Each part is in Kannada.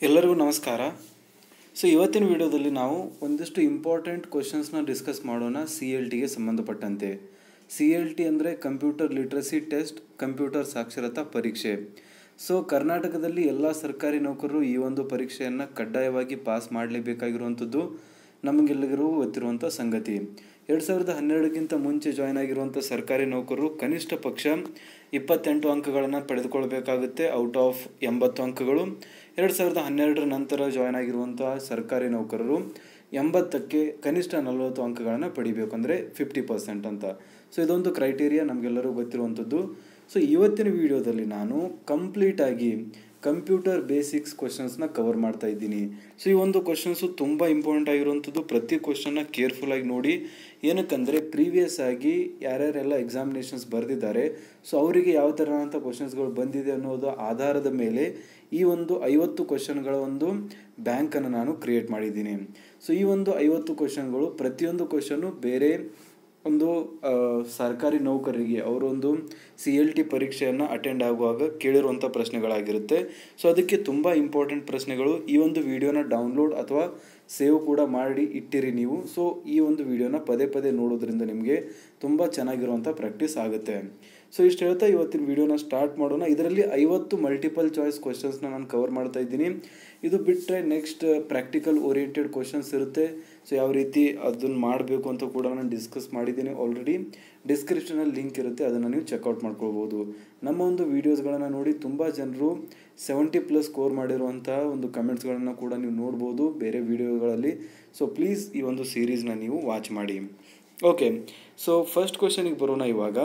ಎಲ್ಲರಿಗೂ ನಮಸ್ಕಾರ ಸೊ ಇವತ್ತಿನ ವಿಡಿಯೋದಲ್ಲಿ ನಾವು ಒಂದಿಷ್ಟು ಇಂಪಾರ್ಟೆಂಟ್ ಕ್ವಶನ್ಸ್ನ ಡಿಸ್ಕಸ್ ಮಾಡೋಣ ಸಿ ಎಲ್ ಟಿಗೆ ಸಂಬಂಧಪಟ್ಟಂತೆ ಸಿ ಎಲ್ ಟಿ ಅಂದರೆ ಕಂಪ್ಯೂಟರ್ ಲಿಟ್ರಸಿ ಟೆಸ್ಟ್ ಕಂಪ್ಯೂಟರ್ ಸಾಕ್ಷರತಾ ಪರೀಕ್ಷೆ ಸೊ ಕರ್ನಾಟಕದಲ್ಲಿ ಎಲ್ಲ ಸರ್ಕಾರಿ ನೌಕರರು ಈ ಒಂದು ಪರೀಕ್ಷೆಯನ್ನು ಕಡ್ಡಾಯವಾಗಿ ಪಾಸ್ ಮಾಡಲೇಬೇಕಾಗಿರುವಂಥದ್ದು ನಮಗೆಲ್ಲರಿಗೂ ಗೊತ್ತಿರುವಂಥ ಸಂಗತಿ ಎರಡು ಸಾವಿರದ ಹನ್ನೆರಡಕ್ಕಿಂತ ಮುಂಚೆ ಜಾಯ್ನ್ ಆಗಿರುವಂಥ ಸರ್ಕಾರಿ ನೌಕರರು ಕನಿಷ್ಠ ಪಕ್ಷ ಇಪ್ಪತ್ತೆಂಟು ಅಂಕಗಳನ್ನು ಪಡೆದುಕೊಳ್ಬೇಕಾಗುತ್ತೆ ಔಟ್ ಆಫ್ ಎಂಬತ್ತು ಅಂಕಗಳು ಎರಡು ಸಾವಿರದ ಹನ್ನೆರಡರ ನಂತರ ಜಾಯ್ನ್ ಆಗಿರುವಂಥ ಸರ್ಕಾರಿ ನೌಕರರು ಎಂಬತ್ತಕ್ಕೆ ಕನಿಷ್ಠ ನಲವತ್ತು ಅಂಕಗಳನ್ನು ಪಡಿಬೇಕು ಅಂದರೆ ಫಿಫ್ಟಿ ಪರ್ಸೆಂಟ್ ಅಂತ ಸೊ ಇದೊಂದು ಕ್ರೈಟೀರಿಯಾ ನಮಗೆಲ್ಲರೂ ಗೊತ್ತಿರುವಂಥದ್ದು ಸೊ ಇವತ್ತಿನ ವಿಡಿಯೋದಲ್ಲಿ ನಾನು ಕಂಪ್ಲೀಟಾಗಿ ಕಂಪ್ಯೂಟರ್ ಬೇಸಿಕ್ಸ್ ಕ್ವಶನ್ಸ್ನ ಕವರ್ ಮಾಡ್ತಾ ಇದ್ದೀನಿ ಸೊ ಈ ಒಂದು ಕ್ವಶನ್ಸು ತುಂಬ ಇಂಪಾರ್ಟೆಂಟ್ ಆಗಿರುವಂಥದ್ದು ಪ್ರತಿ ಕ್ವಶನ್ನ ಕೇರ್ಫುಲ್ಲಾಗಿ ನೋಡಿ ಏನಕ್ಕಂದರೆ ಪ್ರೀವಿಯಸ್ ಆಗಿ ಯಾರ್ಯಾರೆಲ್ಲ ಎಕ್ಸಾಮಿನೇಷನ್ಸ್ ಬರೆದಿದ್ದಾರೆ ಸೊ ಅವರಿಗೆ ಯಾವ ಥರನಂಥ ಕ್ವಶನ್ಸ್ಗಳು ಬಂದಿದೆ ಅನ್ನೋದು ಆಧಾರದ ಮೇಲೆ ಈ ಒಂದು ಐವತ್ತು ಕ್ವಶನ್ಗಳ ಒಂದು ಬ್ಯಾಂಕನ್ನು ನಾನು ಕ್ರಿಯೇಟ್ ಮಾಡಿದ್ದೀನಿ ಸೊ ಈ ಒಂದು ಐವತ್ತು ಕ್ವಶನ್ಗಳು ಪ್ರತಿಯೊಂದು ಕ್ವಶನ್ನು ಬೇರೆ ಒಂದು ಆ, ಸರ್ಕಾರಿ ನೌಕರರಿಗೆ ಅವರೊಂದು ಸಿ ಎಲ್ ಟಿ ಪರೀಕ್ಷೆಯನ್ನು ಅಟೆಂಡ್ ಆಗುವಾಗ ಕೇಳಿರುವಂಥ ಪ್ರಶ್ನೆಗಳಾಗಿರುತ್ತೆ ಸೊ ಅದಕ್ಕೆ ತುಂಬ ಇಂಪಾರ್ಟೆಂಟ್ ಪ್ರಶ್ನೆಗಳು ಈ ಒಂದು ವಿಡಿಯೋನ ಡೌನ್ಲೋಡ್ ಅಥವಾ ಸೇವ್ ಕೂಡ ಮಾಡಿ ಇಟ್ಟಿರಿ ನೀವು ಸೊ ಈ ಒಂದು ವಿಡಿಯೋನ ಪದೇ ಪದೇ ನೋಡೋದ್ರಿಂದ ನಿಮಗೆ ತುಂಬ ಚೆನ್ನಾಗಿರುವಂಥ ಪ್ರಾಕ್ಟೀಸ್ ಆಗುತ್ತೆ ಸೊ ಇಷ್ಟು ಹೇಳ್ತಾ ಇವತ್ತಿನ ವಿಡಿಯೋನ ಸ್ಟಾರ್ಟ್ ಮಾಡೋಣ ಇದರಲ್ಲಿ ಐವತ್ತು ಮಲ್ಟಿಪಲ್ ಚಾಯ್ಸ್ ಕ್ವಶನ್ಸ್ನ ನಾನು ಕವರ್ ಮಾಡ್ತಾ ಇದ್ದೀನಿ ಇದು ಬಿಟ್ಟರೆ ನೆಕ್ಸ್ಟ್ ಪ್ರಾಕ್ಟಿಕಲ್ ಓರಿಯೆಂಟೆಡ್ ಕ್ವಶನ್ಸ್ ಇರುತ್ತೆ ಸೊ ಯಾವ ರೀತಿ ಅದನ್ನು ಮಾಡಬೇಕು ಅಂತ ಕೂಡ ನಾನು ಡಿಸ್ಕಸ್ ಮಾಡಿದ್ದೀನಿ ಆಲ್ರೆಡಿ ಡಿಸ್ಕ್ರಿಪ್ಷನಲ್ಲಿ ಲಿಂಕ್ ಇರುತ್ತೆ ಅದನ್ನು ನೀವು ಚೆಕ್ಔಟ್ ಮಾಡ್ಕೊಳ್ಬೋದು ನಮ್ಮ ಒಂದು ವೀಡಿಯೋಸ್ಗಳನ್ನು ನೋಡಿ ತುಂಬ ಜನರು ಸೆವೆಂಟಿ ಪ್ಲಸ್ ಸ್ಕೋರ್ ಮಾಡಿರುವಂಥ ಒಂದು ಕಮೆಂಟ್ಸ್ಗಳನ್ನು ಕೂಡ ನೀವು ನೋಡ್ಬೋದು ಬೇರೆ ವೀಡಿಯೋಗಳಲ್ಲಿ ಸೊ ಪ್ಲೀಸ್ ಈ ಒಂದು ಸೀರೀಸ್ನ ನೀವು ವಾಚ್ ಮಾಡಿ ಓಕೆ ಸೊ ಫಸ್ಟ್ ಕ್ವಶನಿಗೆ ಬರೋಣ ಇವಾಗ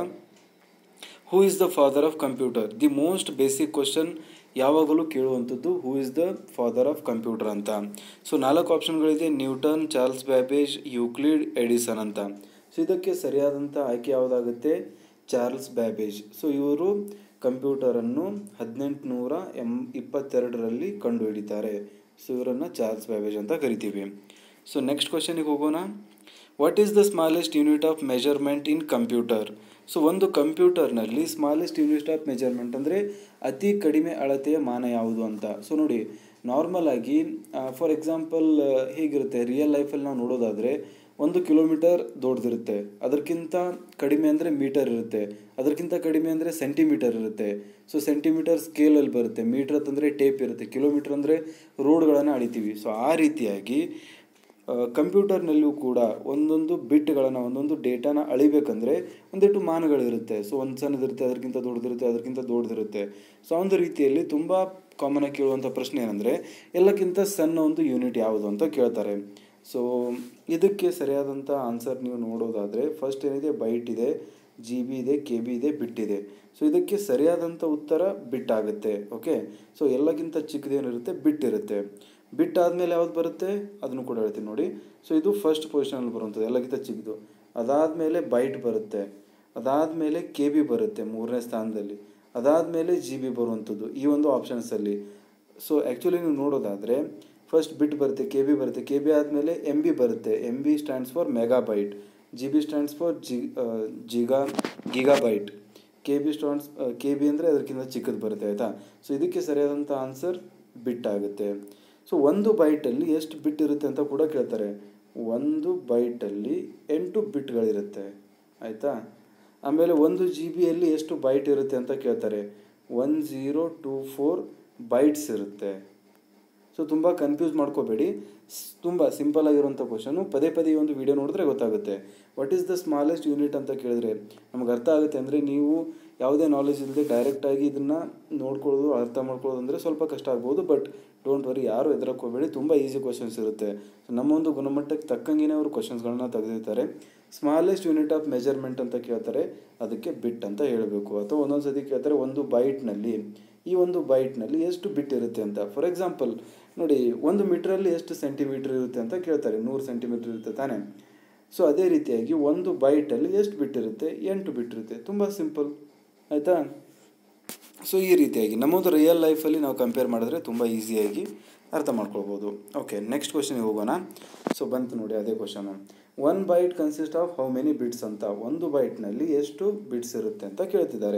who is the father of computer the most basic question ಯಾವಾಗಲೂ ಕೇಳುವಂಥದ್ದು who is the father of computer ಅಂತ ಸೊ ನಾಲ್ಕು ಆಪ್ಷನ್ಗಳಿದೆ Newton Charles Babbage Euclid Edison ಅಂತ ಸೊ ಇದಕ್ಕೆ ಸರಿಯಾದಂಥ ಆಯ್ಕೆ ಯಾವುದಾಗುತ್ತೆ ಚಾರ್ಲ್ಸ್ ಬ್ಯಾಬೇಜ್ ಸೊ ಇವರು ಕಂಪ್ಯೂಟರನ್ನು ಹದಿನೆಂಟುನೂರ ಎಂ ಇಪ್ಪತ್ತೆರಡರಲ್ಲಿ ಕಂಡುಹಿಡಿತಾರೆ ಸೊ ಇವರನ್ನು ಚಾರ್ಲ್ಸ್ ಬ್ಯಾಬೇಜ್ ಅಂತ ಕರಿತೀವಿ ಸೊ ನೆಕ್ಸ್ಟ್ ಕ್ವಶನಿಗೆ ಹೋಗೋಣ what is the smallest unit of measurement in computer so ಒಂದು ಕಂಪ್ಯೂಟರ್ನಲ್ಲಿ ಸ್ಮಾಲೆಸ್ಟ್ ಯೂನಿಟ್ ಆಫ್ ಮೆಜರ್ಮೆಂಟ್ ಅಂದರೆ ಅತಿ ಕಡಿಮೆ ಅಳತೆಯ ಮಾನ ಯಾವುದು ಅಂತ ಸೊ ನೋಡಿ ನಾರ್ಮಲ್ ಆಗಿ ಫಾರ್ ಎಕ್ಸಾಂಪಲ್ ಹೇಗಿರುತ್ತೆ ರಿಯಲ್ ಲೈಫಲ್ಲಿ ನಾವು ನೋಡೋದಾದರೆ ಒಂದು ಕಿಲೋಮೀಟರ್ ದೊಡ್ಡದಿರುತ್ತೆ ಅದಕ್ಕಿಂತ ಕಡಿಮೆ ಅಂದರೆ ಮೀಟರ್ ಇರುತ್ತೆ ಅದಕ್ಕಿಂತ ಕಡಿಮೆ ಅಂದರೆ ಸೆಂಟಿಮೀಟರ್ ಇರುತ್ತೆ ಸೊ ಸೆಂಟಿಮೀಟರ್ ಸ್ಕೇಲಲ್ಲಿ ಬರುತ್ತೆ ಮೀಟರ್ ಅಂತಂದರೆ ಟೇಪ್ ಇರುತ್ತೆ ಕಿಲೋಮೀಟರ್ ಅಂದರೆ ರೋಡ್ಗಳನ್ನು ಅಳಿತೀವಿ ಸೊ ಆ ರೀತಿಯಾಗಿ ಕಂಪ್ಯೂಟರ್ನಲ್ಲೂ ಕೂಡ ಒಂದೊಂದು ಬಿಟ್ಗಳನ್ನು ಒಂದೊಂದು ಡೇಟಾನ ಅಳಿಬೇಕಂದ್ರೆ ಒಂದಿಟ್ಟು ಮಾನಗಳಿರುತ್ತೆ ಸೊ ಒಂದು ಸಣ್ಣದಿರುತ್ತೆ ಅದಕ್ಕಿಂತ ದೊಡ್ಡದಿರುತ್ತೆ ಅದಕ್ಕಿಂತ ದೊಡ್ಡದಿರುತ್ತೆ ಸೊ ಆ ಒಂದು ರೀತಿಯಲ್ಲಿ ತುಂಬ ಕಾಮನ್ ಆಗಿ ಕೇಳುವಂಥ ಪ್ರಶ್ನೆ ಏನಂದರೆ ಎಲ್ಲಕ್ಕಿಂತ ಸಣ್ಣ ಒಂದು ಯೂನಿಟ್ ಯಾವುದು ಅಂತ ಕೇಳ್ತಾರೆ ಸೊ ಇದಕ್ಕೆ ಸರಿಯಾದಂಥ ಆನ್ಸರ್ ನೀವು ನೋಡೋದಾದರೆ ಫಸ್ಟ್ ಏನಿದೆ ಬೈಟ್ ಇದೆ ಜಿ ಬಿ ಇದೆ ಕೆ ಬಿ ಇದೆ ಬಿಟ್ ಇದೆ ಸೊ ಇದಕ್ಕೆ ಸರಿಯಾದಂಥ ಉತ್ತರ ಬಿಟ್ ಆಗುತ್ತೆ ಓಕೆ ಸೊ ಎಲ್ಲಕ್ಕಿಂತ ಚಿಕ್ಕದೇನಿರುತ್ತೆ ಬಿಟ್ ಇರುತ್ತೆ ಬಿಟ್ ಆದಮೇಲೆ ಯಾವ್ದು ಬರುತ್ತೆ ಅದನ್ನು ಕೂಡ ಹೇಳ್ತೀನಿ ನೋಡಿ ಸೊ ಇದು ಫಸ್ಟ್ ಪೊಸಿಷನಲ್ಲಿ ಬರುವಂಥದ್ದು ಎಲ್ಲಕ್ಕಿಂತ ಚಿಕ್ಕದು ಅದಾದಮೇಲೆ ಬೈಟ್ ಬರುತ್ತೆ ಅದಾದಮೇಲೆ ಕೆ ಬಿ ಬರುತ್ತೆ ಮೂರನೇ ಸ್ಥಾನದಲ್ಲಿ ಅದಾದಮೇಲೆ ಜಿ ಬಿ ಬರುವಂಥದ್ದು ಈ ಒಂದು ಆಪ್ಷನ್ಸಲ್ಲಿ ಸೊ ಆ್ಯಕ್ಚುಲಿ ನೀವು ನೋಡೋದಾದರೆ ಫಸ್ಟ್ ಬಿಟ್ ಬರುತ್ತೆ ಕೆ ಬಿ ಬರುತ್ತೆ ಕೆ ಬಿ ಆದಮೇಲೆ ಎಮ್ ಬಿ ಬರುತ್ತೆ M B stands for megabyte G B stands for G giga gigabyte K B stands K B ಅಂದರೆ ಅದಕ್ಕಿಂತ ಚಿಕ್ಕದು ಬರುತ್ತೆ ಆಯಿತಾ ಸೊ ಇದಕ್ಕೆ ಸರಿಯಾದಂಥ ಆನ್ಸರ್ ಬಿಟ್ ಆಗುತ್ತೆ ಸೊ ಒಂದು ಬೈಟಲ್ಲಿ ಎಷ್ಟು ಬಿಟ್ ಇರುತ್ತೆ ಅಂತ ಕೂಡ ಕೇಳ್ತಾರೆ ಒಂದು ಬೈಟಲ್ಲಿ ಎಂಟು ಬಿಟ್ಗಳಿರುತ್ತೆ ಆಯಿತಾ ಆಮೇಲೆ ಒಂದು ಜಿ ಬಿಯಲ್ಲಿ ಎಷ್ಟು ಬೈಟ್ ಇರುತ್ತೆ ಅಂತ ಕೇಳ್ತಾರೆ one zero two four bytes ಇರುತ್ತೆ ಸೊ ತುಂಬ ಕನ್ಫ್ಯೂಸ್ ಮಾಡ್ಕೋಬೇಡಿ ತುಂಬ ಸಿಂಪಲ್ ಆಗಿರುವಂಥ ಕ್ವಶನು ಪದೇ ಪದೇ ಈ ಒಂದು ವಿಡಿಯೋ ನೋಡಿದ್ರೆ ಗೊತ್ತಾಗುತ್ತೆ what is the smallest unit ಅಂತ ಕೇಳಿದ್ರೆ ನಮ್ಗೆ ಅರ್ಥ ಆಗುತ್ತೆ ಅಂದರೆ ನೀವು ಯಾವುದೇ ನಾಲೆಜ್ ಇಲ್ಲದೆ ಡೈರೆಕ್ಟಾಗಿ ಇದನ್ನು ನೋಡ್ಕೊಳ್ಳೋದು ಅರ್ಥ ಮಾಡ್ಕೊಳ್ಳೋದು ಅಂದರೆ ಸ್ವಲ್ಪ ಕಷ್ಟ ಆಗ್ಬೋದು ಬಟ್ ಡೋಂಟ್ ವರಿ ಯಾರು ಎದುರಕ್ಕೆ ಹೋಗಬೇಡಿ ತುಂಬ ಈಸಿ ಕ್ವಶನ್ಸ್ ಇರುತ್ತೆ ಸೊ ನಮ್ಮ ಒಂದು ಗುಣಮಟ್ಟಕ್ಕೆ ತಕ್ಕಂಗೆ ಅವರು ಕ್ವಶನ್ಸ್ಗಳನ್ನ ತೆಗೆದಿರ್ತಾರೆ ಸ್ಮಾಲೆಸ್ಟ್ ಯೂನಿಟ್ ಆಫ್ ಮೆಜರ್ಮೆಂಟ್ ಅಂತ ಕೇಳ್ತಾರೆ ಅದಕ್ಕೆ ಬಿಟ್ ಅಂತ ಹೇಳಬೇಕು ಅಥವಾ ಒಂದೊಂದು ಸತಿ ಕೇಳ್ತಾರೆ ಒಂದು ಬೈಟ್ನಲ್ಲಿ ಈ ಒಂದು ಬೈಟ್ನಲ್ಲಿ ಎಷ್ಟು ಬಿಟ್ ಇರುತ್ತೆ ಅಂತ ಫಾರ್ ಎಕ್ಸಾಂಪಲ್ ನೋಡಿ ಒಂದು ಮೀಟ್ರಲ್ಲಿ ಎಷ್ಟು ಸೆಂಟಿಮೀಟ್ರ್ ಇರುತ್ತೆ ಅಂತ ಕೇಳ್ತಾರೆ ನೂರು ಸೆಂಟಿಮೀಟ್ರ್ ಇರುತ್ತೆ ತಾನೇ ಸೊ ಅದೇ ರೀತಿಯಾಗಿ ಒಂದು ಬೈಟಲ್ಲಿ ಎಷ್ಟು ಬಿಟ್ಟಿರುತ್ತೆ ಎಂಟು ಬಿಟ್ಟಿರುತ್ತೆ ತುಂಬ ಸಿಂಪಲ್ ಆಯಿತಾ ಸೊ ಈ ರೀತಿಯಾಗಿ ನಮ್ಮದು ರಿಯಲ್ ಲೈಫಲ್ಲಿ ನಾವು ಕಂಪೇರ್ ಮಾಡಿದ್ರೆ ತುಂಬ ಈಸಿಯಾಗಿ ಅರ್ಥ ಮಾಡ್ಕೊಳ್ಬೋದು ಓಕೆ ನೆಕ್ಸ್ಟ್ ಕ್ವಶನ್ಗೆ ಹೋಗೋಣ ಸೊ ಬಂತು ನೋಡಿ ಅದೇ question one byte consist of how many bits ಅಂತ ಒಂದು ಬೈಟ್ನಲ್ಲಿ ಎಷ್ಟು ಬಿಟ್ಸ್ ಇರುತ್ತೆ ಅಂತ ಕೇಳ್ತಿದ್ದಾರೆ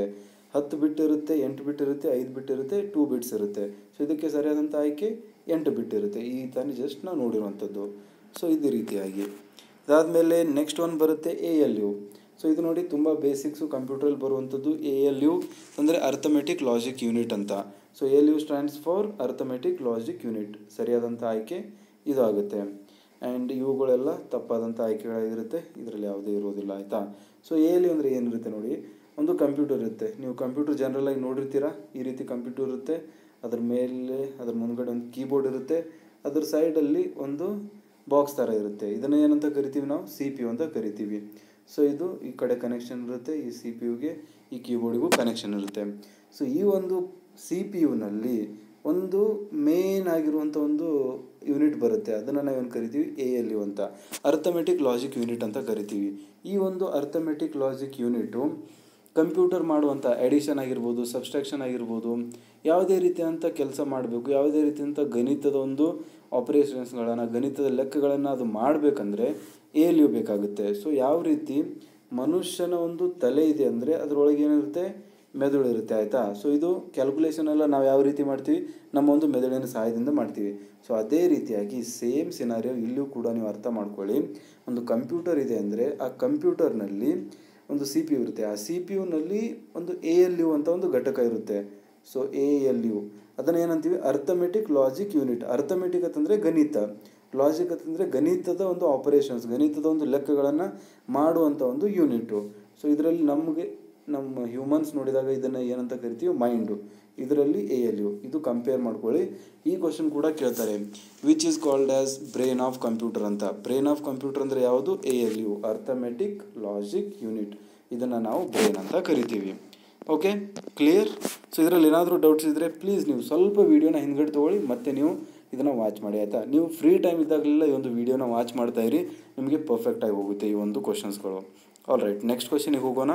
ಹತ್ತು ಬಿಟ್ ಇರುತ್ತೆ ಎಂಟು ಬಿಟ್ ಇರುತ್ತೆ ಐದು ಬಿಟ್ ಇರುತ್ತೆ ಟೂ ಬಿಟ್ಸ್ ಇರುತ್ತೆ ಸೊ ಇದಕ್ಕೆ ಸರಿಯಾದಂಥ ಆಯ್ಕೆ ಎಂಟು ಬಿಟ್ ಇರುತ್ತೆ ಈ ತಾನೇ ಜಸ್ಟ್ ನಾವು ನೋಡಿರುವಂಥದ್ದು ಸೊ ಇದೇ ರೀತಿಯಾಗಿ ಅದಾದಮೇಲೆ ನೆಕ್ಸ್ಟ್ ಒನ್ ಬರುತ್ತೆ ಎ ಎಲ್ ಯು ಸೊ ಇದು ನೋಡಿ ತುಂಬ ಬೇಸಿಕ್ಸು ಕಂಪ್ಯೂಟ್ರಲ್ಲಿ ಬರುವಂಥದ್ದು ಎ ಎಲ್ ಯು ಅಂದರೆ ಅರ್ಥಮೆಟಿಕ್ ಲಾಜಿಕ್ ಯೂನಿಟ್ ಅಂತ so L U stands for arithmetic logic unit ಸರಿಯಾದಂಥ ಆಯ್ಕೆ ಇದು ಆಗುತ್ತೆ ಆ್ಯಂಡ್ ಇವುಗಳೆಲ್ಲ ತಪ್ಪಾದಂಥ ಆಯ್ಕೆಗಳಾಗಿರುತ್ತೆ ಇದರಲ್ಲಿ ಯಾವುದೇ ಇರೋದಿಲ್ಲ ಆಯಿತಾ ಸೊ ಎ ಎಲ್ ಯು ಅಂದರೆ ಏನಿರುತ್ತೆ ನೋಡಿ ಒಂದು ಕಂಪ್ಯೂಟರ್ ಇರುತ್ತೆ ನೀವು ಕಂಪ್ಯೂಟರ್ ಜನರಲಾಗಿ ನೋಡಿರ್ತೀರಾ ಈ ರೀತಿ ಕಂಪ್ಯೂಟರ್ ಇರುತ್ತೆ ಅದ್ರ ಮೇಲೆ ಅದ್ರ ಮುಂದ್ಗಡೆ ಒಂದು ಕೀಬೋರ್ಡ್ ಇರುತ್ತೆ ಅದ್ರ ಸೈಡಲ್ಲಿ ಒಂದು ಬಾಕ್ಸ್ ಥರ ಇರುತ್ತೆ ಇದನ್ನು ಏನಂತ ಕರಿತೀವಿ ನಾವು ಸಿ ಪಿ ಯು ಅಂತ ಕರಿತೀವಿ ಸೊ ಇದು ಈ ಕಡೆ ಕನೆಕ್ಷನ್ ಇರುತ್ತೆ ಈ ಸಿ ಪಿ ಯುಗೆ ಈ ಕೀಬೋರ್ಡಿಗೂ ಕನೆಕ್ಷನ್ ಇರುತ್ತೆ ಸೊ ಈ ಒಂದು ಸಿ ಪಿ ಯುನಲ್ಲಿ ಒಂದು ಮೇನ್ ಆಗಿರುವಂಥ ಒಂದು ಯೂನಿಟ್ ಬರುತ್ತೆ ಅದನ್ನು ನಾವೇನು ಕರಿತೀವಿ ಎ ಎಲ್ ಯು ಅಂತ ಅರ್ಥಮೆಟಿಕ್ ಲಾಜಿಕ್ ಯೂನಿಟ್ ಅಂತ ಕರಿತೀವಿ ಈ ಒಂದು ಅರ್ಥಮೆಟಿಕ್ ಲಾಜಿಕ್ ಯೂನಿಟು ಕಂಪ್ಯೂಟರ್ ಮಾಡುವಂಥ ಎಡಿಷನ್ ಆಗಿರ್ಬೋದು ಸಬ್ಸ್ಟ್ರಾಕ್ಷನ್ ಆಗಿರ್ಬೋದು ಯಾವುದೇ ರೀತಿಯಾದಂಥ ಕೆಲಸ ಮಾಡಬೇಕು ಯಾವುದೇ ರೀತಿಯಂಥ ಗಣಿತದ ಒಂದು ಆಪರೇಷನ್ಸ್ಗಳನ್ನು ಗಣಿತದ ಲೆಕ್ಕಗಳನ್ನು ಅದು ಮಾಡಬೇಕಂದ್ರೆ ಎ ಎಲ್ ಯು ಬೇಕಾಗುತ್ತೆ ಸೊ ಯಾವ ರೀತಿ ಮನುಷ್ಯನ ಒಂದು ತಲೆ ಇದೆ ಅಂದರೆ ಅದರೊಳಗೆ ಏನಿರುತ್ತೆ ಮೆದುಳು ಇರುತ್ತೆ ಆಯಿತಾ ಸೊ ಇದು ಕ್ಯಾಲ್ಕುಲೇಷನ್ ಎಲ್ಲ ನಾವು ಯಾವ ರೀತಿ ಮಾಡ್ತೀವಿ ನಮ್ಮ ಒಂದು ಮೆದುಳಿನ ಸಹಾಯದಿಂದ ಮಾಡ್ತೀವಿ ಸೊ ಅದೇ ರೀತಿಯಾಗಿ ಸೇಮ್ ಸಿನಾರಿಯೋ ಇಲ್ಲೂ ಕೂಡ ನೀವು ಅರ್ಥ ಮಾಡ್ಕೊಳ್ಳಿ ಒಂದು ಕಂಪ್ಯೂಟರ್ ಇದೆ ಅಂದರೆ ಆ ಕಂಪ್ಯೂಟರ್ನಲ್ಲಿ ಒಂದು ಸಿ ಪಿ ಯು ಇರುತ್ತೆ ಆ ಸಿ ಪಿ ಯುನಲ್ಲಿ ಒಂದು ಎ ಎಲ್ ಯು ಅಂತ ಒಂದು ಘಟಕ ಇರುತ್ತೆ ಸೊ ಎ ಎಲ್ ಯು ಅದನ್ನು ಏನಂತೀವಿ ಅರ್ಥಮೆಟಿಕ್ ಲಾಜಿಕ್ ಯೂನಿಟ್ ಅರ್ಥಮೆಟಿಕ್ ಅಂತಂದರೆ ಗಣಿತ ಲಾಜಿಕ್ ಅಂತಂದರೆ ಗಣಿತದ ಒಂದು ಆಪರೇಷನ್ಸ್ ಗಣಿತದ ಒಂದು ಲೆಕ್ಕಗಳನ್ನು ಮಾಡುವಂಥ ಒಂದು ಯೂನಿಟು ಸೊ ಇದರಲ್ಲಿ ನಮಗೆ ನಮ್ಮ ಹ್ಯೂಮನ್ಸ್ ನೋಡಿದಾಗ ಇದನ್ನು ಏನಂತ ಕರಿತೀವಿ ಮೈಂಡು ಇದರಲ್ಲಿ ಎ ಎಲ್ ಯು ಇದು ಕಂಪೇರ್ ಮಾಡ್ಕೊಳ್ಳಿ ಈ ಕ್ವಶನ್ ಕೂಡ ಕೇಳ್ತಾರೆ which is called as brain of computer ಅಂತ ಬ್ರೈನ್ ಆಫ್ ಕಂಪ್ಯೂಟರ್ ಅಂದರೆ ಯಾವುದು A L U arithmetic logic unit ಇದನ್ನು ನಾವು ಬ್ರೈನ್ ಅಂತ ಕರಿತೀವಿ ಓಕೆ ಕ್ಲಿಯರ್ ಸೊ ಇದರಲ್ಲಿ ಏನಾದರೂ ಡೌಟ್ಸ್ ಇದ್ದರೆ ಪ್ಲೀಸ್ ನೀವು ಸ್ವಲ್ಪ ವೀಡಿಯೋನ ಹಿಂದ್ಗಡೆ ತೊಗೊಳ್ಳಿ ಮತ್ತೆ ನೀವು ಇದನ್ನು ವಾಚ್ ಮಾಡಿ ಆಯಿತಾ ನೀವು ಫ್ರೀ ಟೈಮ್ ಇದ್ದಾಗಲೆಲ್ಲ ಈ ಒಂದು ವೀಡಿಯೋನ ವಾಚ್ ಮಾಡ್ತಾ ಇರಿ ನಿಮಗೆ ಪರ್ಫೆಕ್ಟಾಗಿ ಹೋಗುತ್ತೆ ಈ ಒಂದು ಕ್ವಶನ್ಸ್ಗಳು ಆಲ್ ರೈಟ್ ನೆಕ್ಸ್ಟ್ ಕ್ವಶನಿಗೆ ಹೋಗೋಣ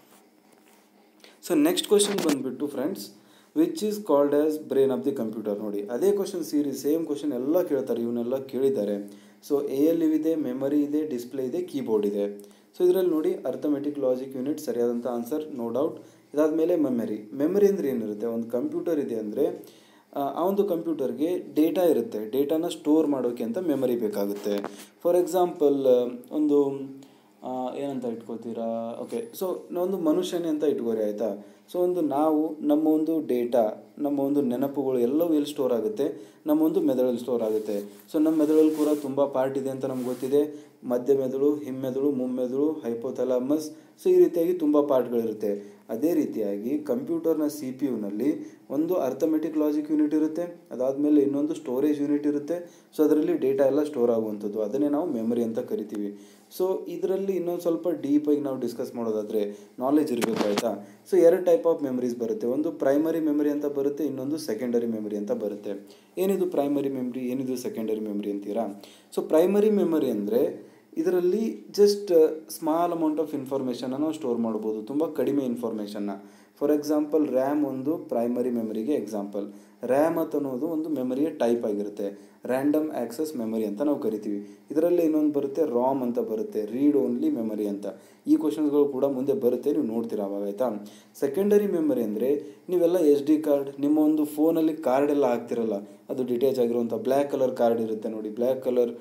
ಸೊ ನೆಕ್ಸ್ಟ್ ಕ್ವಶನ್ ಬಂದುಬಿಟ್ಟು friends which is called as brain of the computer ನೋಡಿ ಅದೇ ಕ್ವಶನ್ ಸೀರೀಸ್ ಸೇಮ್ ಕ್ವಶನ್ ಎಲ್ಲ ಕೇಳ್ತಾರೆ ಇವನ್ನೆಲ್ಲ ಕೇಳಿದ್ದಾರೆ ಸೊ ಎ ಎಲ್ ಯು ಇದೆ ಮೆಮರಿ ಇದೆ ಡಿಸ್ಪ್ಲೇ ಇದೆ ಕೀಬೋರ್ಡ್ ಇದೆ ಸೊ ಇದರಲ್ಲಿ ನೋಡಿ ಅರ್ಥಮೆಟಿಕ್ ಲಾಜಿಕ್ ಯೂನಿಟ್ ಸರಿಯಾದಂಥ ಆನ್ಸರ್ ನೋ ಡೌಟ್ ಇದಾದಮೇಲೆ ಮೆಮರಿ ಮೆಮರಿ ಅಂದರೆ ಏನಿರುತ್ತೆ ಒಂದು ಕಂಪ್ಯೂಟರ್ ಇದೆ ಅಂದರೆ ಆ ಒಂದು ಕಂಪ್ಯೂಟರ್ಗೆ ಡೇಟಾ ಇರುತ್ತೆ ಡೇಟಾನ ಸ್ಟೋರ್ ಮಾಡೋಕ್ಕೆ ಅಂತ ಮೆಮರಿ ಬೇಕಾಗುತ್ತೆ ಫಾರ್ ಎಕ್ಸಾಂಪಲ್ ಒಂದು ಏನಂತ ಇಟ್ಕೋತೀರಾ ಓಕೆ ಸೊ ಒಂದು ಮನುಷ್ಯನೇ ಅಂತ ಇಟ್ಕೋರಿ ಆಯಿತಾ ಸೊ ಒಂದು ನಾವು ನಮ್ಮ ಒಂದು ಡೇಟಾ ನಮ್ಮ ಒಂದು ನೆನಪುಗಳು ಎಲ್ಲವೂ ಎಲ್ಲಿ ಸ್ಟೋರ್ ಆಗುತ್ತೆ ನಮ್ಮ ಒಂದು ಮೆದುಳಲ್ಲಿ ಸ್ಟೋರ್ ಆಗುತ್ತೆ ಸೊ ನಮ್ಮ ಮೆದುಳಲ್ಲಿ ಕೂಡ ತುಂಬ ಪಾರ್ಟ್ ಇದೆ ಅಂತ ನಮ್ಗೆ ಗೊತ್ತಿದೆ ಮಧ್ಯ ಮೆದುಳು ಹಿಮ್ಮೆದುಳು ಮುಮ್ಮೆದುಳು ಹೈಪೋಥಲಾಮಸ್ ಸೊ ಈ ರೀತಿಯಾಗಿ ತುಂಬ ಪಾರ್ಟ್ಗಳಿರುತ್ತೆ ಅದೇ ರೀತಿಯಾಗಿ ಕಂಪ್ಯೂಟರ್ನ ಸಿ ಪಿ ಯುನಲ್ಲಿ ಒಂದು ಅರ್ಥಮೆಟಿಕ್ ಲಾಜಿಕ್ ಯೂನಿಟ್ ಇರುತ್ತೆ ಅದಾದಮೇಲೆ ಇನ್ನೊಂದು ಸ್ಟೋರೇಜ್ ಯೂನಿಟ್ ಇರುತ್ತೆ ಸೊ ಅದರಲ್ಲಿ ಡೇಟಾ ಎಲ್ಲ ಸ್ಟೋರ್ ಆಗುವಂಥದ್ದು ಅದನ್ನೇ ನಾವು ಮೆಮರಿ ಅಂತ ಕರಿತೀವಿ ಸೊ ಇದರಲ್ಲಿ ಇನ್ನೊಂದು ಸ್ವಲ್ಪ ಡೀಪಾಗಿ ನಾವು ಡಿಸ್ಕಸ್ ಮಾಡೋದಾದರೆ ನಾಲೆಜ್ ಇರಬೇಕು ಆಯಿತಾ ಸೊ ಎರಡು ಟೈಪ್ ಆಫ್ ಮೆಮರೀಸ್ ಬರುತ್ತೆ ಒಂದು ಪ್ರೈಮರಿ ಮೆಮರಿ ಅಂತ ಬರುತ್ತೆ ಇನ್ನೊಂದು ಸೆಕೆಂಡರಿ ಮೆಮರಿ ಅಂತ ಬರುತ್ತೆ ಏನಿದು ಪ್ರೈಮರಿ ಮೆಮರಿ ಏನಿದು ಸೆಕೆಂಡರಿ ಮೆಮರಿ ಅಂತೀರಾ ಸೊ ಪ್ರೈಮರಿ ಮೆಮರಿ ಅಂದರೆ ಇದರಲ್ಲಿ ಜಸ್ಟ್ ಸ್ಮಾಲ್ ಅಮೌಂಟ್ ಆಫ್ ಇನ್ಫಾರ್ಮೇಷನ್ನ ನಾವು ಸ್ಟೋರ್ ಮಾಡ್ಬೋದು ತುಂಬ ಕಡಿಮೆ ಇನ್ಫಾರ್ಮೇಷನ್ನ ಫಾರ್ ಎಕ್ಸಾಂಪಲ್ ರ್ಯಾಮ್ ಒಂದು ಪ್ರೈಮರಿ ಮೆಮರಿಗೆ ಎಕ್ಸಾಂಪಲ್ ರ್ಯಾಮ್ ಅಂತ ಅನ್ನೋದು ಒಂದು ಮೆಮರಿಯ ಟೈಪ್ ಆಗಿರುತ್ತೆ ರ್ಯಾಂಡಮ್ ಆ್ಯಕ್ಸಸ್ ಮೆಮರಿ ಅಂತ ನಾವು ಕರಿತೀವಿ ಇದರಲ್ಲಿ ಇನ್ನೊಂದು ಬರುತ್ತೆ ರಾಮ್ ಅಂತ ಬರುತ್ತೆ ರೀಡ್ ಓನ್ಲಿ ಮೆಮರಿ ಅಂತ ಈ ಕ್ವಶನ್ಸ್ಗಳು ಕೂಡ ಮುಂದೆ ಬರುತ್ತೆ ನೀವು ನೋಡ್ತೀರಾ ಅವಾಗ ಆಯಿತಾ ಸೆಕೆಂಡರಿ ಮೆಮರಿ ಅಂದರೆ ನೀವೆಲ್ಲ ಎಸ್ ಡಿ ಕಾರ್ಡ್ ನಿಮ್ಮ ಒಂದು ಫೋನಲ್ಲಿ ಕಾರ್ಡ್ ಎಲ್ಲ ಹಾಕ್ತಿರಲ್ಲ ಅದು ಡಿಟ್ಯಾಚ್ ಆಗಿರುವಂಥ ಬ್ಲ್ಯಾಕ್ ಕಲರ್ ಕಾರ್ಡ್ ಇರುತ್ತೆ ನೋಡಿ black colour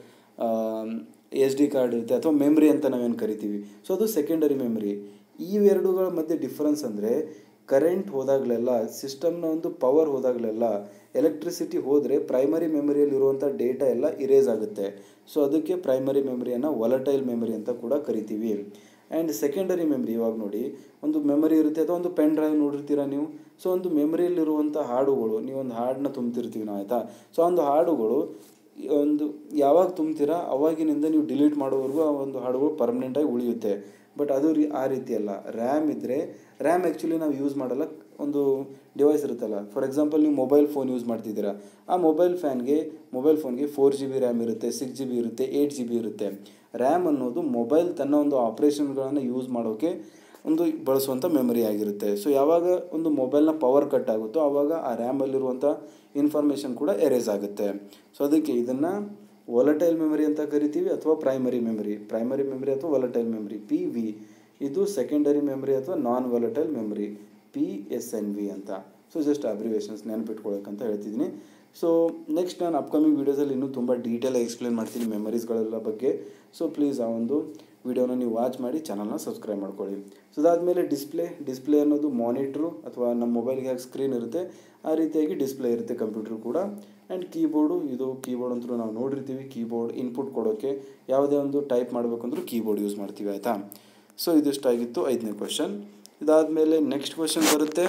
S D card ಇರುತ್ತೆ ಅಥವಾ ಮೆಮ್ರಿ ಅಂತ ನಾವೇನು ಕರಿತೀವಿ ಸೊ ಅದು ಸೆಕೆಂಡರಿ ಮೆಮರಿ ಇವೆರಡುಗಳ ಮಧ್ಯೆ ಡಿಫ್ರೆನ್ಸ್ ಅಂದರೆ ಕರೆಂಟ್ ಹೋದಾಗಲೆಲ್ಲ ಸಿಸ್ಟಮ್ನ ಒಂದು ಪವರ್ ಹೋದಾಗಲೆಲ್ಲ ಎಲೆಕ್ಟ್ರಿಸಿಟಿ ಹೋದರೆ ಪ್ರೈಮರಿ ಮೆಮರಿಯಲ್ಲಿರುವಂಥ ಡೇಟಾ ಎಲ್ಲ ಇರೇಸ್ ಆಗುತ್ತೆ ಸೊ ಅದಕ್ಕೆ ಪ್ರೈಮರಿ ಮೆಮರಿಯನ್ನು ವಲಟೈಲ್ ಮೆಮರಿ ಅಂತ ಕೂಡ ಕರಿತೀವಿ ಆ್ಯಂಡ್ ಸೆಕೆಂಡರಿ ಮೆಮರಿ ಇವಾಗ ನೋಡಿ ಒಂದು ಮೆಮರಿ ಇರುತ್ತೆ ಅಥವಾ ಒಂದು ಪೆನ್ ಡ್ರೈವ್ ನೋಡಿರ್ತೀರಾ ನೀವು ಸೊ ಒಂದು ಮೆಮರಿಯಲ್ಲಿರುವಂಥ ಹಾಡುಗಳು ನೀವು ಒಂದು ಹಾಡನ್ನ ತುಂಬ್ತಿರ್ತೀವಿ ನಾವು ಆಯಿತಾ ಸೊ ಒಂದು ಹಾಡುಗಳು ಒಂದು ಯಾವಾಗ ತುಂಬ್ತೀರಾ ಅವಾಗಿನಿಂದ ನೀವು ಡಿಲೀಟ್ ಮಾಡೋವರೆಗೂ ಆ ಒಂದು ಹಾಡುಗಳು ಪರ್ಮನೆಂಟಾಗಿ ಉಳಿಯುತ್ತೆ ಬಟ್ ಅದು ರೀ ಆ ರೀತಿ ಅಲ್ಲ ರ್ಯಾಮ್ ಇದ್ದರೆ ರ್ಯಾಮ್ ಆ್ಯಕ್ಚುಲಿ ನಾವು ಯೂಸ್ ಮಾಡಲ್ಲ ಒಂದು ಡಿವೈಸ್ ಇರುತ್ತಲ್ಲ ಫಾರ್ ಎಕ್ಸಾಂಪಲ್ ನೀವು ಮೊಬೈಲ್ ಫೋನ್ ಯೂಸ್ ಮಾಡ್ತಿದ್ದೀರಾ ಆ ಮೊಬೈಲ್ ಫ್ಯಾನ್ಗೆ ಮೊಬೈಲ್ ಫೋನ್ಗೆ ಫೋರ್ ಜಿ ಬಿ ರ್ಯಾಮ್ ಇರುತ್ತೆ ಸಿಕ್ಸ್ ಜಿ ಬಿ ಇರುತ್ತೆ ಏಯ್ಟ್ ಜಿ ಬಿ ಇರುತ್ತೆ ರ್ಯಾಮ್ ಅನ್ನೋದು ಮೊಬೈಲ್ ತನ್ನ ಒಂದು ಆಪ್ರೇಷನ್ಗಳನ್ನು ಯೂಸ್ ಮಾಡೋಕ್ಕೆ ಒಂದು ಬಳಸುವಂಥ ಮೆಮರಿ ಆಗಿರುತ್ತೆ ಸೊ ಯಾವಾಗ ಒಂದು ಮೊಬೈಲ್ನ ಪವರ್ ಕಟ್ ಆಗುತ್ತೋ ಆವಾಗ ಆ ರ್ಯಾಮಲ್ಲಿರುವಂಥ ಇನ್ಫಾರ್ಮೇಷನ್ ಕೂಡ ಎರೇಸ್ ಆಗುತ್ತೆ ಸೊ ಅದಕ್ಕೆ ಇದನ್ನು ವೊಲಟೈಲ್ ಮೆಮರಿ ಅಂತ ಕರಿತೀವಿ ಅಥವಾ ಪ್ರೈಮರಿ ಮೆಮರಿ ಪ್ರೈಮರಿ ಮೆಮರಿ ಅಥವಾ ವೊಲಟೈಲ್ ಮೆಮರಿ ಪಿ ವಿ ಇದು ಸೆಕೆಂಡರಿ ಮೆಮರಿ ಅಥವಾ non volatile memory P S N V ಅಂತ ಸೊ ಜಸ್ಟ್ ಅಬ್ರಿವೇಷನ್ಸ್ ನೆನಪಿಟ್ಕೊಳ್ಳೋಕ್ಕಂತ ಹೇಳ್ತಿದ್ದೀನಿ ಸೊ ನೆಕ್ಸ್ಟ್ ನಾನು ಅಪ್ಕಮಿಂಗ್ ವೀಡಿಯೋಸಲ್ಲಿ ಇನ್ನೂ ತುಂಬ ಡೀಟೇಲಾಗಿ ಎಕ್ಸ್ಪ್ಲೇನ್ ಮಾಡ್ತೀನಿ ಮೆಮರೀಸ್ಗಳೆಲ್ಲ ಬಗ್ಗೆ ಸೊ ಪ್ಲೀಸ್ ಆ ಒಂದು ವಿಡಿಯೋನ ನೀವು ವಾಚ್ ಮಾಡಿ ಚಾನಲ್ನ ಸಬ್ಸ್ಕ್ರೈಬ್ ಮಾಡ್ಕೊಳ್ಳಿ ಸೊ ಅದಾದಮೇಲೆ ಡಿಸ್ಪ್ಲೇ ಡಿಸ್ಪ್ಲೇ ಅನ್ನೋದು ಮಾನಿಟ್ರು ಅಥವಾ ನಮ್ಮ ಮೊಬೈಲ್ಗೆ ಹೇಗೆ ಸ್ಕ್ರೀನ್ ಇರುತ್ತೆ ಆ ರೀತಿಯಾಗಿ ಡಿಸ್ಪ್ಲೇ ಇರುತ್ತೆ ಕಂಪ್ಯೂಟರ್ ಕೂಡ ಆ್ಯಂಡ್ ಕೀಬೋರ್ಡು ಇದು ಕೀಬೋರ್ಡ್ ಅಂತೂ ನಾವು ನೋಡಿರ್ತೀವಿ ಕೀಬೋರ್ಡ್ ಇನ್ಪುಟ್ ಕೊಡೋಕ್ಕೆ ಯಾವುದೇ ಒಂದು ಟೈಪ್ ಮಾಡಬೇಕಂದ್ರೂ ಕೀಬೋರ್ಡ್ ಯೂಸ್ ಮಾಡ್ತೀವಿ ಆಯಿತಾ ಸೊ ಇದಿಷ್ಟಾಗಿತ್ತು ಐದನೇ ಕ್ವಶನ್ ಇದಾದಮೇಲೆ ನೆಕ್ಸ್ಟ್ ಕ್ವಶನ್ ಬರುತ್ತೆ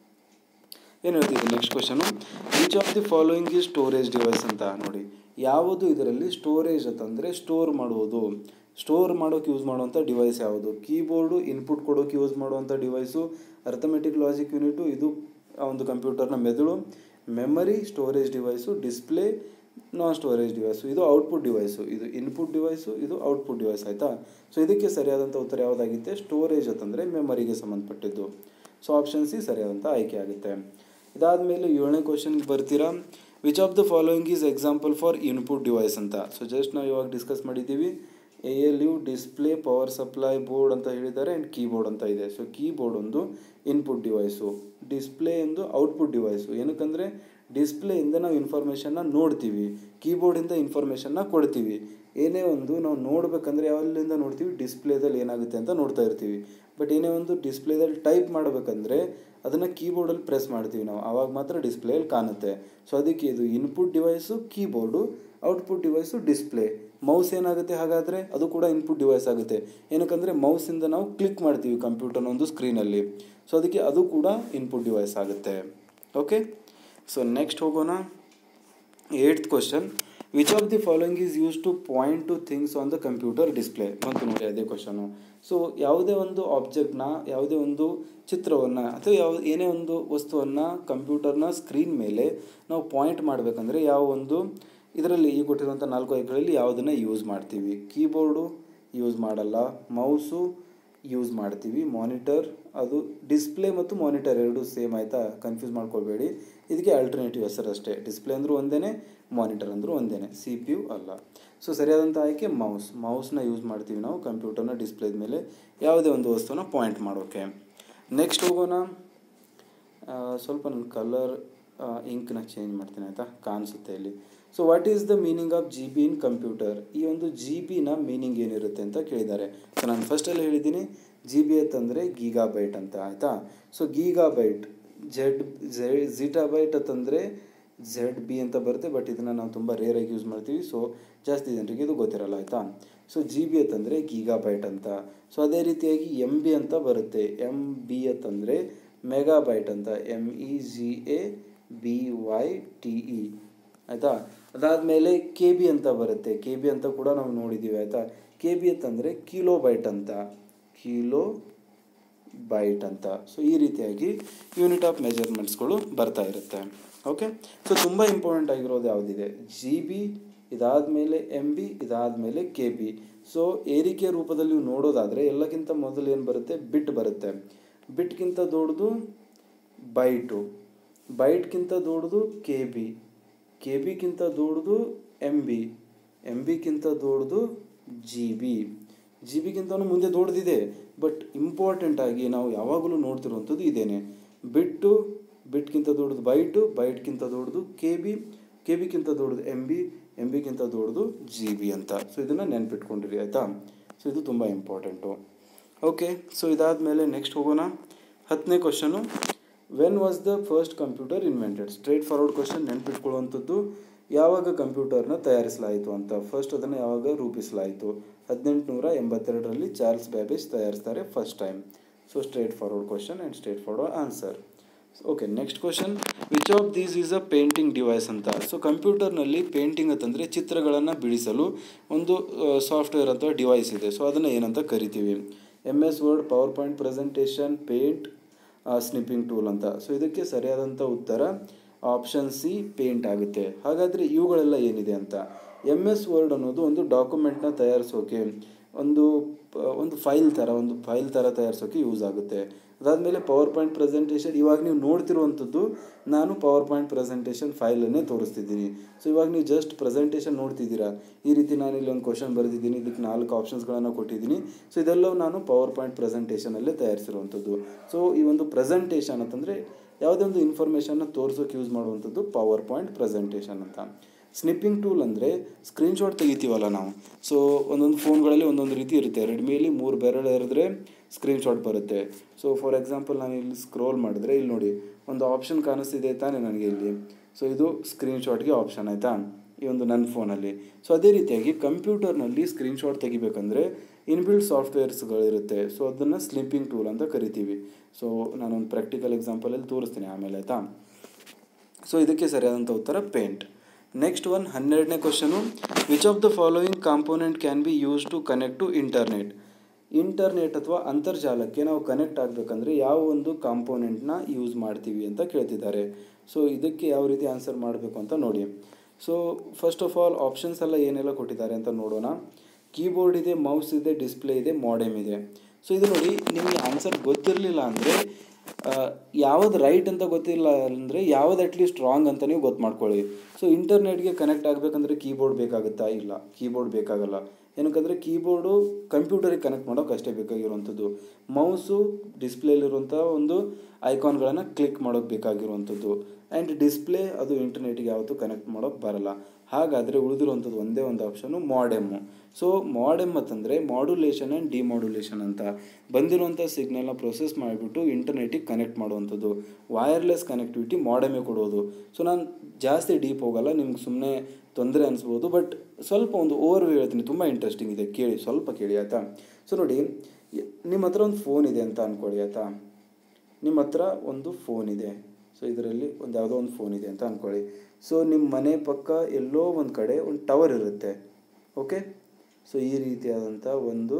ಏನು ಹೇಳ್ತಿದ್ದೆ next question which of the following ಈ ಸ್ಟೋರೇಜ್ ಡಿವೈಸ್ ಅಂತ ನೋಡಿ ಯಾವುದು ಇದರಲ್ಲಿ ಸ್ಟೋರೇಜ್ ಅಂತಂದರೆ ಸ್ಟೋರ್ ಮಾಡುವುದು ಸ್ಟೋರ್ ಮಾಡೋಕ್ಕೆ ಯೂಸ್ ಮಾಡುವಂಥ ಡಿವೈಸ್ ಯಾವುದು ಕೀಬೋರ್ಡು ಇನ್ಪುಟ್ ಕೊಡೋಕ್ಕೆ ಯೂಸ್ ಮಾಡುವಂಥ ಡಿವೈಸು ಅರ್ಥಮೆಟಿಕ್ ಲಾಜಿಕ್ ಯೂನಿಟು ಇದು ಆ ಒಂದು ಕಂಪ್ಯೂಟರ್ನ ಮೆದುಳು memory storage device display non storage device ಇದು ಔಟ್ಪುಟ್ ಡಿವೈಸು ಇದು ಇನ್ಪುಟ್ ಡಿವೈಸು ಇದು ಔಟ್ಪುಟ್ ಡಿವೈಸ್ ಆಯಿತಾ ಸೊ ಇದಕ್ಕೆ ಸರಿಯಾದಂಥ ಉತ್ತರ ಯಾವುದಾಗಿತ್ತೆ ಸ್ಟೋರೇಜ್ ಅಂತಂದರೆ ಮೆಮರಿಗೆ ಸಂಬಂಧಪಟ್ಟಿದ್ದು ಸೊ ಆಪ್ಷನ್ ಸಿ ಸರಿಯಾದಂಥ ಆಯ್ಕೆ ಆಗುತ್ತೆ ಇದಾದಮೇಲೆ ಏಳನೇ ಕ್ವಶನ್ಗೆ ಬರ್ತೀರಾ which of the following is example for input device ಅಂತ ಸೊ ಜಸ್ಟ್ ನಾವು ಇವಾಗ ಡಿಸ್ಕಸ್ ಮಾಡಿದ್ದೀವಿ A L U display power supply board ಅಂತ ಹೇಳಿದ್ದಾರೆ ಆ್ಯಂಡ್ ಕೀಬೋರ್ಡ್ ಅಂತ ಇದೆ ಸೊ ಕೀಬೋರ್ಡ್ ಒಂದು ಇನ್ಪುಟ್ ಡಿವೈಸು ಡಿಸ್ಪ್ಲೇ ಒಂದು ಔಟ್ಪುಟ್ ಡಿವೈಸು ಏನಕ್ಕಂದರೆ ಡಿಸ್ಪ್ಲೇಯಿಂದ ನಾವು ಇನ್ಫಾರ್ಮೇಷನ್ನ ನೋಡ್ತೀವಿ ಕೀಬೋರ್ಡಿಂದ ಇನ್ಫಾರ್ಮೇಷನ್ನ ಕೊಡ್ತೀವಿ ಏನೇ ಒಂದು ನಾವು ನೋಡಬೇಕಂದ್ರೆ ಯಾವಲ್ಲಿಂದ ನೋಡ್ತೀವಿ ಡಿಸ್ಪ್ಲೇದಲ್ಲಿ ಏನಾಗುತ್ತೆ ಅಂತ ನೋಡ್ತಾ ಇರ್ತೀವಿ ಬಟ್ ಏನೇ ಒಂದು ಡಿಸ್ಪ್ಲೇದಲ್ಲಿ ಟೈಪ್ ಮಾಡಬೇಕಂದ್ರೆ ಅದನ್ನು ಕೀಬೋರ್ಡಲ್ಲಿ ಪ್ರೆಸ್ ಮಾಡ್ತೀವಿ ನಾವು ಆವಾಗ ಮಾತ್ರ ಡಿಸ್ಪ್ಲೇಯಲ್ಲಿ ಕಾಣುತ್ತೆ ಸೊ ಅದಕ್ಕೆ ಇದು input device keyboard output device display mouse ಏನಾಗುತ್ತೆ ಹಾಗಾದರೆ ಅದು ಕೂಡ ಇನ್ಪುಟ್ ಡಿವೈಸ್ ಆಗುತ್ತೆ ಏನಕ್ಕಂದರೆ ಮೌಸಿಂದ ನಾವು ಕ್ಲಿಕ್ ಮಾಡ್ತೀವಿ ಕಂಪ್ಯೂಟರ್ನ ಒಂದು ಸ್ಕ್ರೀನಲ್ಲಿ ಸೊ ಅದಕ್ಕೆ ಅದು ಕೂಡ ಇನ್ಪುಟ್ ಡಿವೈಸ್ ಆಗುತ್ತೆ ಓಕೆ ಸೊ ನೆಕ್ಸ್ಟ್ ಹೋಗೋಣ eight question which of the following is use to point to things on the computer display ಬಂತು ನೋಡಿ ಅದೇ ಕ್ವಶನು ಸೊ ಯಾವುದೇ ಒಂದು ಆಬ್ಜೆಕ್ಟ್ನ ಯಾವುದೇ ಒಂದು ಚಿತ್ರವನ್ನು ಅಥವಾ ಯಾವ ಏನೇ ಒಂದು ವಸ್ತುವನ್ನು ಕಂಪ್ಯೂಟರ್ನ ಸ್ಕ್ರೀನ್ ಮೇಲೆ ನಾವು ಪಾಯಿಂಟ್ ಮಾಡಬೇಕಂದ್ರೆ ಯಾವ ಒಂದು ಇದರಲ್ಲಿ ಈ ಕೊಟ್ಟಿರುವಂಥ ನಾಲ್ಕು ಆಯ್ಕೆಗಳಲ್ಲಿ ಯಾವುದನ್ನು ಯೂಸ್ ಮಾಡ್ತೀವಿ ಕೀಬೋರ್ಡು ಯೂಸ್ ಮಾಡಲ್ಲ ಮೌಸು ಯೂಸ್ ಮಾಡ್ತೀವಿ ಮಾನಿಟರ್ ಅದು ಡಿಸ್ಪ್ಲೇ ಮತ್ತು ಮಾನಿಟರ್ ಎರಡು ಸೇಮ್ ಆಯಿತಾ ಕನ್ಫ್ಯೂಸ್ ಮಾಡ್ಕೊಳ್ಬೇಡಿ ಇದಕ್ಕೆ ಆಲ್ಟರ್ನೇಟಿವ್ ಹೆಸರು ಅಷ್ಟೇ ಡಿಸ್ಪ್ಲೇ ಅಂದರೂ ಒಂದೇ ಮಾನಿಟರ್ ಅಂದರೂ ಒಂದೇ ಸಿ ಪಿ ಯು ಅಲ್ಲ ಸೊ ಸರಿಯಾದಂಥ ಆಯ್ಕೆ ಮೌಸ್ ಮೌಸ್ನ ಯೂಸ್ ಮಾಡ್ತೀವಿ ನಾವು ಕಂಪ್ಯೂಟರ್ನ ಡಿಸ್ಪ್ಲೇದ ಮೇಲೆ ಯಾವುದೇ ಒಂದು ವಸ್ತುನ ಪಾಯಿಂಟ್ ಮಾಡೋಕ್ಕೆ ನೆಕ್ಸ್ಟ್ ಹೋಗೋಣ ಸ್ವಲ್ಪ ನನ್ನ ಕಲರ್ ಇಂಕ್ನ ಚೇಂಜ್ ಮಾಡ್ತೀನಿ ಆಯಿತಾ ಕಾಣಿಸುತ್ತೆ ಇಲ್ಲಿ so what is the meaning of G B in computer ಈ ಒಂದು ಜಿ ಬಿನ ಮೀನಿಂಗ್ ಏನಿರುತ್ತೆ ಅಂತ ಕೇಳಿದ್ದಾರೆ ಸೊ ನಾನು ಫಸ್ಟಲ್ಲಿ ಹೇಳಿದ್ದೀನಿ ಜಿ ಬಿ ಅಂತಂದರೆ ಗೀಗಾಬೈಟ್ ಅಂತ ಆಯಿತಾ ಸೊ ಗೀಗಾಬೈಟ್ ಜೆಡ್ ಝಿಟಾಬೈಟ್ ಅಂತಂದರೆ ಝೆಡ್ ಬಿ ಅಂತ ಬರುತ್ತೆ ಬಟ್ ಇದನ್ನು ನಾವು ತುಂಬ ರೇರಾಗಿ ಯೂಸ್ ಮಾಡ್ತೀವಿ ಸೊ ಜಾಸ್ತಿ ಜನರಿಗೆ ಇದು ಗೊತ್ತಿರಲ್ಲ ಆಯಿತಾ ಸೊ ಜಿ ಬಿ ಅಂತಂದರೆ ಗೀಗಾಬೈಟ್ ಅಂತ ಸೊ ಅದೇ ರೀತಿಯಾಗಿ ಎಮ್ ಬಿ ಅಂತ ಬರುತ್ತೆ ಎಮ್ ಬಿ ಅಂತಂದರೆ ಮೆಗಾಬೈಟ್ ಅಂತ M E G A B Y T E ಆಯಿತಾ ಅದಾದಮೇಲೆ ಕೆ ಬಿ ಅಂತ ಬರುತ್ತೆ ಕೆ ಬಿ ಅಂತ ಕೂಡ ನಾವು ನೋಡಿದ್ದೀವಿ ಆಯಿತಾ ಕೆ ಬಿ ಅಂತಂದರೆ ಕಿಲೋ ಬೈಟ್ ಅಂತ ಕಿಲೋ ಬೈಟ್ ಅಂತ ಸೊ ಈ ರೀತಿಯಾಗಿ ಯೂನಿಟ್ ಆಫ್ ಮೆಜರ್ಮೆಂಟ್ಸ್ಗಳು ಬರ್ತಾ ಇರುತ್ತೆ ಓಕೆ ಸೊ ತುಂಬ ಇಂಪಾರ್ಟೆಂಟ್ ಆಗಿರೋದು ಯಾವುದಿದೆ ಜಿ ಬಿ ಇದಾದಮೇಲೆ ಎಮ್ ಬಿ ಇದಾದಮೇಲೆ ಕೆ ಬಿ ಸೊ ಏರಿಕೆ ರೂಪದಲ್ಲಿ ನೀವು ನೋಡೋದಾದರೆ ಎಲ್ಲಕ್ಕಿಂತ ಮೊದಲು ಏನು ಬರುತ್ತೆ ಬಿಟ್ ಬರುತ್ತೆ ಬಿಟ್ಗಿಂತ ದೊಡ್ಡದು ಬೈಟು ಬೈಟ್ಗಿಂತ ದೊಡ್ಡದು ಕೆ ಬಿ ಕೆ ಬಿಗಿಂತ ದೊಡ್ಡದು ಎಮ್ ಬಿ ಎಮ್ ಬಿಗಿಂತ ದೊಡ್ಡದು ಜಿ ಬಿ ಜಿ ಬಿಗಿಂತನೂ ಮುಂದೆ ದೊಡ್ಡದಿದೆ ಬಟ್ ಇಂಪಾರ್ಟೆಂಟಾಗಿ ನಾವು ಯಾವಾಗಲೂ ನೋಡ್ತಿರುವಂಥದ್ದು ಇದೇನೆ ಬಿಟ್ಟು ಬಿಟ್ಗಿಂತ ದೊಡ್ಡದು ಬೈಟು ಬೈಟ್ಗಿಂತ ದೊಡ್ಡದು ಕೆ ಬಿ ಕೆ ಬಿಗಿಂತ ದೊಡ್ಡದು ಎಮ್ ಬಿ ಎಮ್ ಬಿಗಿಂತ ದೊಡ್ಡದು ಜಿ ಬಿ ಅಂತ ಸೊ ಇದನ್ನು ನೆನ್ಪಿಟ್ಕೊಂಡಿರಿ ಆಯಿತಾ ಸೊ ಇದು ತುಂಬ ಇಂಪಾರ್ಟೆಂಟು ಓಕೆ ಸೊ ಇದಾದಮೇಲೆ ನೆಕ್ಸ್ಟ್ ಹೋಗೋಣ ಹತ್ತನೇ question when was the first computer invented straightforward question ನೆನ್ಪಿಟ್ಕೊಳ್ಳುವಂಥದ್ದು ಯಾವಾಗ ಕಂಪ್ಯೂಟರ್ನ ತಯಾರಿಸಲಾಯಿತು ಅಂತ ಫಸ್ಟ್ ಅದನ್ನು ಯಾವಾಗ ರೂಪಿಸಲಾಯಿತು ಹದಿನೆಂಟುನೂರ ಎಂಬತ್ತೆರಡರಲ್ಲಿ ಚಾರ್ಲ್ಸ್ ಬ್ಯಾಬೇಜ್ ತಯಾರಿಸ್ತಾರೆ first time so straightforward question and straightforward answer okay next question which of these is a painting device ಅಂತ ಸೊ ಕಂಪ್ಯೂಟರ್ನಲ್ಲಿ ಪೇಂಟಿಂಗ್ ಅಂತಂದರೆ ಚಿತ್ರಗಳನ್ನು ಬಿಡಿಸಲು ಒಂದು ಸಾಫ್ಟ್ವೇರ್ ಅಥವಾ ಡಿವೈಸ್ ಇದೆ ಸೊ ಅದನ್ನು ಏನಂತ ಕರಿತೀವಿ M S word power point presentation paint snipping tool ಅಂತ ಸೊ ಇದಕ್ಕೆ ಸರಿಯಾದಂಥ ಉತ್ತರ ಆಪ್ಷನ್ ಸಿ ಪೇಂಟ್ ಆಗುತ್ತೆ ಹಾಗಾದರೆ ಇವುಗಳೆಲ್ಲ ಏನಿದೆ ಅಂತ ಎಮ್ ಎಸ್ ವರ್ಡ್ ಅನ್ನೋದು ಒಂದು ಡಾಕ್ಯುಮೆಂಟ್ನ ತಯಾರಿಸೋಕೆ ಒಂದು ಒಂದು ಫೈಲ್ ಥರ ಒಂದು ಫೈಲ್ ಥರ ತಯಾರಿಸೋಕೆ ಯೂಸ್ ಆಗುತ್ತೆ ಅದಾದಮೇಲೆ ಪವರ್ ಪಾಯಿಂಟ್ ಪ್ರೆಸೆಂಟೇಷನ್ ಇವಾಗ ನೀವು ನೋಡ್ತಿರುವಂಥದ್ದು ನಾನು ಪವರ್ ಪಾಯಿಂಟ್ ಪ್ರೆಸೆಂಟೇಷನ್ ಫೈಲನ್ನೇ ತೋರಿಸ್ತಿದ್ದೀನಿ ಸೊ ಇವಾಗ ನೀವು ಜಸ್ಟ್ ಪ್ರೆಸೆಂಟೇಷನ್ ನೋಡ್ತಿದ್ದೀರಾ ಈ ರೀತಿ ನಾನು ಇಲ್ಲಿ ಒಂದು ಕ್ವಶನ್ ಬರೆದಿದ್ದೀನಿ ಇದಕ್ಕೆ ನಾಲ್ಕು ಆಪ್ಷನ್ಸ್ಗಳನ್ನು ಕೊಟ್ಟಿದ್ದೀನಿ ಸೊ ಇದೆಲ್ಲವೂ ನಾನು ಪವರ್ ಪಾಯಿಂಟ್ ಪ್ರೆಸೆಂಟೇಷನಲ್ಲೇ ತಯಾರಿಸಿರುವಂಥದ್ದು ಸೊ ಈ ಒಂದು ಪ್ರೆಸೆಂಟೇಷನ್ ಅಂತಂದರೆ ಯಾವುದೇ ಒಂದು ಇನ್ಫಾರ್ಮೇಷನ್ನ ತೋರಿಸೋಕೆ ಯೂಸ್ ಮಾಡುವಂಥದ್ದು ಪವರ್ ಪಾಯಿಂಟ್ ಪ್ರೆಸೆಂಟೇಷನ್ ಅಂತ ಸ್ನಿಪ್ಪಿಂಗ್ ಟೂಲ್ ಅಂದರೆ ಸ್ಕ್ರೀನ್ಶಾಟ್ ತೆಗಿತೀವಲ್ಲ ನಾವು ಸೊ ಒಂದೊಂದು ಫೋನ್ಗಳಲ್ಲಿ ಒಂದೊಂದು ರೀತಿ ಇರುತ್ತೆ ರೆಡ್ಮಿಯಲ್ಲಿ ಮೂರು ಬೆರಳು ಎರೆದ್ರೆ ಸ್ಕ್ರೀನ್ಶಾಟ್ ಬರುತ್ತೆ ಸೊ ಫಾರ್ ಎಕ್ಸಾಂಪಲ್ ನಾನು ಇಲ್ಲಿ ಸ್ಕ್ರೋಲ್ ಮಾಡಿದ್ರೆ ಇಲ್ಲಿ ನೋಡಿ ಒಂದು ಆಪ್ಷನ್ ಕಾಣಿಸ್ತಿದೆ ತಾನೇ ನನಗೆ ಇಲ್ಲಿ ಸೊ ಇದು ಸ್ಕ್ರೀನ್ಶಾಟ್ಗೆ ಆಪ್ಷನ್ ಆಯಿತಾ ಈ ಒಂದು ನನ್ನ ಫೋನಲ್ಲಿ ಸೊ ಅದೇ ರೀತಿಯಾಗಿ ಕಂಪ್ಯೂಟರ್ನಲ್ಲಿ ಸ್ಕ್ರೀನ್ಶಾಟ್ ತೆಗಿಬೇಕಂದ್ರೆ ಇನ್ಬಿಲ್ಡ್ ಸಾಫ್ಟ್ವೇರ್ಸ್ಗಳಿರುತ್ತೆ ಸೊ ಅದನ್ನು ಸ್ಲಿಪ್ಪಿಂಗ್ ಟೂಲ್ ಅಂತ ಕರಿತೀವಿ ಸೊ ನಾನೊಂದು ಪ್ರಾಕ್ಟಿಕಲ್ ಎಕ್ಸಾಂಪಲಲ್ಲಿ ತೋರಿಸ್ತೀನಿ ಆಮೇಲೆ ಆಯಿತಾ ಸೊ ಇದಕ್ಕೆ ಸರಿಯಾದಂಥ ಉತ್ತರ ಪೇಂಟ್ ನೆಕ್ಸ್ಟ್ ಒನ್ ಹನ್ನೆರಡನೇ question which of the following component can be use to connect to internet internet ಅಥವಾ ಅಂತರ್ಜಾಲಕ್ಕೆ ನಾವು ಕನೆಕ್ಟ್ ಆಗಬೇಕಂದ್ರೆ ಯಾವ ಒಂದು ಕಾಂಪೋನೆಂಟ್ನ ಯೂಸ್ ಮಾಡ್ತೀವಿ ಅಂತ ಕೇಳ್ತಿದ್ದಾರೆ ಸೊ ಇದಕ್ಕೆ ಯಾವ ರೀತಿ ಆನ್ಸರ್ ಮಾಡಬೇಕು ಅಂತ ನೋಡಿ so first of all options ಎಲ್ಲ ಏನೆಲ್ಲ ಕೊಟ್ಟಿದ್ದಾರೆ ಅಂತ ನೋಡೋಣ ಕೀಬೋರ್ಡ್ ಇದೆ ಮೌಸ್ ಇದೆ ಡಿಸ್ಪ್ಲೇ ಇದೆ ಮಾಡೆಮ್ ಇದೆ ಸೊ ಇದು ನೋಡಿ ನಿಮಗೆ ಆನ್ಸರ್ ಗೊತ್ತಿರಲಿಲ್ಲ ಅಂದರೆ ಯಾವ್ದು ರೈಟ್ ಅಂತ ಗೊತ್ತಿಲ್ಲ ಅಂದರೆ ಯಾವ್ದು ಅಟ್ಲೀಸ್ಟ್ ರಾಂಗ್ ಅಂತ ನೀವು ಗೊತ್ತು ಮಾಡ್ಕೊಳ್ಳಿ ಸೊ ಇಂಟರ್ನೆಟ್ಗೆ ಕನೆಕ್ಟ್ ಆಗಬೇಕಂದ್ರೆ ಕೀಬೋರ್ಡ್ ಬೇಕಾಗುತ್ತಾ ಇಲ್ಲ ಕೀಬೋರ್ಡ್ ಬೇಕಾಗಲ್ಲ ಏನಕ್ಕಂದರೆ ಕೀಬೋರ್ಡು ಕಂಪ್ಯೂಟರಿಗೆ ಕನೆಕ್ಟ್ ಮಾಡೋಕೆ ಅಷ್ಟೇ ಬೇಕಾಗಿರುವಂಥದ್ದು ಮೌಸು ಡಿಸ್ಪ್ಲೇಲಿರುವಂಥ ಒಂದು ಐಕಾನ್ಗಳನ್ನು ಕ್ಲಿಕ್ ಮಾಡೋಕೆ ಬೇಕಾಗಿರುವಂಥದ್ದು ಆ್ಯಂಡ್ ಡಿಸ್ಪ್ಲೇ ಅದು ಇಂಟರ್ನೆಟ್ಗೆ ಯಾವತ್ತೂ ಕನೆಕ್ಟ್ ಮಾಡೋಕೆ ಬರಲ್ಲ ಹಾಗಾದರೆ ಉಳಿದಿರುವಂಥದ್ದು ಒಂದೇ ಒಂದು ಆಪ್ಷನು ಮಾಡೆಮ್ಮು ಸೊ ಮಾಡೆಮ್ ಅಂತಂದರೆ ಮಾಡ್ಯುಲೇಷನ್ ಆ್ಯಂಡ್ ಡಿಮಾಡ್ಯುಲೇಷನ್ ಅಂತ ಬಂದಿರುವಂಥ ಸಿಗ್ನಲ್ನ ಪ್ರೊಸೆಸ್ ಮಾಡಿಬಿಟ್ಟು ಇಂಟರ್ನೆಟಿಗೆ ಕನೆಕ್ಟ್ ಮಾಡುವಂಥದ್ದು ವೈರ್ಲೆಸ್ ಕನೆಕ್ಟಿವಿಟಿ ಮಾಡೆಮೇ ಕೊಡೋದು ಸೊ ನಾನು ಜಾಸ್ತಿ ಡೀಪ್ ಹೋಗಲ್ಲ ನಿಮ್ಗೆ ಸುಮ್ಮನೆ ತೊಂದರೆ ಅನಿಸ್ಬೋದು ಬಟ್ ಸ್ವಲ್ಪ ಒಂದು ಓವರ್ ವ್ಯೂ ಹೇಳ್ತೀನಿ ತುಂಬ ಇಂಟ್ರೆಸ್ಟಿಂಗ್ ಇದೆ ಕೇಳಿ ಸ್ವಲ್ಪ ಕೇಳಿ ಆಯಿತಾ ಸೊ ನೋಡಿ ನಿಮ್ಮ ಹತ್ರ ಒಂದು ಫೋನ್ ಇದೆ ಅಂತ ಅಂದ್ಕೊಳ್ಳಿ ಆಯಿತಾ ನಿಮ್ಮ ಹತ್ರ ಒಂದು ಫೋನ್ ಇದೆ ಸೊ ಇದರಲ್ಲಿ ಒಂದು ಯಾವುದೋ ಒಂದು ಫೋನ್ ಇದೆ ಅಂತ ಅಂದ್ಕೊಳ್ಳಿ ಸೊ ನಿಮ್ಮ ಮನೆ ಪಕ್ಕ ಎಲ್ಲೋ ಒಂದು ಕಡೆ ಒಂದು ಟವರ್ ಇರುತ್ತೆ ಓಕೆ ಸೊ ಈ ರೀತಿಯಾದಂಥ ಒಂದು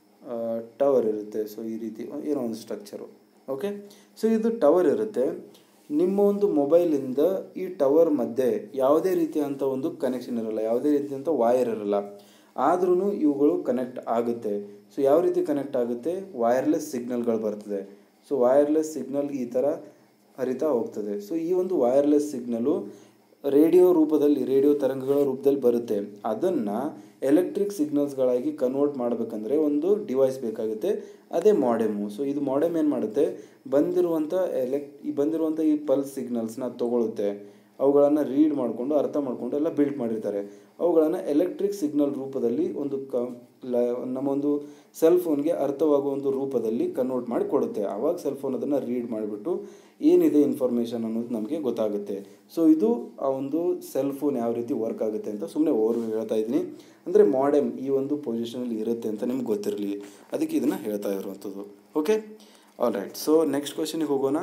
ಟವರ್ ಇರುತ್ತೆ ಸೊ ಈ ರೀತಿ ಏನೋ ಒಂದು ಸ್ಟ್ರಕ್ಚರು ಓಕೆ ಸೊ ಇದು ಟವರ್ ಇರುತ್ತೆ ನಿಮ್ಮ ಒಂದು ಮೊಬೈಲಿಂದ ಈ ಟವರ್ ಮಧ್ಯೆ ಯಾವುದೇ ರೀತಿಯಾದಂಥ ಒಂದು ಕನೆಕ್ಷನ್ ಇರಲ್ಲ ಯಾವುದೇ ರೀತಿಯಂಥ ವಾಯರ್ ಇರಲ್ಲ ಆದ್ರೂ ಇವುಗಳು ಕನೆಕ್ಟ್ ಆಗುತ್ತೆ ಸೊ ಯಾವ ರೀತಿ ಕನೆಕ್ಟ್ ಆಗುತ್ತೆ ವೈರ್ಲೆಸ್ ಸಿಗ್ನಲ್ಗಳು ಬರ್ತದೆ ಸೊ ವೈರ್ಲೆಸ್ ಸಿಗ್ನಲ್ ಈ ಥರ ಹರಿತಾ ಹೋಗ್ತದೆ ಸೊ ಈ ಒಂದು ವೈರ್ಲೆಸ್ ಸಿಗ್ನಲು ರೇಡಿಯೋ ರೂಪದಲ್ಲಿ ರೇಡಿಯೋ ತರಂಗಗಳ ರೂಪದಲ್ಲಿ ಬರುತ್ತೆ ಅದನ್ನು ಎಲೆಕ್ಟ್ರಿಕ್ ಸಿಗ್ನಲ್ಸ್ಗಳಾಗಿ ಕನ್ವರ್ಟ್ ಮಾಡಬೇಕಂದ್ರೆ ಒಂದು ಡಿವೈಸ್ ಬೇಕಾಗುತ್ತೆ ಅದೇ ಮಾಡೆಮು ಸೊ ಇದು ಮಾಡೆಮ್ ಏನು ಮಾಡುತ್ತೆ ಬಂದಿರುವಂಥ ಎಲೆಕ್ ಈ ಬಂದಿರುವಂಥ ಈ ಪಲ್ಸ್ ಸಿಗ್ನಲ್ಸ್ನ ತಗೊಳುತ್ತೆ ಅವುಗಳನ್ನು ರೀಡ್ ಮಾಡಿಕೊಂಡು ಅರ್ಥ ಮಾಡಿಕೊಂಡು ಎಲ್ಲ ಬಿಲ್ಟ್ ಮಾಡಿರ್ತಾರೆ ಅವುಗಳನ್ನು ಎಲೆಕ್ಟ್ರಿಕ್ ಸಿಗ್ನಲ್ ರೂಪದಲ್ಲಿ ಒಂದು ಕ ಲ ನಮ್ಮೊಂದು ಸೆಲ್ ಫೋನ್ಗೆ ಅರ್ಥವಾಗುವ ಒಂದು ರೂಪದಲ್ಲಿ ಕನ್ವರ್ಟ್ ಮಾಡಿ ಕೊಡುತ್ತೆ ಆವಾಗ ಸೆಲ್ ಫೋನ್ ಅದನ್ನು ರೀಡ್ ಮಾಡಿಬಿಟ್ಟು ಏನಿದೆ ಇನ್ಫಾರ್ಮೇಷನ್ ಅನ್ನೋದು ನಮಗೆ ಗೊತ್ತಾಗುತ್ತೆ ಸೊ ಇದು ಆ ಒಂದು ಸೆಲ್ ಫೋನ್ ಯಾವ ರೀತಿ ವರ್ಕ್ ಆಗುತ್ತೆ ಅಂತ ಸುಮ್ಮನೆ ಓವರ್ ಹೇಳ್ತಾ ಇದ್ದೀನಿ ಅಂದರೆ ಮಾಡೆಮ್ ಈ ಒಂದು ಪೊಸಿಷನಲ್ಲಿ ಇರುತ್ತೆ ಅಂತ ನಿಮ್ಗೆ ಗೊತ್ತಿರಲಿ ಅದಕ್ಕೆ ಇದನ್ನು ಹೇಳ್ತಾ ಇರುವಂಥದ್ದು okay all right so next ಕ್ವಶನಿಗೆ ಹೋಗೋಣ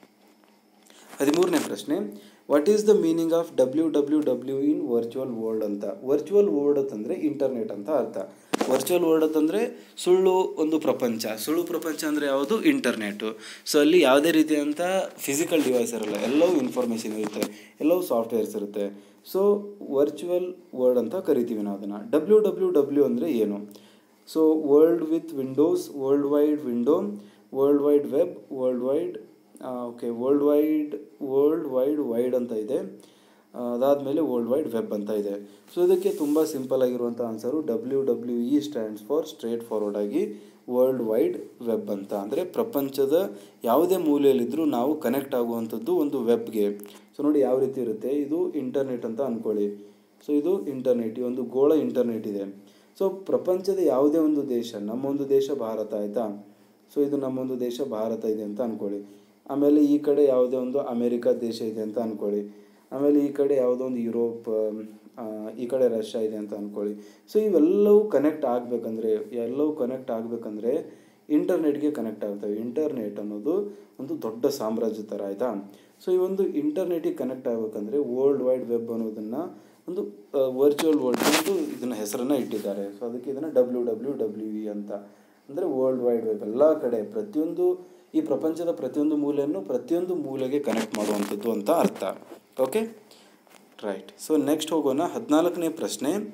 ಹದಿಮೂರನೇ ಪ್ರಶ್ನೆ what is the meaning of W W W in virtual world ಅಂತ ವರ್ಚುವಲ್ ವರ್ಲ್ಡ್ ಅಂತಂದರೆ ಇಂಟರ್ನೆಟ್ ಅಂತ ಅರ್ಥ ವರ್ಚುವಲ್ ವರ್ಲ್ಡ್ ಅಂತಂದರೆ ಸುಳ್ಳು ಒಂದು ಪ್ರಪಂಚ ಸುಳ್ಳು ಪ್ರಪಂಚ ಅಂದರೆ ಯಾವುದು ಇಂಟರ್ನೆಟ್ಟು ಸೊ ಅಲ್ಲಿ ಯಾವುದೇ ರೀತಿಯಾದಂಥ ಫಿಸಿಕಲ್ ಡಿವೈಸ್ ಇರಲ್ಲ ಎಲ್ಲವೂ ಇನ್ಫಾರ್ಮೇಷನ್ ಇರುತ್ತೆ ಎಲ್ಲವೂ ಸಾಫ್ಟ್ವೇರ್ಸ್ ಇರುತ್ತೆ ಸೊ ವರ್ಚುವಲ್ ವರ್ಲ್ಡ್ ಅಂತ ಕರಿತೀವಿ ನಾವು ಅದನ್ನು ಡಬ್ಲ್ಯೂ ಡಬ್ಲ್ಯೂ ಡಬ್ಲ್ಯೂ ಅಂದರೆ ಏನು so world with windows world wide window world wide web world wide okay world wide world wide wide ಅಂತ ಇದೆ ಅದಾದಮೇಲೆ ವರ್ಲ್ಡ್ ವೈಡ್ ವೆಬ್ ಅಂತ ಇದೆ ಸೊ ಇದಕ್ಕೆ ತುಂಬ ಸಿಂಪಲ್ ಆಗಿರುವಂಥ answer W W E stands for straightforward ಆಗಿ ವರ್ಲ್ಡ್ ವೈಡ್ ವೆಬ್ ಅಂತ ಅಂದರೆ ಪ್ರಪಂಚದ ಯಾವುದೇ ಮೂಲೆಯಲ್ಲಿದ್ದರೂ ನಾವು ಕನೆಕ್ಟ್ ಆಗುವಂಥದ್ದು ಒಂದು ವೆಬ್ಗೆ ಸೊ ನೋಡಿ ಯಾವ ರೀತಿ ಇರುತ್ತೆ ಇದು ಇಂಟರ್ನೆಟ್ ಅಂತ ಅಂದ್ಕೊಳ್ಳಿ ಸೊ ಇದು ಇಂಟರ್ನೆಟ್ ಈ ಒಂದು ಗೋಳ ಇಂಟರ್ನೆಟ್ ಇದೆ ಸೊ ಪ್ರಪಂಚದ ಯಾವುದೇ ಒಂದು ದೇಶ ನಮ್ಮೊಂದು ದೇಶ ಭಾರತ ಆಯಿತಾ ಸೊ ಇದು ನಮ್ಮೊಂದು ದೇಶ ಭಾರತ ಇದೆ ಅಂತ ಅಂದ್ಕೊಳ್ಳಿ ಆಮೇಲೆ ಈ ಕಡೆ ಯಾವುದೇ ಒಂದು ಅಮೇರಿಕಾ ದೇಶ ಇದೆ ಅಂತ ಅಂದ್ಕೊಳ್ಳಿ ಆಮೇಲೆ ಈ ಕಡೆ ಯಾವುದೋ ಒಂದು ಯುರೋಪ್ ಈ ಕಡೆ ರಷ್ಯಾ ಇದೆ ಅಂತ ಅಂದ್ಕೊಳ್ಳಿ ಸೊ ಇವೆಲ್ಲವೂ ಕನೆಕ್ಟ್ ಆಗಬೇಕಂದ್ರೆ ಎಲ್ಲವೂ ಕನೆಕ್ಟ್ ಆಗಬೇಕಂದ್ರೆ ಇಂಟರ್ನೆಟ್ಗೆ ಕನೆಕ್ಟ್ ಆಗ್ತವೆ ಇಂಟರ್ನೆಟ್ ಅನ್ನೋದು ಒಂದು ದೊಡ್ಡ ಸಾಮ್ರಾಜ್ಯ ಥರ ಆಯಿತಾ ಸೊ ಈ ಒಂದು ಇಂಟರ್ನೆಟಿಗೆ ಕನೆಕ್ಟ್ ಆಗಬೇಕಂದ್ರೆ ವರ್ಲ್ಡ್ ವೈಡ್ ವೆಬ್ ಅನ್ನೋದನ್ನು ಒಂದು ವರ್ಚುವಲ್ ವರ್ಲ್ಡ್ ಒಂದು ಇದನ್ನ ಹೆಸರನ್ನು ಇಟ್ಟಿದ್ದಾರೆ ಸೊ ಅದಕ್ಕೆ ಇದನ್ನು ಡಬ್ಲ್ಯೂ ಡಬ್ಲ್ಯೂ ಡಬ್ಲ್ಯೂ ಇ ಅಂತ ಅಂದರೆ ವರ್ಲ್ಡ್ ವೈಡ್ ವೆಬ್ ಎಲ್ಲ ಕಡೆ ಪ್ರತಿಯೊಂದು ಈ ಪ್ರಪಂಚದ ಪ್ರತಿಯೊಂದು ಮೂಲೆಯನ್ನು ಪ್ರತಿಯೊಂದು ಮೂಲೆಗೆ ಕನೆಕ್ಟ್ ಮಾಡುವಂಥದ್ದು ಅಂತ ಅರ್ಥ ಓಕೆ ರೈಟ್ ಸೊ ನೆಕ್ಸ್ಟ್ ಹೋಗೋಣ ಹದಿನಾಲ್ಕನೇ ಪ್ರಶ್ನೆ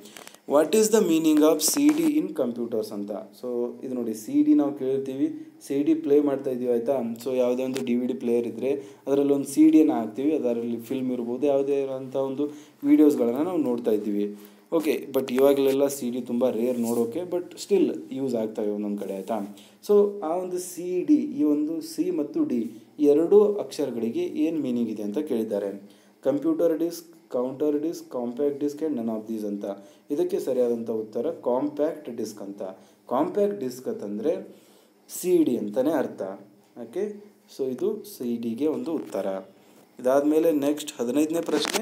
what is the meaning of C D in computers ಅಂತ ಸೊ ಇದು ನೋಡಿ ಸಿ ಡಿ ನಾವು ಕೇಳಿರ್ತೀವಿ ಸಿ ಡಿ ಪ್ಲೇ ಮಾಡ್ತಾ ಇದೀವಿ ಆಯಿತಾ ಸೊ ಯಾವುದೇ ಒಂದು ಡಿ ವಿ ಡಿ ಪ್ಲೇಯರ್ ಇದ್ದರೆ ಅದರಲ್ಲಿ ಒಂದು ಸಿ ಡಿಯನ್ನು ಹಾಕ್ತೀವಿ ಅದರಲ್ಲಿ ಫಿಲ್ಮ್ ಇರ್ಬೋದು ಯಾವುದೇ ಇರೋಂಥ ಒಂದು ವೀಡಿಯೋಸ್ಗಳನ್ನು ನಾವು ನೋಡ್ತಾ ಇದ್ದೀವಿ ಓಕೆ ಬಟ್ ಇವಾಗಲೆಲ್ಲ ಸಿ ಡಿ ತುಂಬ ರೇರ್ ನೋಡೋಕೆ ಬಟ್ ಸ್ಟಿಲ್ ಯೂಸ್ ಆಗ್ತವೆ ಒಂದೊಂದು ಕಡೆ ಆಯಿತಾ ಸೊ ಆ ಒಂದು ಸಿ ಡಿ ಈ ಒಂದು ಸಿ ಮತ್ತು ಡಿ ಎರಡೂ ಅಕ್ಷರಗಳಿಗೆ ಏನು ಮೀನಿಂಗ್ ಇದೆ ಅಂತ ಕೇಳಿದ್ದಾರೆ computer disc counter disc compact disc and none of these ಅಂತ ಇದಕ್ಕೆ ಸರಿಯಾದಂಥ ಉತ್ತರ ಕಾಂಪ್ಯಾಕ್ಟ್ ಡಿಸ್ಕ್ ಅಂತ ಕಾಂಪ್ಯಾಕ್ಟ್ ಡಿಸ್ಕ್ ಅಂತಂದರೆ ಸಿ ಡಿ ಅಂತಲೇ ಅರ್ಥ ಓಕೆ ಸೊ ಇದು ಸಿ ಡಿಗೆ ಒಂದು ಉತ್ತರ ಇದಾದಮೇಲೆ ನೆಕ್ಸ್ಟ್ ಹದಿನೈದನೇ ಪ್ರಶ್ನೆ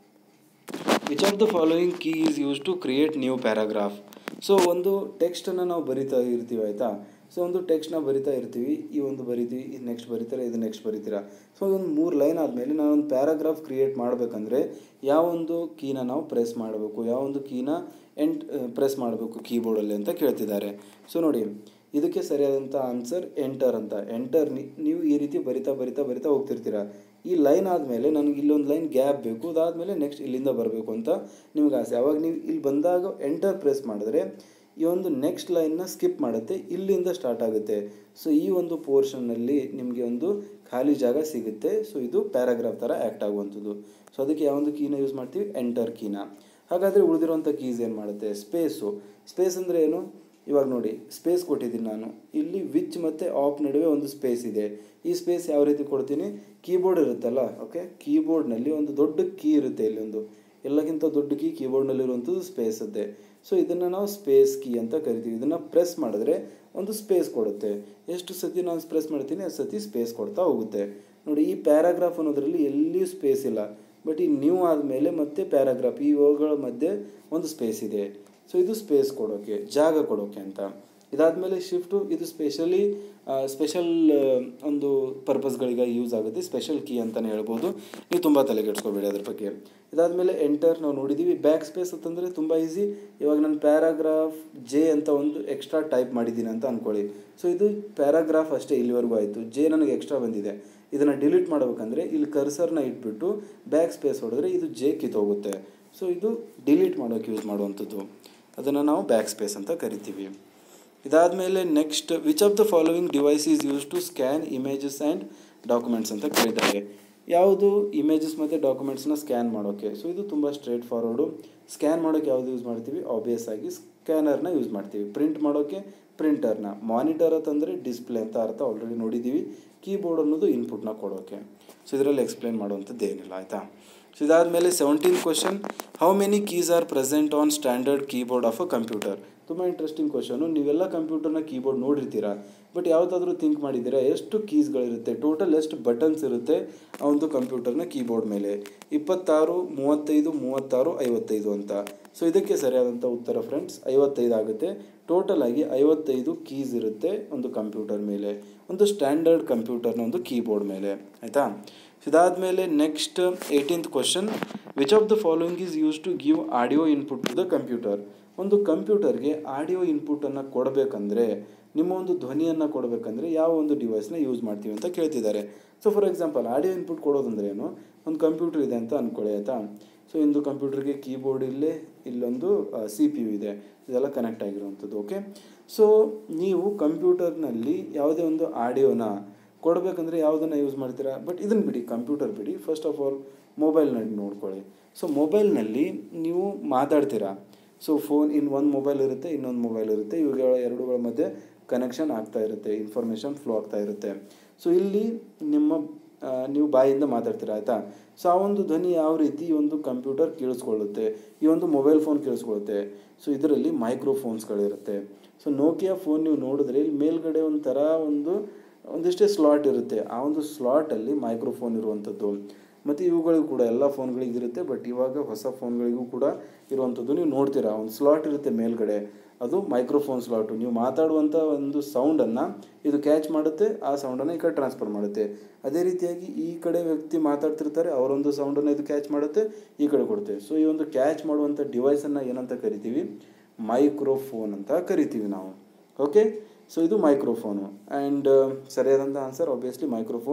which of the following key is use to create new paragraph so ಒಂದು ಟೆಕ್ಸ್ಟನ್ನು ನಾವು ಬರಿತಾ ಇರ್ತೀವಿ ಆಯಿತಾ ಸೊ ಒಂದು ಟೆಕ್ಸ್ಟ್ನ ಬರಿತಾ ಇರ್ತೀವಿ ಈ ಒಂದು ಬರಿತೀವಿ ಇದು ನೆಕ್ಸ್ಟ್ ಬರೀತಾರೆ ಇದು ನೆಕ್ಸ್ಟ್ ಬರಿತೀರಾ ಸೊ ಒಂದು ಮೂರು ಲೈನ್ ಆದಮೇಲೆ ನಾನು ಒಂದು ಪ್ಯಾರಾಗ್ರಾಫ್ ಕ್ರಿಯೇಟ್ ಮಾಡಬೇಕಂದ್ರೆ ಯಾವೊಂದು ಕೀನ ನಾವು ಪ್ರೆಸ್ ಮಾಡಬೇಕು ಯಾವೊಂದು ಕೀನ ಎಂಟ್ ಪ್ರೆಸ್ ಮಾಡಬೇಕು ಕೀಬೋರ್ಡಲ್ಲಿ ಅಂತ ಕೇಳ್ತಿದ್ದಾರೆ ಸೊ ನೋಡಿ ಇದಕ್ಕೆ ಸರಿಯಾದಂಥ ಆನ್ಸರ್ ಎಂಟರ್ ಅಂತ ಎಂಟರ್ ನೀವು ಈ ರೀತಿ ಬರಿತಾ ಬರಿತಾ ಬರಿತಾ ಹೋಗ್ತಿರ್ತೀರ ಈ ಲೈನ್ ಆದಮೇಲೆ ನನಗೆ ಇಲ್ಲೊಂದು ಲೈನ್ ಗ್ಯಾಪ್ ಬೇಕು ಅದಾದಮೇಲೆ ನೆಕ್ಸ್ಟ್ ಇಲ್ಲಿಂದ ಬರಬೇಕು ಅಂತ ನಿಮ್ಗೆ ಆಸೆ ಅವಾಗ ನೀವು ಇಲ್ಲಿ ಬಂದಾಗ ಎಂಟರ್ ಪ್ರೆಸ್ ಮಾಡಿದ್ರೆ ಈ ಒಂದು ನೆಕ್ಸ್ಟ್ ಲೈನ್ನ ಸ್ಕಿಪ್ ಮಾಡುತ್ತೆ ಇಲ್ಲಿಂದ ಸ್ಟಾರ್ಟ್ ಆಗುತ್ತೆ ಸೊ ಈ ಒಂದು ಪೋರ್ಷನ್ನಲ್ಲಿ ನಿಮಗೆ ಒಂದು ಖಾಲಿ ಜಾಗ ಸಿಗುತ್ತೆ ಸೊ ಇದು ಪ್ಯಾರಾಗ್ರಾಫ್ ಥರ ಆ್ಯಕ್ಟ್ ಆಗುವಂಥದ್ದು ಸೊ ಅದಕ್ಕೆ ಯಾವೊಂದು ಕೀನ ಯೂಸ್ ಮಾಡ್ತೀವಿ ಎಂಟರ್ ಕೀನ ಹಾಗಾದರೆ ಉಳಿದಿರುವಂಥ ಕೀಸ್ ಏನು ಮಾಡುತ್ತೆ ಸ್ಪೇಸು ಸ್ಪೇಸ್ ಅಂದರೆ ಏನು ಇವಾಗ ನೋಡಿ ಸ್ಪೇಸ್ ಕೊಟ್ಟಿದ್ದೀನಿ ನಾನು ಇಲ್ಲಿ ವಿಚ್ ಮತ್ತು ಆಫ್ ನಡುವೆ ಒಂದು ಸ್ಪೇಸ್ ಇದೆ ಈ ಸ್ಪೇಸ್ ಯಾವ ರೀತಿ ಕೊಡ್ತೀನಿ ಕೀಬೋರ್ಡ್ ಇರುತ್ತಲ್ಲ ಓಕೆ ಕೀಬೋರ್ಡ್ನಲ್ಲಿ ಒಂದು ದೊಡ್ಡ ಕೀ ಇರುತ್ತೆ ಇಲ್ಲಿ ಒಂದು ಎಲ್ಲಕ್ಕಿಂತ ದೊಡ್ಡ ಕೀ ಕೀಬೋರ್ಡ್ನಲ್ಲಿರುವಂಥದ್ದು ಸ್ಪೇಸ್ ಇದೆ ಸೊ ಇದನ್ನು ನಾವು ಸ್ಪೇಸ್ ಕೀ ಅಂತ ಕರಿತೀವಿ ಇದನ್ನು ಪ್ರೆಸ್ ಮಾಡಿದ್ರೆ ಒಂದು ಸ್ಪೇಸ್ ಕೊಡುತ್ತೆ ಎಷ್ಟು ಸತಿ ನಾನು ಪ್ರೆಸ್ ಮಾಡ್ತೀನಿ ಅಷ್ಟು ಸತಿ ಸ್ಪೇಸ್ ಕೊಡ್ತಾ ಹೋಗುತ್ತೆ ನೋಡಿ ಈ ಪ್ಯಾರಾಗ್ರಾಫ್ ಅನ್ನೋದ್ರಲ್ಲಿ ಎಲ್ಲಿಯೂ ಸ್ಪೇಸ್ ಇಲ್ಲ ಬಟ್ ಈ ನ್ಯೂ ಆದಮೇಲೆ ಮತ್ತೆ ಪ್ಯಾರಾಗ್ರಾಫ್ ಈ ಇವುಗಳ ಮಧ್ಯೆ ಒಂದು ಸ್ಪೇಸ್ ಇದೆ ಸೊ ಇದು ಸ್ಪೇಸ್ ಕೊಡೋಕೆ ಜಾಗ ಕೊಡೋಕೆ ಅಂತ ಇದಾದಮೇಲೆ ಶಿಫ್ಟು ಇದು ಸ್ಪೆಷಲಿ ಸ್ಪೆಷಲ್ ಒಂದು ಪರ್ಪಸ್ಗಳಿಗೆ ಯೂಸ್ ಆಗುತ್ತೆ ಸ್ಪೆಷಲ್ ಕೀ ಅಂತಲೇ ಹೇಳ್ಬೋದು ನೀವು ತುಂಬ ತಲೆ ಕೆಡ್ಸ್ಕೊಬೇಡಿ ಅದ್ರ ಬಗ್ಗೆ ಇದಾದಮೇಲೆ ಎಂಟರ್ ನಾವು ನೋಡಿದ್ದೀವಿ ಬ್ಯಾಕ್ ಸ್ಪೇಸ್ ಅಂತಂದರೆ ತುಂಬ ಈಸಿ ಇವಾಗ ನಾನು ಪ್ಯಾರಾಗ್ರಾಫ್ ಜೆ ಅಂತ ಒಂದು ಎಕ್ಸ್ಟ್ರಾ ಟೈಪ್ ಮಾಡಿದ್ದೀನಿ ಅಂತ ಅಂದ್ಕೊಳ್ಳಿ ಸೊ ಇದು ಪ್ಯಾರಾಗ್ರಾಫ್ ಅಷ್ಟೇ ಇಲ್ಲಿವರೆಗೂ ಆಯಿತು ಜೆ ನನಗೆ ಎಕ್ಸ್ಟ್ರಾ ಬಂದಿದೆ ಇದನ್ನು ಡಿಲೀಟ್ ಮಾಡಬೇಕಂದ್ರೆ ಇಲ್ಲಿ ಕರ್ಸರ್ನ ಇಟ್ಬಿಟ್ಟು ಬ್ಯಾಕ್ ಸ್ಪೇಸ್ ಹೊಡೆದ್ರೆ ಇದು ಜೆ ಕಿತ್ತೋಗುತ್ತೆ ಸೊ ಇದು ಡಿಲೀಟ್ ಮಾಡೋಕ್ಕೆ ಯೂಸ್ ಮಾಡುವಂಥದ್ದು ಅದನ್ನು ನಾವು ಬ್ಯಾಕ್ ಸ್ಪೇಸ್ ಅಂತ ಕರಿತೀವಿ ಇದಾದಮೇಲೆ next which of the following device is use to scan images and documents ಅಂತ ಕೇಳಿದ್ದಾರೆ ಯಾವುದು ಇಮೇಜಸ್ ಮತ್ತು ಡಾಕ್ಯುಮೆಂಟ್ಸ್ನ ಸ್ಕ್ಯಾನ್ ಮಾಡೋಕ್ಕೆ ಸೊ ಇದು ತುಂಬ ಸ್ಟ್ರೇಟ್ ಫಾರ್ವರ್ಡು ಸ್ಕ್ಯಾನ್ ಮಾಡೋಕ್ಕೆ ಯಾವುದು ಯೂಸ್ ಮಾಡ್ತೀವಿ ಆಬ್ವಿಯಸ್ ಆಗಿ ಸ್ಕ್ಯಾನರ್ನ ಯೂಸ್ ಮಾಡ್ತೀವಿ ಪ್ರಿಂಟ್ ಮಾಡೋಕ್ಕೆ ಪ್ರಿಂಟರ್ನ ಮಾನಿಟರ್ ಅಂತಂದರೆ ಡಿಸ್ಪ್ಲೇ ಅಂತ ಅರ್ಥ ಆಲ್ರೆಡಿ ನೋಡಿದ್ದೀವಿ ಕೀಬೋರ್ಡ್ ಅನ್ನೋದು ಇನ್ಪುಟ್ನ ಕೊಡೋಕ್ಕೆ ಸೊ ಇದರಲ್ಲಿ ಎಕ್ಸ್ಪ್ಲೇನ್ ಮಾಡುವಂಥದ್ದು ಏನಿಲ್ಲ ಆಯಿತಾ ಸೊ ಇದಾದಮೇಲೆ seventeen question how many keys are present on standard keyboard of a computer ತುಂಬ ಇಂಟ್ರೆಸ್ಟಿಂಗ್ ಕ್ವಶನು ನೀವೆಲ್ಲ ಕಂಪ್ಯೂಟರ್ನ ಕೀಬೋರ್ಡ್ ನೋಡಿರ್ತೀರಾ ಬಟ್ ಯಾವುದಾದ್ರೂ ಥಿಂಕ್ ಮಾಡಿದ್ದೀರಾ ಎಷ್ಟು ಕೀಸ್ಗಳಿರುತ್ತೆ ಟೋಟಲ್ ಎಷ್ಟು ಬಟನ್ಸ್ ಇರುತ್ತೆ ಆ ಒಂದು ಕಂಪ್ಯೂಟರ್ನ ಕೀಬೋರ್ಡ್ ಮೇಲೆ ಇಪ್ಪತ್ತಾರು ಮೂವತ್ತೈದು ಮೂವತ್ತಾರು ಐವತ್ತೈದು ಅಂತ ಸೊ ಇದಕ್ಕೆ ಸರಿಯಾದಂಥ ಉತ್ತರ ಫ್ರೆಂಡ್ಸ್ ಐವತ್ತೈದು ಆಗುತ್ತೆ ಟೋಟಲ್ ಆಗಿ ಐವತ್ತೈದು ಕೀಸ್ ಇರುತ್ತೆ ಒಂದು ಕಂಪ್ಯೂಟರ್ ಮೇಲೆ ಒಂದು ಸ್ಟ್ಯಾಂಡರ್ಡ್ ಕಂಪ್ಯೂಟರ್ನ ಒಂದು ಕೀಬೋರ್ಡ್ ಮೇಲೆ ಆಯಿತಾ ಇದಾದಮೇಲೆ next eighteenth question which of the following is use to give audio input to the computer ಒಂದು ಕಂಪ್ಯೂಟರ್ಗೆ ಆಡಿಯೋ ಇನ್ಪುಟನ್ನು ಕೊಡಬೇಕಂದ್ರೆ ನಿಮ್ಮ ಒಂದು ಧ್ವನಿಯನ್ನು ಕೊಡಬೇಕಂದ್ರೆ ಯಾವ ಒಂದು ಡಿವೈಸ್ನ ಯೂಸ್ ಮಾಡ್ತೀವಿ ಅಂತ ಕೇಳ್ತಿದ್ದಾರೆ so for example audio input ಕೊಡೋದಂದ್ರೆ ಏನು ಒಂದು ಕಂಪ್ಯೂಟರ್ ಇದೆ ಅಂತ ಅಂದ್ಕೊಳ್ಳಿ ಆಯಿತಾ ಸೊ ಇಂದು ಕಂಪ್ಯೂಟರ್ಗೆ ಕೀಬೋರ್ಡ್ ಇಲ್ಲೇ ಇಲ್ಲೊಂದು ಸಿ ಪಿ ಯು ಇದೆ ಇದೆಲ್ಲ ಕನೆಕ್ಟ್ ಆಗಿರುವಂಥದ್ದು ಓಕೆ ಸೊ ನೀವು ಕಂಪ್ಯೂಟರ್ನಲ್ಲಿ ಯಾವುದೇ ಒಂದು ಆಡಿಯೋನ ಕೊಡಬೇಕಂದ್ರೆ ಯಾವುದನ್ನು ಯೂಸ್ ಮಾಡ್ತೀರಾ ಬಟ್ ಇದನ್ನು ಬಿಡಿ ಕಂಪ್ಯೂಟರ್ ಬಿಡಿ ಫಸ್ಟ್ ಆಫ್ ಆಲ್ ಮೊಬೈಲ್ನಲ್ಲಿ ನೋಡ್ಕೊಳ್ಳಿ ಸೊ ಮೊಬೈಲ್ನಲ್ಲಿ ನೀವು ಮಾತಾಡ್ತೀರಾ ಸೊ ಫೋನ್ ಇನ್ ಒಂದು ಮೊಬೈಲ್ ಇರುತ್ತೆ ಇನ್ನೊಂದು ಮೊಬೈಲ್ ಇರುತ್ತೆ ಇವುಗಳ ಎರಡುಗಳ ಮಧ್ಯೆ ಕನೆಕ್ಷನ್ ಆಗ್ತಾ ಇರುತ್ತೆ ಇನ್ಫಾರ್ಮೇಷನ್ ಫ್ಲೋ ಆಗ್ತಾ ಇರುತ್ತೆ ಸೊ ಇಲ್ಲಿ ನಿಮ್ಮ ನೀವು ಬಾಯಿಂದ ಮಾತಾಡ್ತೀರಾ ಆಯಿತಾ ಸೊ ಆ ಒಂದು ಧ್ವನಿ ಯಾವ ರೀತಿ ಈ ಒಂದು ಕಂಪ್ಯೂಟರ್ ಕೇಳಿಸ್ಕೊಳ್ಳುತ್ತೆ ಈ ಒಂದು ಮೊಬೈಲ್ ಫೋನ್ ಕೇಳಿಸ್ಕೊಳ್ಳುತ್ತೆ ಸೊ ಇದರಲ್ಲಿ ಮೈಕ್ರೋಫೋನ್ಸ್ಗಳಿರುತ್ತೆ ಸೊ ನೋಕಿಯಾ ಫೋನ್ ನೀವು ನೋಡಿದ್ರೆ ಇಲ್ಲಿ ಮೇಲ್ಗಡೆ ಒಂಥರ ಒಂದು ಒಂದಿಷ್ಟೇ ಸ್ಲಾಟ್ ಇರುತ್ತೆ ಆ ಒಂದು ಸ್ಲಾಟಲ್ಲಿ ಮೈಕ್ರೋಫೋನ್ ಇರುವಂಥದ್ದು ಮತ್ತು ಇವುಗಳಿಗೂ ಕೂಡ ಎಲ್ಲ ಫೋನ್ಗಳಿಗೂ ಇರುತ್ತೆ ಬಟ್ ಇವಾಗ ಹೊಸ ಫೋನ್ಗಳಿಗೂ ಕೂಡ ಇರುವಂಥದ್ದು ನೀವು ನೋಡ್ತೀರಾ ಒಂದು ಸ್ಲಾಟ್ ಇರುತ್ತೆ ಮೇಲ್ಗಡೆ ಅದು ಮೈಕ್ರೋಫೋನ್ ಸ್ಲಾಟು ನೀವು ಮಾತಾಡುವಂಥ ಒಂದು ಸೌಂಡನ್ನು ಇದು ಕ್ಯಾಚ್ ಮಾಡುತ್ತೆ ಆ ಸೌಂಡನ್ನು ಈ ಕಡೆ ಟ್ರಾನ್ಸ್ಫರ್ ಮಾಡುತ್ತೆ ಅದೇ ರೀತಿಯಾಗಿ ಈ ಕಡೆ ವ್ಯಕ್ತಿ ಮಾತಾಡ್ತಿರ್ತಾರೆ ಅವರೊಂದು ಸೌಂಡನ್ನು ಇದು ಕ್ಯಾಚ್ ಮಾಡುತ್ತೆ ಈ ಕಡೆ ಕೊಡುತ್ತೆ ಸೊ ಈ ಒಂದು ಕ್ಯಾಚ್ ಮಾಡುವಂಥ ಡಿವೈಸನ್ನು ಏನಂತ ಕರಿತೀವಿ ಮೈಕ್ರೋಫೋನ್ ಅಂತ ಕರಿತೀವಿ ನಾವು ಓಕೆ ಸೊ ಇದು ಮೈಕ್ರೋಫೋನು ಆ್ಯಂಡ್ ಸರಿಯಾದಂಥ ಆನ್ಸರ್ ಆಬ್ವಿಯಸ್ಲಿ ಮೈಕ್ರೋಫೋನ್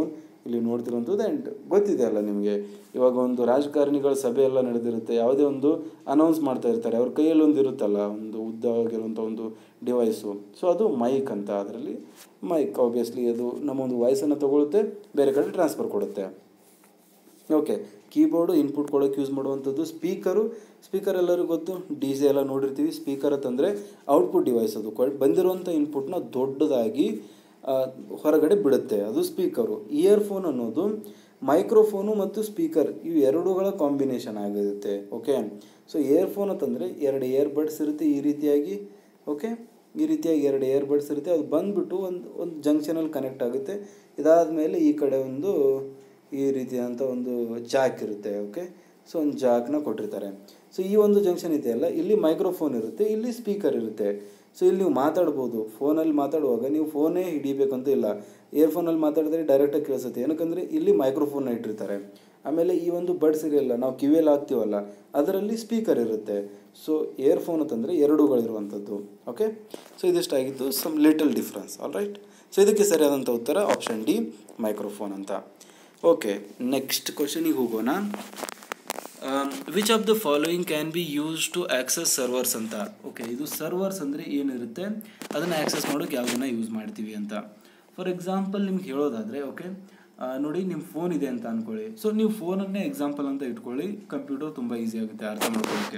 ಇಲ್ಲಿ ನೋಡ್ತಿರುವಂಥದ್ದು ಆ್ಯಂಡ್ ಗೊತ್ತಿದೆ ಅಲ್ಲ ನಿಮಗೆ ಇವಾಗ ಒಂದು ರಾಜಕಾರಣಿಗಳ ಸಭೆ ಎಲ್ಲ ನಡೆದಿರುತ್ತೆ ಯಾವುದೇ ಒಂದು ಅನೌನ್ಸ್ ಮಾಡ್ತಾ ಇರ್ತಾರೆ ಅವ್ರ ಕೈಯಲ್ಲಿ ಒಂದು ಇರುತ್ತಲ್ಲ ಒಂದು ಉದ್ದ ಆಗಿರುವಂಥ ಒಂದು ಡಿವೈಸು ಸೊ ಅದು ಮೈಕ್ ಅಂತ ಅದರಲ್ಲಿ ಮೈಕ್ ಆಬ್ವಿಯಸ್ಲಿ ಅದು ನಮ್ಮ ಒಂದು ವಾಯ್ಸನ್ನು ತಗೊಳುತ್ತೆ ಬೇರೆ ಕಡೆ ಟ್ರಾನ್ಸ್ಫರ್ ಕೊಡುತ್ತೆ ಓಕೆ ಕೀಬೋರ್ಡು ಇನ್ಪುಟ್ ಕೊಡೋಕ್ಕೆ ಯೂಸ್ ಮಾಡುವಂಥದ್ದು ಸ್ಪೀಕರು ಸ್ಪೀಕರ್ ಎಲ್ಲರಿಗೂ ಗೊತ್ತು ಡಿ ಜೆ ಎಲ್ಲ ನೋಡಿರ್ತೀವಿ ಸ್ಪೀಕರ್ ಅಂತಂದರೆ ಔಟ್ಪುಟ್ ಡಿವೈಸ್ ಅದು ಕೊ ಬಂದಿರುವಂಥ ಇನ್ಪುಟ್ನ ದೊಡ್ಡದಾಗಿ ಆ, ಹೊರಗಡೆ ಬಿಡುತ್ತೆ ಅದು ಸ್ಪೀಕರು ಇಯರ್ಫೋನ್ ಅನ್ನೋದು ಮೈಕ್ರೋಫೋನು ಮತ್ತು ಸ್ಪೀಕರ್ ಇವು ಎರಡುಗಳ ಕಾಂಬಿನೇಷನ್ ಆಗಿರುತ್ತೆ ಓಕೆ ಸೊ ಇಯರ್ಫೋನ್ ಅಂತಂದರೆ ಎರಡು ಇಯರ್ಬಡ್ಸ್ ಇರುತ್ತೆ ಈ ರೀತಿಯಾಗಿ ಓಕೆ ಈ ರೀತಿಯಾಗಿ ಎರಡು ಇಯರ್ಬಡ್ಸ್ ಇರುತ್ತೆ ಅದು ಬಂದುಬಿಟ್ಟು ಒಂದು ಒಂದು ಜಂಕ್ಷನಲ್ಲಿ ಕನೆಕ್ಟ್ ಆಗುತ್ತೆ ಇದಾದ ಮೇಲೆ ಈ ಕಡೆ ಒಂದು ಈ ರೀತಿಯಾದಂಥ ಒಂದು ಜಾಕ್ ಇರುತ್ತೆ ಓಕೆ ಸೊ ಒಂದು ಜಾಕ್ನ ಕೊಟ್ಟಿರ್ತಾರೆ ಸೊ ಈ ಒಂದು ಜಂಕ್ಷನ್ ಇದೆಯಲ್ಲ ಇಲ್ಲಿ ಮೈಕ್ರೋಫೋನ್ ಇರುತ್ತೆ ಇಲ್ಲಿ ಸ್ಪೀಕರ್ ಇರುತ್ತೆ ಸೊ ಇಲ್ಲಿ ನೀವು ಮಾತಾಡ್ಬೋದು ಫೋನಲ್ಲಿ ಮಾತಾಡುವಾಗ ನೀವು ಫೋನೇ ಹಿಡಿಬೇಕಂತ ಇಲ್ಲ ಇಯರ್ಫೋನಲ್ಲಿ ಮಾತಾಡಿದ್ರೆ ಡೈರೆಕ್ಟಾಗಿ ಕೇಳಿಸುತ್ತೆ ಏನಕ್ಕಂದರೆ ಇಲ್ಲಿ ಮೈಕ್ರೋಫೋನ್ನ ಇಟ್ಟಿರ್ತಾರೆ ಆಮೇಲೆ ಈ ಒಂದು ಬಡ್ಸ್ ಇರಲ್ಲ ನಾವು ಕಿವಿಯಲ್ಲಿ ಹಾಕ್ತೀವಲ್ಲ ಅದರಲ್ಲಿ ಸ್ಪೀಕರ್ ಇರುತ್ತೆ ಸೊ ಇಯರ್ಫೋನ್ ಅಂತಂದರೆ ಎರಡುಗಳಿರುವಂಥದ್ದು ಓಕೆ ಸೊ ಇದಿಷ್ಟಾಗಿತ್ತು some little difference all right so ಇದಕ್ಕೆ ಸರಿಯಾದಂಥ ಉತ್ತರ ಆಪ್ಷನ್ ಡಿ ಮೈಕ್ರೋಫೋನ್ ಅಂತ ಓಕೆ ನೆಕ್ಸ್ಟ್ ಕ್ವಶನಿಗೆ ಹೋಗೋಣ which of the following can be use to access servers ಅಂತ ಓಕೆ ಇದು ಸರ್ವರ್ಸ್ ಅಂದರೆ ಏನಿರುತ್ತೆ ಅದನ್ನು ಆಕ್ಸಸ್ ಮಾಡೋಕೆ ಯಾವುದನ್ನ ಯೂಸ್ ಮಾಡ್ತೀವಿ ಅಂತ ಫಾರ್ ಎಕ್ಸಾಂಪಲ್ ನಿಮ್ಗೆ ಹೇಳೋದಾದರೆ ಓಕೆ ನೋಡಿ ನಿಮ್ಮ ಫೋನ್ ಇದೆ ಅಂತ ಅಂದ್ಕೊಳ್ಳಿ ಸೊ ನೀವು ಫೋನನ್ನೇ ಎಕ್ಸಾಂಪಲ್ ಅಂತ ಇಟ್ಕೊಳ್ಳಿ ಕಂಪ್ಯೂಟರ್ ತುಂಬ ಈಸಿ ಆಗುತ್ತೆ ಅರ್ಥ ಮಾಡ್ಕೊಳ್ಳೋಕ್ಕೆ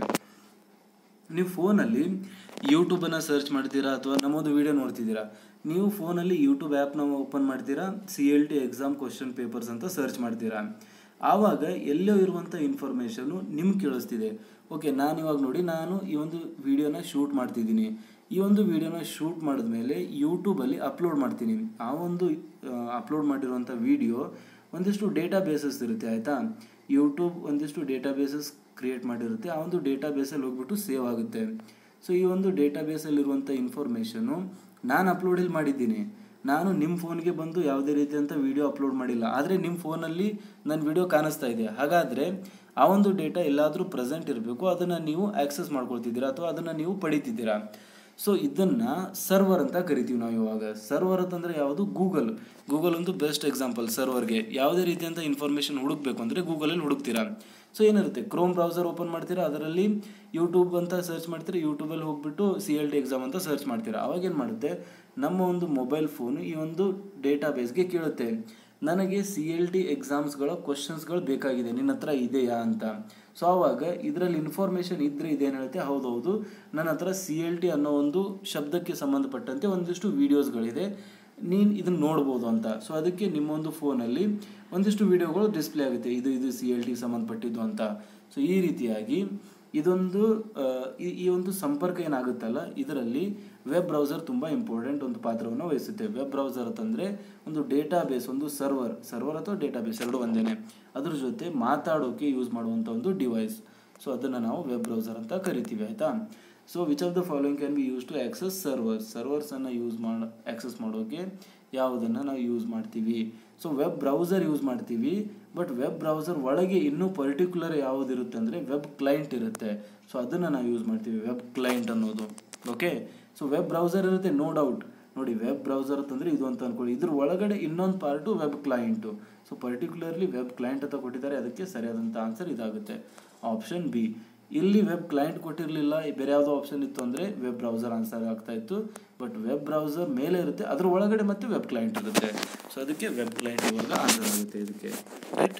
ನೀವು ಫೋನಲ್ಲಿ ಯೂಟ್ಯೂಬನ್ನು ಸರ್ಚ್ ಮಾಡ್ತೀರಾ ಅಥವಾ ನಮ್ಮದು ವೀಡಿಯೋ ನೋಡ್ತಿದ್ದೀರಾ ನೀವು ಫೋನಲ್ಲಿ ಯೂಟ್ಯೂಬ್ ಆ್ಯಪ್ನ ಓಪನ್ ಮಾಡ್ತೀರಾ C L T exam question papers ಅಂತ ಸರ್ಚ್ ಮಾಡ್ತೀರಾ ಆವಾಗ ಎಲ್ಲೋ ಇರುವಂಥ ಇನ್ಫಾರ್ಮೇಷನು ನಿಮ್ಗೆ ಕೇಳಿಸ್ತಿದೆ ಓಕೆ ನಾನು ಇವಾಗ ನೋಡಿ ನಾನು ಈ ಒಂದು ವಿಡಿಯೋನ ಶೂಟ್ ಮಾಡ್ತಿದ್ದೀನಿ ಈ ಒಂದು ವಿಡಿಯೋನ ಶೂಟ್ ಮಾಡಿದ್ಮೇಲೆ ಯೂಟ್ಯೂಬಲ್ಲಿ ಅಪ್ಲೋಡ್ ಮಾಡ್ತೀನಿ ಆ ಒಂದು ಅಪ್ಲೋಡ್ ಮಾಡಿರುವಂಥ ವಿಡಿಯೋ ಒಂದಿಷ್ಟು ಡೇಟಾ ಬೇಸಸ್ ಇರುತ್ತೆ ಆಯಿತಾ ಯೂಟ್ಯೂಬ್ ಒಂದಿಷ್ಟು ಡೇಟಾ ಬೇಸಸ್ ಕ್ರಿಯೇಟ್ ಮಾಡಿರುತ್ತೆ ಆ ಒಂದು ಡೇಟಾ ಬೇಸಲ್ಲಿ ಹೋಗ್ಬಿಟ್ಟು ಸೇವ್ ಆಗುತ್ತೆ ಸೊ ಈ ಒಂದು ಡೇಟಾ ಬೇಸಲ್ಲಿರುವಂಥ ಇನ್ಫಾರ್ಮೇಷನು ನಾನು ಅಪ್ಲೋಡ್ ಇಲ್ಲಿ ಮಾಡಿದ್ದೀನಿ ನಾನು ನಿಮ್ಮ ಫೋನ್ಗೆ ಬಂದು ಯಾವುದೇ ರೀತಿಯಂಥ ವಿಡಿಯೋ ಅಪ್ಲೋಡ್ ಮಾಡಿಲ್ಲ ಆದರೆ ನಿಮ್ಮ ಫೋನಲ್ಲಿ ನನ್ನ ವಿಡಿಯೋ ಕಾಣಿಸ್ತಾ ಇದೆ ಹಾಗಾದರೆ ಆ ಒಂದು ಡೇಟಾ ಎಲ್ಲಾದರೂ ಪ್ರೆಸೆಂಟ್ ಇರಬೇಕು ಅದನ್ನು ನೀವು ಆಕ್ಸೆಸ್ ಮಾಡ್ಕೊಳ್ತಿದ್ದೀರಾ ಅಥವಾ ಅದನ್ನು ನೀವು ಪಡಿತಿದ್ದೀರಾ ಸೊ ಇದನ್ನು ಸರ್ವರ್ ಅಂತ ಕರಿತೀವಿ ನಾವು ಇವಾಗ ಸರ್ವರ್ ಅಂತಂದರೆ ಯಾವುದು ಗೂಗಲ್ ಗೂಗಲ್ ಒಂದು ಬೆಸ್ಟ್ ಎಕ್ಸಾಂಪಲ್ ಸರ್ವರ್ಗೆ ಯಾವುದೇ ರೀತಿಯಂಥ ಇನ್ಫಾರ್ಮೇಷನ್ ಹುಡುಕ್ಬೇಕು ಅಂದರೆ ಗೂಗಲಲ್ಲಿ ಹುಡುಕ್ತೀರಾ ಸೊ ಏನಿರುತ್ತೆ ಕ್ರೋಮ್ ಬ್ರೌಸರ್ ಓಪನ್ ಮಾಡ್ತೀರಾ ಅದರಲ್ಲಿ ಯೂಟ್ಯೂಬ್ ಅಂತ ಸರ್ಚ್ ಮಾಡ್ತೀರಾ ಯೂಟ್ಯೂಬಲ್ಲಿ ಹೋಗ್ಬಿಟ್ಟು ಸಿ ಎಲ್ ಟಿ ಎಕ್ಸಾಮ್ ಅಂತ ಸರ್ಚ್ ಮಾಡ್ತೀರಾ ಅವಾಗ ಏನು ಮಾಡುತ್ತೆ ನಮ್ಮ ಒಂದು ಮೊಬೈಲ್ ಫೋನು ಈ ಒಂದು ಡೇಟಾ ಬೇಸ್ಗೆ ಕೇಳುತ್ತೆ ನನಗೆ ಸಿ ಎಲ್ ಟಿ ಎಕ್ಸಾಮ್ಸ್ಗಳ ಕ್ವಶನ್ಸ್ಗಳು ಬೇಕಾಗಿದೆ ನಿನ್ನ ಹತ್ರ ಇದೆಯಾ ಅಂತ ಸೊ ಆವಾಗ ಇದರಲ್ಲಿ ಇನ್ಫಾರ್ಮೇಷನ್ ಇದ್ದರೆ ಇದೇನು ಹೇಳುತ್ತೆ ಹೌದೌದು ನನ್ನ ಹತ್ರ ಸಿ ಎಲ್ ಟಿ ಅನ್ನೋ ಒಂದು ಶಬ್ದಕ್ಕೆ ಸಂಬಂಧಪಟ್ಟಂತೆ ಒಂದಿಷ್ಟು ವೀಡಿಯೋಸ್ಗಳಿದೆ ನೀನು ಇದನ್ನು ನೋಡ್ಬೋದು ಅಂತ ಸೊ ಅದಕ್ಕೆ ನಿಮ್ಮೊಂದು ಫೋನಲ್ಲಿ ಒಂದಿಷ್ಟು ವೀಡಿಯೋಗಳು ಡಿಸ್ಪ್ಲೇ ಆಗುತ್ತೆ ಇದು ಇದು ಸಿ ಎಲ್ ಟಿಗೆ ಸಂಬಂಧಪಟ್ಟಿದ್ದು ಅಂತ ಸೊ ಈ ರೀತಿಯಾಗಿ ಇದೊಂದು ಆ, ಈ ಈ ಒಂದು ಸಂಪರ್ಕ ಏನಾಗುತ್ತಲ್ಲ ಇದರಲ್ಲಿ ವೆಬ್ ಬ್ರೌಸರ್ ತುಂಬ ಇಂಪಾರ್ಟೆಂಟ್ ಒಂದು ಪಾತ್ರವನ್ನು ವಹಿಸುತ್ತೆ ವೆಬ್ ಬ್ರೌಸರ್ ಅಂತಂದರೆ ಒಂದು ಡೇಟಾ ಬೇಸ್ ಒಂದು ಸರ್ವರ್ ಸರ್ವರ್ ಅಥವಾ ಡೇಟಾ ಬೇಸ್ ಎರಡು ಒಂದೇನೆ ಅದ್ರ ಜೊತೆ ಮಾತಾಡೋಕೆ ಯೂಸ್ ಮಾಡುವಂಥ ಒಂದು ಡಿವೈಸ್ ಸೊ ಅದನ್ನು ನಾವು ವೆಬ್ ಬ್ರೌಸರ್ ಅಂತ ಕರಿತೀವಿ ಆಯಿತಾ so which of the following can be use to access servers ಸರ್ವರ್ಸನ್ನು ಯೂಸ್ ಮಾಡಿ ಆಕ್ಸಸ್ ಮಾಡೋಕ್ಕೆ ಯಾವುದನ್ನು ನಾವು ಯೂಸ್ ಮಾಡ್ತೀವಿ ಸೊ ವೆಬ್ ಬ್ರೌಸರ್ ಯೂಸ್ ಮಾಡ್ತೀವಿ ಬಟ್ ವೆಬ್ ಬ್ರೌಸರ್ ಒಳಗೆ ಇನ್ನೂ ಪರ್ಟಿಕ್ಯುಲರ್ ಯಾವುದಿರುತ್ತೆ ಅಂದರೆ ವೆಬ್ ಕ್ಲೈಂಟ್ ಇರುತ್ತೆ ಸೊ ಅದನ್ನು ನಾವು ಯೂಸ್ ಮಾಡ್ತೀವಿ ವೆಬ್ ಕ್ಲೈಂಟ್ ಅನ್ನೋದು ಓಕೆ ಸೊ ವೆಬ್ ಬ್ರೌಸರ್ ಇರುತ್ತೆ ನೋ ಡೌಟ್ ನೋಡಿ ವೆಬ್ ಬ್ರೌಸರ್ ಅಂತಂದರೆ ಇದು ಅಂತ ಅಂದ್ಕೊಳ್ಳಿ ಇದ್ರ ಒಳಗಡೆ ಇನ್ನೊಂದು part web client so particularly web client ಅಂತ ಕೊಟ್ಟಿದ್ದಾರೆ ಅದಕ್ಕೆ ಸರಿಯಾದಂಥ ಆನ್ಸರ್ ಇದಾಗುತ್ತೆ ಆಪ್ಷನ್ ಬಿ ಇಲ್ಲಿ ವೆಬ್ ಕ್ಲೈಂಟ್ ಕೊಟ್ಟಿರಲಿಲ್ಲ ಬೇರೆ ಯಾವುದೋ ಆಪ್ಷನ್ ಇತ್ತು ಅಂದರೆ ವೆಬ್ ಬ್ರೌಸರ್ ಆನ್ಸರ್ ಆಗ್ತಾ ಇತ್ತು ಬಟ್ ವೆಬ್ ಬ್ರೌಸರ್ ಮೇಲೆ ಇರುತ್ತೆ ಅದ್ರ ಒಳಗಡೆ ಮತ್ತೆ ವೆಬ್ ಕ್ಲೈಂಟ್ ಇರುತ್ತೆ ಸೊ ಅದಕ್ಕೆ ವೆಬ್ ಕ್ಲೈಂಟ್ ಇವಾಗ ಆನ್ಸರ್ ಆಗುತ್ತೆ ಇದಕ್ಕೆ ರೈಟ್